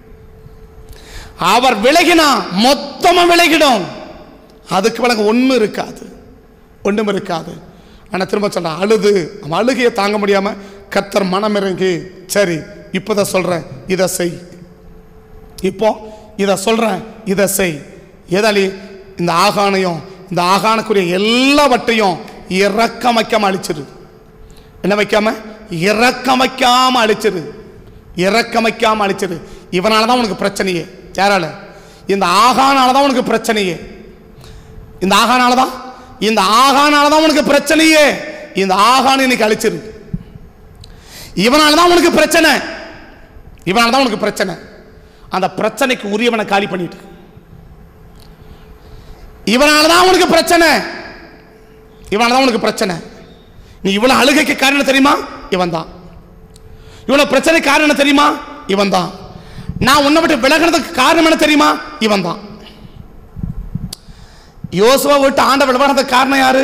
S1: அவர் விலகினா மொத்தமா விலகிடும் அதுக்கு விலக ஒண்ணும் இருக்காது ஒண்ணும் இருக்காது ஆனா திரும்ப சொல்ற அழுது அவன் அழுகையை தாங்க முடியாம கத்தர் மனம் இறங்கி சரி இப்போதான் சொல்றேன் இதை செய் இப்போ இதை சொல்றேன் இதை செய் எதாலி இந்த ஆகானையும் இந்த ஆகானுக்குரிய எல்லாவற்றையும் இறக்கம் வைக்காம அழிச்சிரு என்ன வைக்காம இறக்கம் வைக்காம அழிச்சிரு இறக்கம் வைக்காம அழிச்சிரு இவனால தான் உனக்கு பிரச்சனையே யாரால இந்த ஆகானால தான் உனக்கு பிரச்சனையே இந்த ஆகானால தான் இந்த ஆகானால தான் உனக்கு பிரச்சனையே இந்த ஆகான் இன்னைக்கு அழிச்சிரு இவனால தான் உனக்கு பிரச்சனை இவனால தான் உனக்கு பிரச்சனை அந்த பிரச்சனைக்கு உரியவனை காலி பண்ணிட்டு இவனால தான் உனக்கு பிரச்சனை இவனால தான் உனக்கு பிரச்சனை நீ இவ்வளவு அழுகைக்கு காரணம் தெரியுமா இவன் தான் இவ்வளவு பிரச்சனை காரணம் என்ன தெரியுமா இவன் தான் நான் உன்னை விட்டு விலகினதுக்கு காரணம் என்ன தெரியுமா இவன் தான் யோசுவா விட்டு ஆண்டவர் விலகினதுக்கு காரணம் யாரு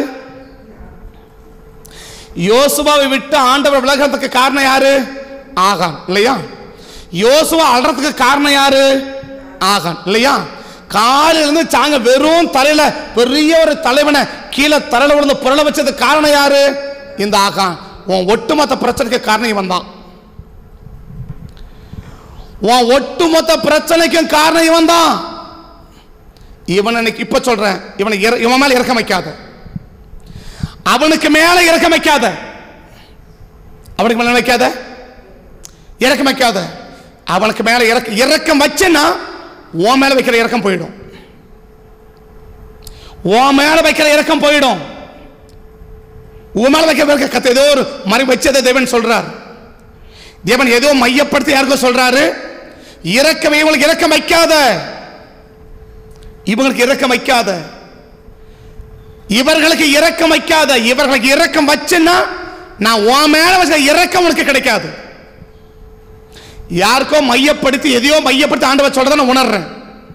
S1: யோசுவாவை விட்டு ஆண்டவர் விலகிறதுக்கு காரணம் யாரு ஆகான் இல்லையா யோசுவா அழறதுக்கு காரணம் யாரு ஆகான் இல்லையா காலில இருந்து சாங்க வெறும் தலையில பெரிய ஒரு தலைவனை கீழே தலையில விழுந்து புரள வச்சது காரணம் யாரு இந்த ஆகான் உன் ஒட்டுமொத்த பிரச்சனைக்கு காரணம் இவன் தான் உன் ஒட்டுமொத்த பிரச்சனைக்கும் காரணம் இவன் தான் இவன் இன்னைக்கு இப்ப சொல்றேன் இவனை இற- இவன் மேல இறக்க வைக்காத அவனுக்கு மேல இறக்க வைக்காத அவனுக்கு மேல வைக்காத இறக்கம் வைக்காத அவனுக்கு மேல இறக்க இறக்கம் வச்சேன்னா உன் மேல வைக்கிற இறக்கம் போயிடும் உன் மேல வைக்கிற இறக்கம் போயிடும் உன் மேல வைக்கிற இறக்கம் கத்த ஏதோ ஒரு மறை வச்சதை தேவன் சொல்றார் தேவன் ஏதோ மையப்படுத்தி யாருக்கோ சொல்றாரு இறக்கம் இவங்களுக்கு இறக்கம் வைக்காத இவங்களுக்கு இறக்கம் வைக்காத இவர்களுக்கு இறக்கம் வைக்காத இவர்களுக்கு இறக்கம் வச்சேன்னா நான் உன் மேல வச்ச இறக்கம் உனக்கு கிடைக்காது யாருக்கோ மையப்படுத்தி எதையோ மையப்படுத்தி ஆண்டவர் சொல்றதை நான் உணர்றேன்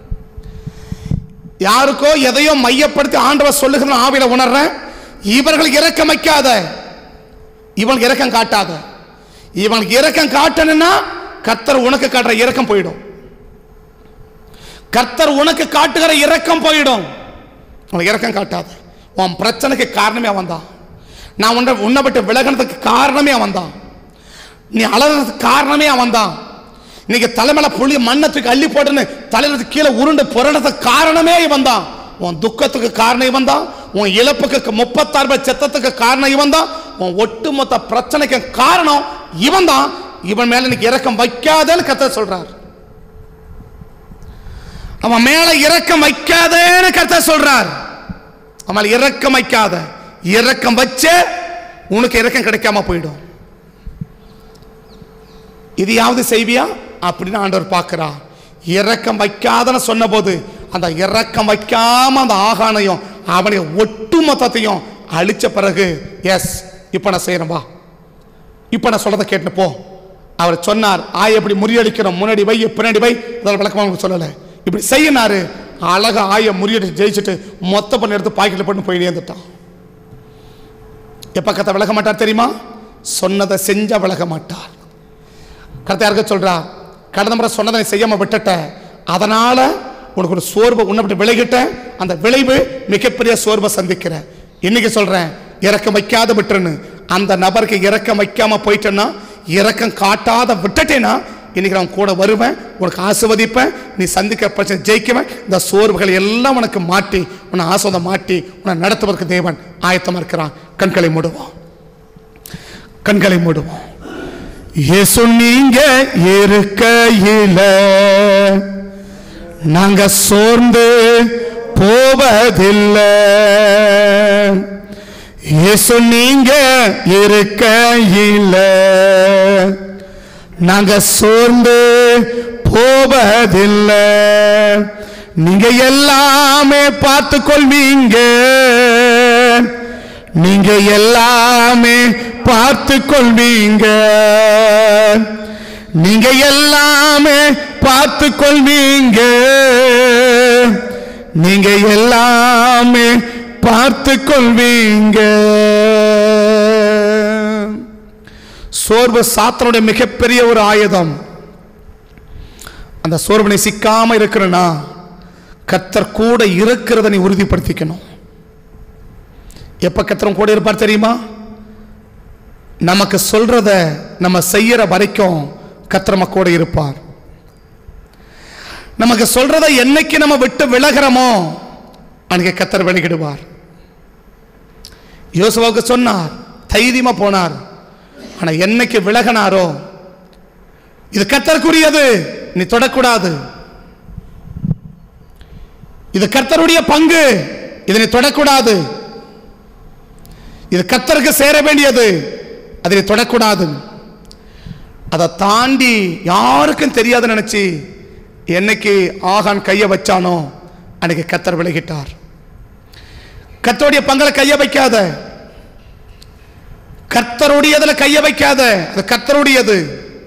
S1: யாருக்கோ எதையோ மையப்படுத்தி ஆண்டவர் சொல்லுகிற ஆவியில உணர்றேன் இவர்களுக்கு இறக்கம் வைக்காத இவனுக்கு இறக்கம் காட்டாத இவனுக்கு இறக்கம் காட்டணும்னா கர்த்தர் உனக்கு காட்டுற இறக்கம் போயிடும் கர்த்தர் உனக்கு காட்டுகிற இரக்கம் போயிடும் உனக்கு இரக்கம் காட்டாது உன் பிரச்சனைக்கு காரணமே அவன் தான் நான் உன்னை உன்னை விட்டு விலகினதுக்கு காரணமே அவன் தான் நீ அலறதுக்கு காரணமே அவன் தான் இன்னைக்கு தலைமையில புளி மண்ணை தூக்கி அள்ளி போட்டுன்னு தலையில கீழே உருண்டு புரண்டதுக்கு காரணமே இவன் தான் உன் துக்கத்துக்கு காரணம் இவன் தான் உன் இழப்புக்கு முப்பத்தாறு பேர் செத்தத்துக்கு காரணம் இவன் தான் உன் ஒட்டுமொத்த பிரச்சனைக்கு காரணம் இவன் தான் இவன் மேல இன்னைக்கு இறக்கம் வைக்காதேன்னு கத்த சொல்றார் அவன் மேல இரக்கம் வைக்காதேன்னு கர்த்தர் சொல்றார் அவன் மேல இரக்கம் வைக்காத இரக்கம் வச்ச உனக்கு இரக்கம் கிடைக்காம போயிடும் இதையாவது செய்வியா அப்படின்னு ஆண்டவர் பார்க்கிறா இரக்கம் வைக்காதன்னு சொன்னபோது அந்த இரக்கம் வைக்காம அந்த ஆகானையும் அவனை ஒட்டுமொத்தத்தையும் அழிச்ச பிறகு எஸ் இப்ப நான் செய்யறேன் வா இப்ப நான் சொல்றதை கேட்டு போ அவர் சொன்னார் ஆய எப்படி முறியடிக்கிறோம் முன்னாடி வை பின்னாடி வை அதோட விளக்கமா உங்களுக்கு சொல்லலை இப்படி செய்யினாரு அழகா ஆய முறியடி ஜெயிச்சுட்டு மொத்த பண்ணி எடுத்து பாக்கெட்ல போட்டு போய் நேர்ந்துட்டான் எப்ப கத்த விளக்க மாட்டார் தெரியுமா சொன்னதை செஞ்சா விளக்க மாட்டார் கருத்தை யாருக்க சொல்றா கடந்த முறை சொன்னதை நீ செய்யாம விட்டுட்ட அதனால உனக்கு ஒரு சோர்வை உன்னை விட்டு விலகிட்ட அந்த விளைவு மிகப்பெரிய சோர்வை சந்திக்கிற இன்னைக்கு சொல்றேன் இறக்கம் வைக்காத விட்டுருன்னு அந்த நபருக்கு இறக்கம் வைக்காம போயிட்டேன்னா இறக்கம் காட்டாத விட்டுட்டேன்னா இன்னைக்கு நான் கூட வருவேன் உனக்கு ஆசிர்வதிப்பேன் நீ சந்திக்க பிரச்சனை ஜெயிக்குவேன் இந்த சோர்வுகளை எல்லாம் உனக்கு மாட்டி உன்னை ஆசிர்வாதம் மாட்டி உன்னை நடத்துவதற்கு தேவன் ஆயத்தமா இருக்கிறான் கண்களை மூடுவோம் கண்களை மூடுவோம் இயேசு நீங்க இருக்கையில நாங்க சோர்ந்து போவதில்லை இயேசு நீங்க இருக்கையில நாங்க சோர்ந்து போவதில்லை நீங்க எல்லாமே பார்த்து கொள்வீங்க நீங்க எல்லாமே பார்த்து கொள்வீங்க நீங்க எல்லாமே பார்த்து கொள்வீங்க நீங்க எல்லாமே பார்த்து கொள்வீங்க சோர்வு சாத்தனுடைய மிகப்பெரிய ஒரு ஆயுதம் அந்த சோர்வனை சிக்காம இருக்கிறனா கத்தர் கூட இருக்கிறத நீ உறுதிப்படுத்திக்கணும் எப்ப கத்தரும் கூட இருப்பார் தெரியுமா நமக்கு சொல்றத நம்ம செய்யற வரைக்கும் கத்தர் நம்ம கூட இருப்பார் நமக்கு சொல்றத என்னைக்கு நம்ம விட்டு விலகிறோமோ அன்னைக்கு கத்தர் விலகிடுவார் யோசுவாவுக்கு சொன்னார் தைரியமா போனார் ஆனா என்னைக்கு விலகினாரோ இது கத்தருக்குரியது நீ தொடக்கூடாது இது கர்த்தருடைய பங்கு இதை நீ தொடக்கூடாது இது கர்த்தருக்கு சேர வேண்டியது அதை நீ தொடக்கூடாது அதை தாண்டி யாருக்கும் தெரியாது நினைச்சு என்னைக்கு ஆகான் கையை வச்சானோ அன்னைக்கு கத்தர் விலகிட்டார் கத்தருடைய பங்களை கைய வைக்காத கர்த்தருடையதுல கைய வைக்காத அது கர்த்தருடையது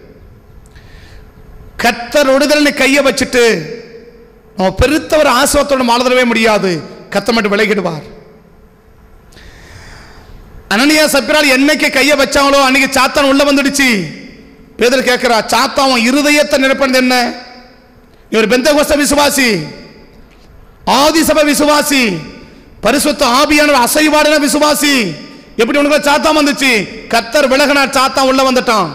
S1: கர்த்தருடையதுல நீ கைய வச்சுட்டு நம்ம பெருத்த ஒரு ஆசிரத்தோட மாறுதலவே முடியாது கத்த மட்டும் விலகிடுவார் அனனியா சப்பிரால் என்னைக்கு கைய வச்சாங்களோ அன்னைக்கு சாத்தான் உள்ள வந்துடுச்சு பேதர் கேட்கிறா சாத்தான் உன் இருதயத்தை நிரப்பினது என்ன நீ ஒரு பெந்த விசுவாசி ஆதிசபை விசுவாசி பரிசுத்த ஆவியானவர் அசைவாடின விசுவாசி எப்படி உனக்கு சாத்தான் வந்துச்சு கத்தர் விலகினார் சாத்தான் உள்ள வந்துட்டான்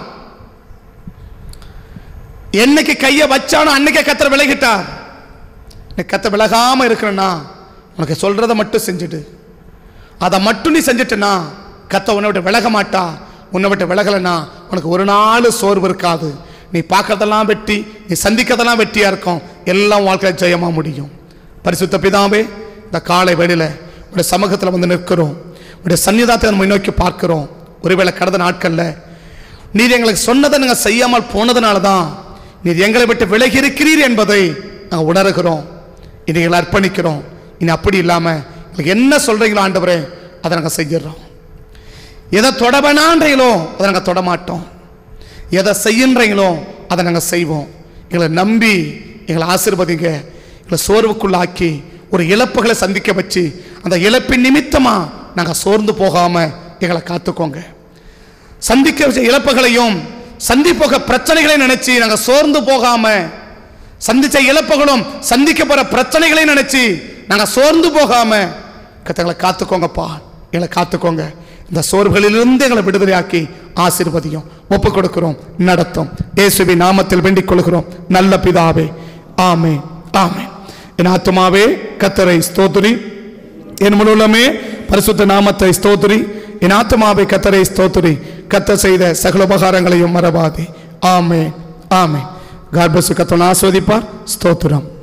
S1: என்னைக்கு கையை வச்சானோ அன்னைக்கே கத்தர் விலகிட்டார் நீ கத்த விலகாம இருக்கிறனா உனக்கு சொல்றத மட்டும் செஞ்சுடு அதை மட்டும் நீ செஞ்சுட்டனா கத்த உன்னை விட்டு விலக மாட்டா உன்னை விட்டு விலகலைன்னா உனக்கு ஒரு நாள் சோர்வு இருக்காது நீ பார்க்கறதெல்லாம் வெற்றி நீ சந்திக்கிறதெல்லாம் வெற்றியா இருக்கும் எல்லாம் வாழ்க்கையில் ஜெயமா முடியும் பரிசுத்த பிதாவே இந்த காலை வேளையில உடைய சமூகத்தில் வந்து நிற்கிறோம் உடைய சன்னிதாத்தை நம்ம நோக்கி பார்க்கிறோம் ஒருவேளை கடந்த நாட்கள்ல நீர் எங்களுக்கு சொன்னதை நாங்கள் செய்யாமல் போனதுனால தான் நீர் எங்களை விட்டு விலகி இருக்கிறீர் என்பதை நாங்கள் உணர்கிறோம் இனி எங்களை அர்ப்பணிக்கிறோம் இனி அப்படி இல்லாமல் எங்களுக்கு என்ன சொல்றீங்களோ ஆண்டவரே அதை நாங்கள் செஞ்சிடறோம் எதை தொட வேணான்றீங்களோ அதை நாங்கள் தொட மாட்டோம் எதை செய்யுன்றீங்களோ அதை நாங்கள் செய்வோம் எங்களை நம்பி எங்களை ஆசீர்வதிங்க எங்களை சோர்வுக்குள்ளாக்கி ஒரு இழப்புகளை சந்திக்க வச்சு அந்த இழப்பின் நிமித்தமா நாங்கள் சோர்ந்து போகாம எங்களை காத்துக்கோங்க சந்திக்க வச்ச இழப்புகளையும் சந்திப்போக பிரச்சனைகளை நினைச்சு நாங்க சோர்ந்து போகாம சந்திச்ச இழப்புகளும் சந்திக்க போற பிரச்சனைகளை நினைச்சு நாங்க சோர்ந்து போகாம கத்தங்களை காத்துக்கோங்கப்பா எங்களை காத்துக்கோங்க இந்த சோர்வுகளிலிருந்து எங்களை விடுதலையாக்கி ஆசீர்வதியும் ஒப்பு கொடுக்கிறோம் நடத்தும் இயேசுவி நாமத்தில் வேண்டிக் கொள்கிறோம் நல்ல பிதாவே ஆமே ஆமே என் ஆத்துமாவே கத்தரை ஸ்தோத்திரி என் முழுமே பரிசுத்த நாமத்தை ஸ்தோத்திரி என் ஆத்துமாவை கத்தரை ஸ்தோத்திரி கத்த செய்த சகல உபகாரங்களையும் மறவாதே ஆமே ஆமே கார்பசு கத்தனை ஆஸ்வதிப்பார் ஸ்தோத்திரம்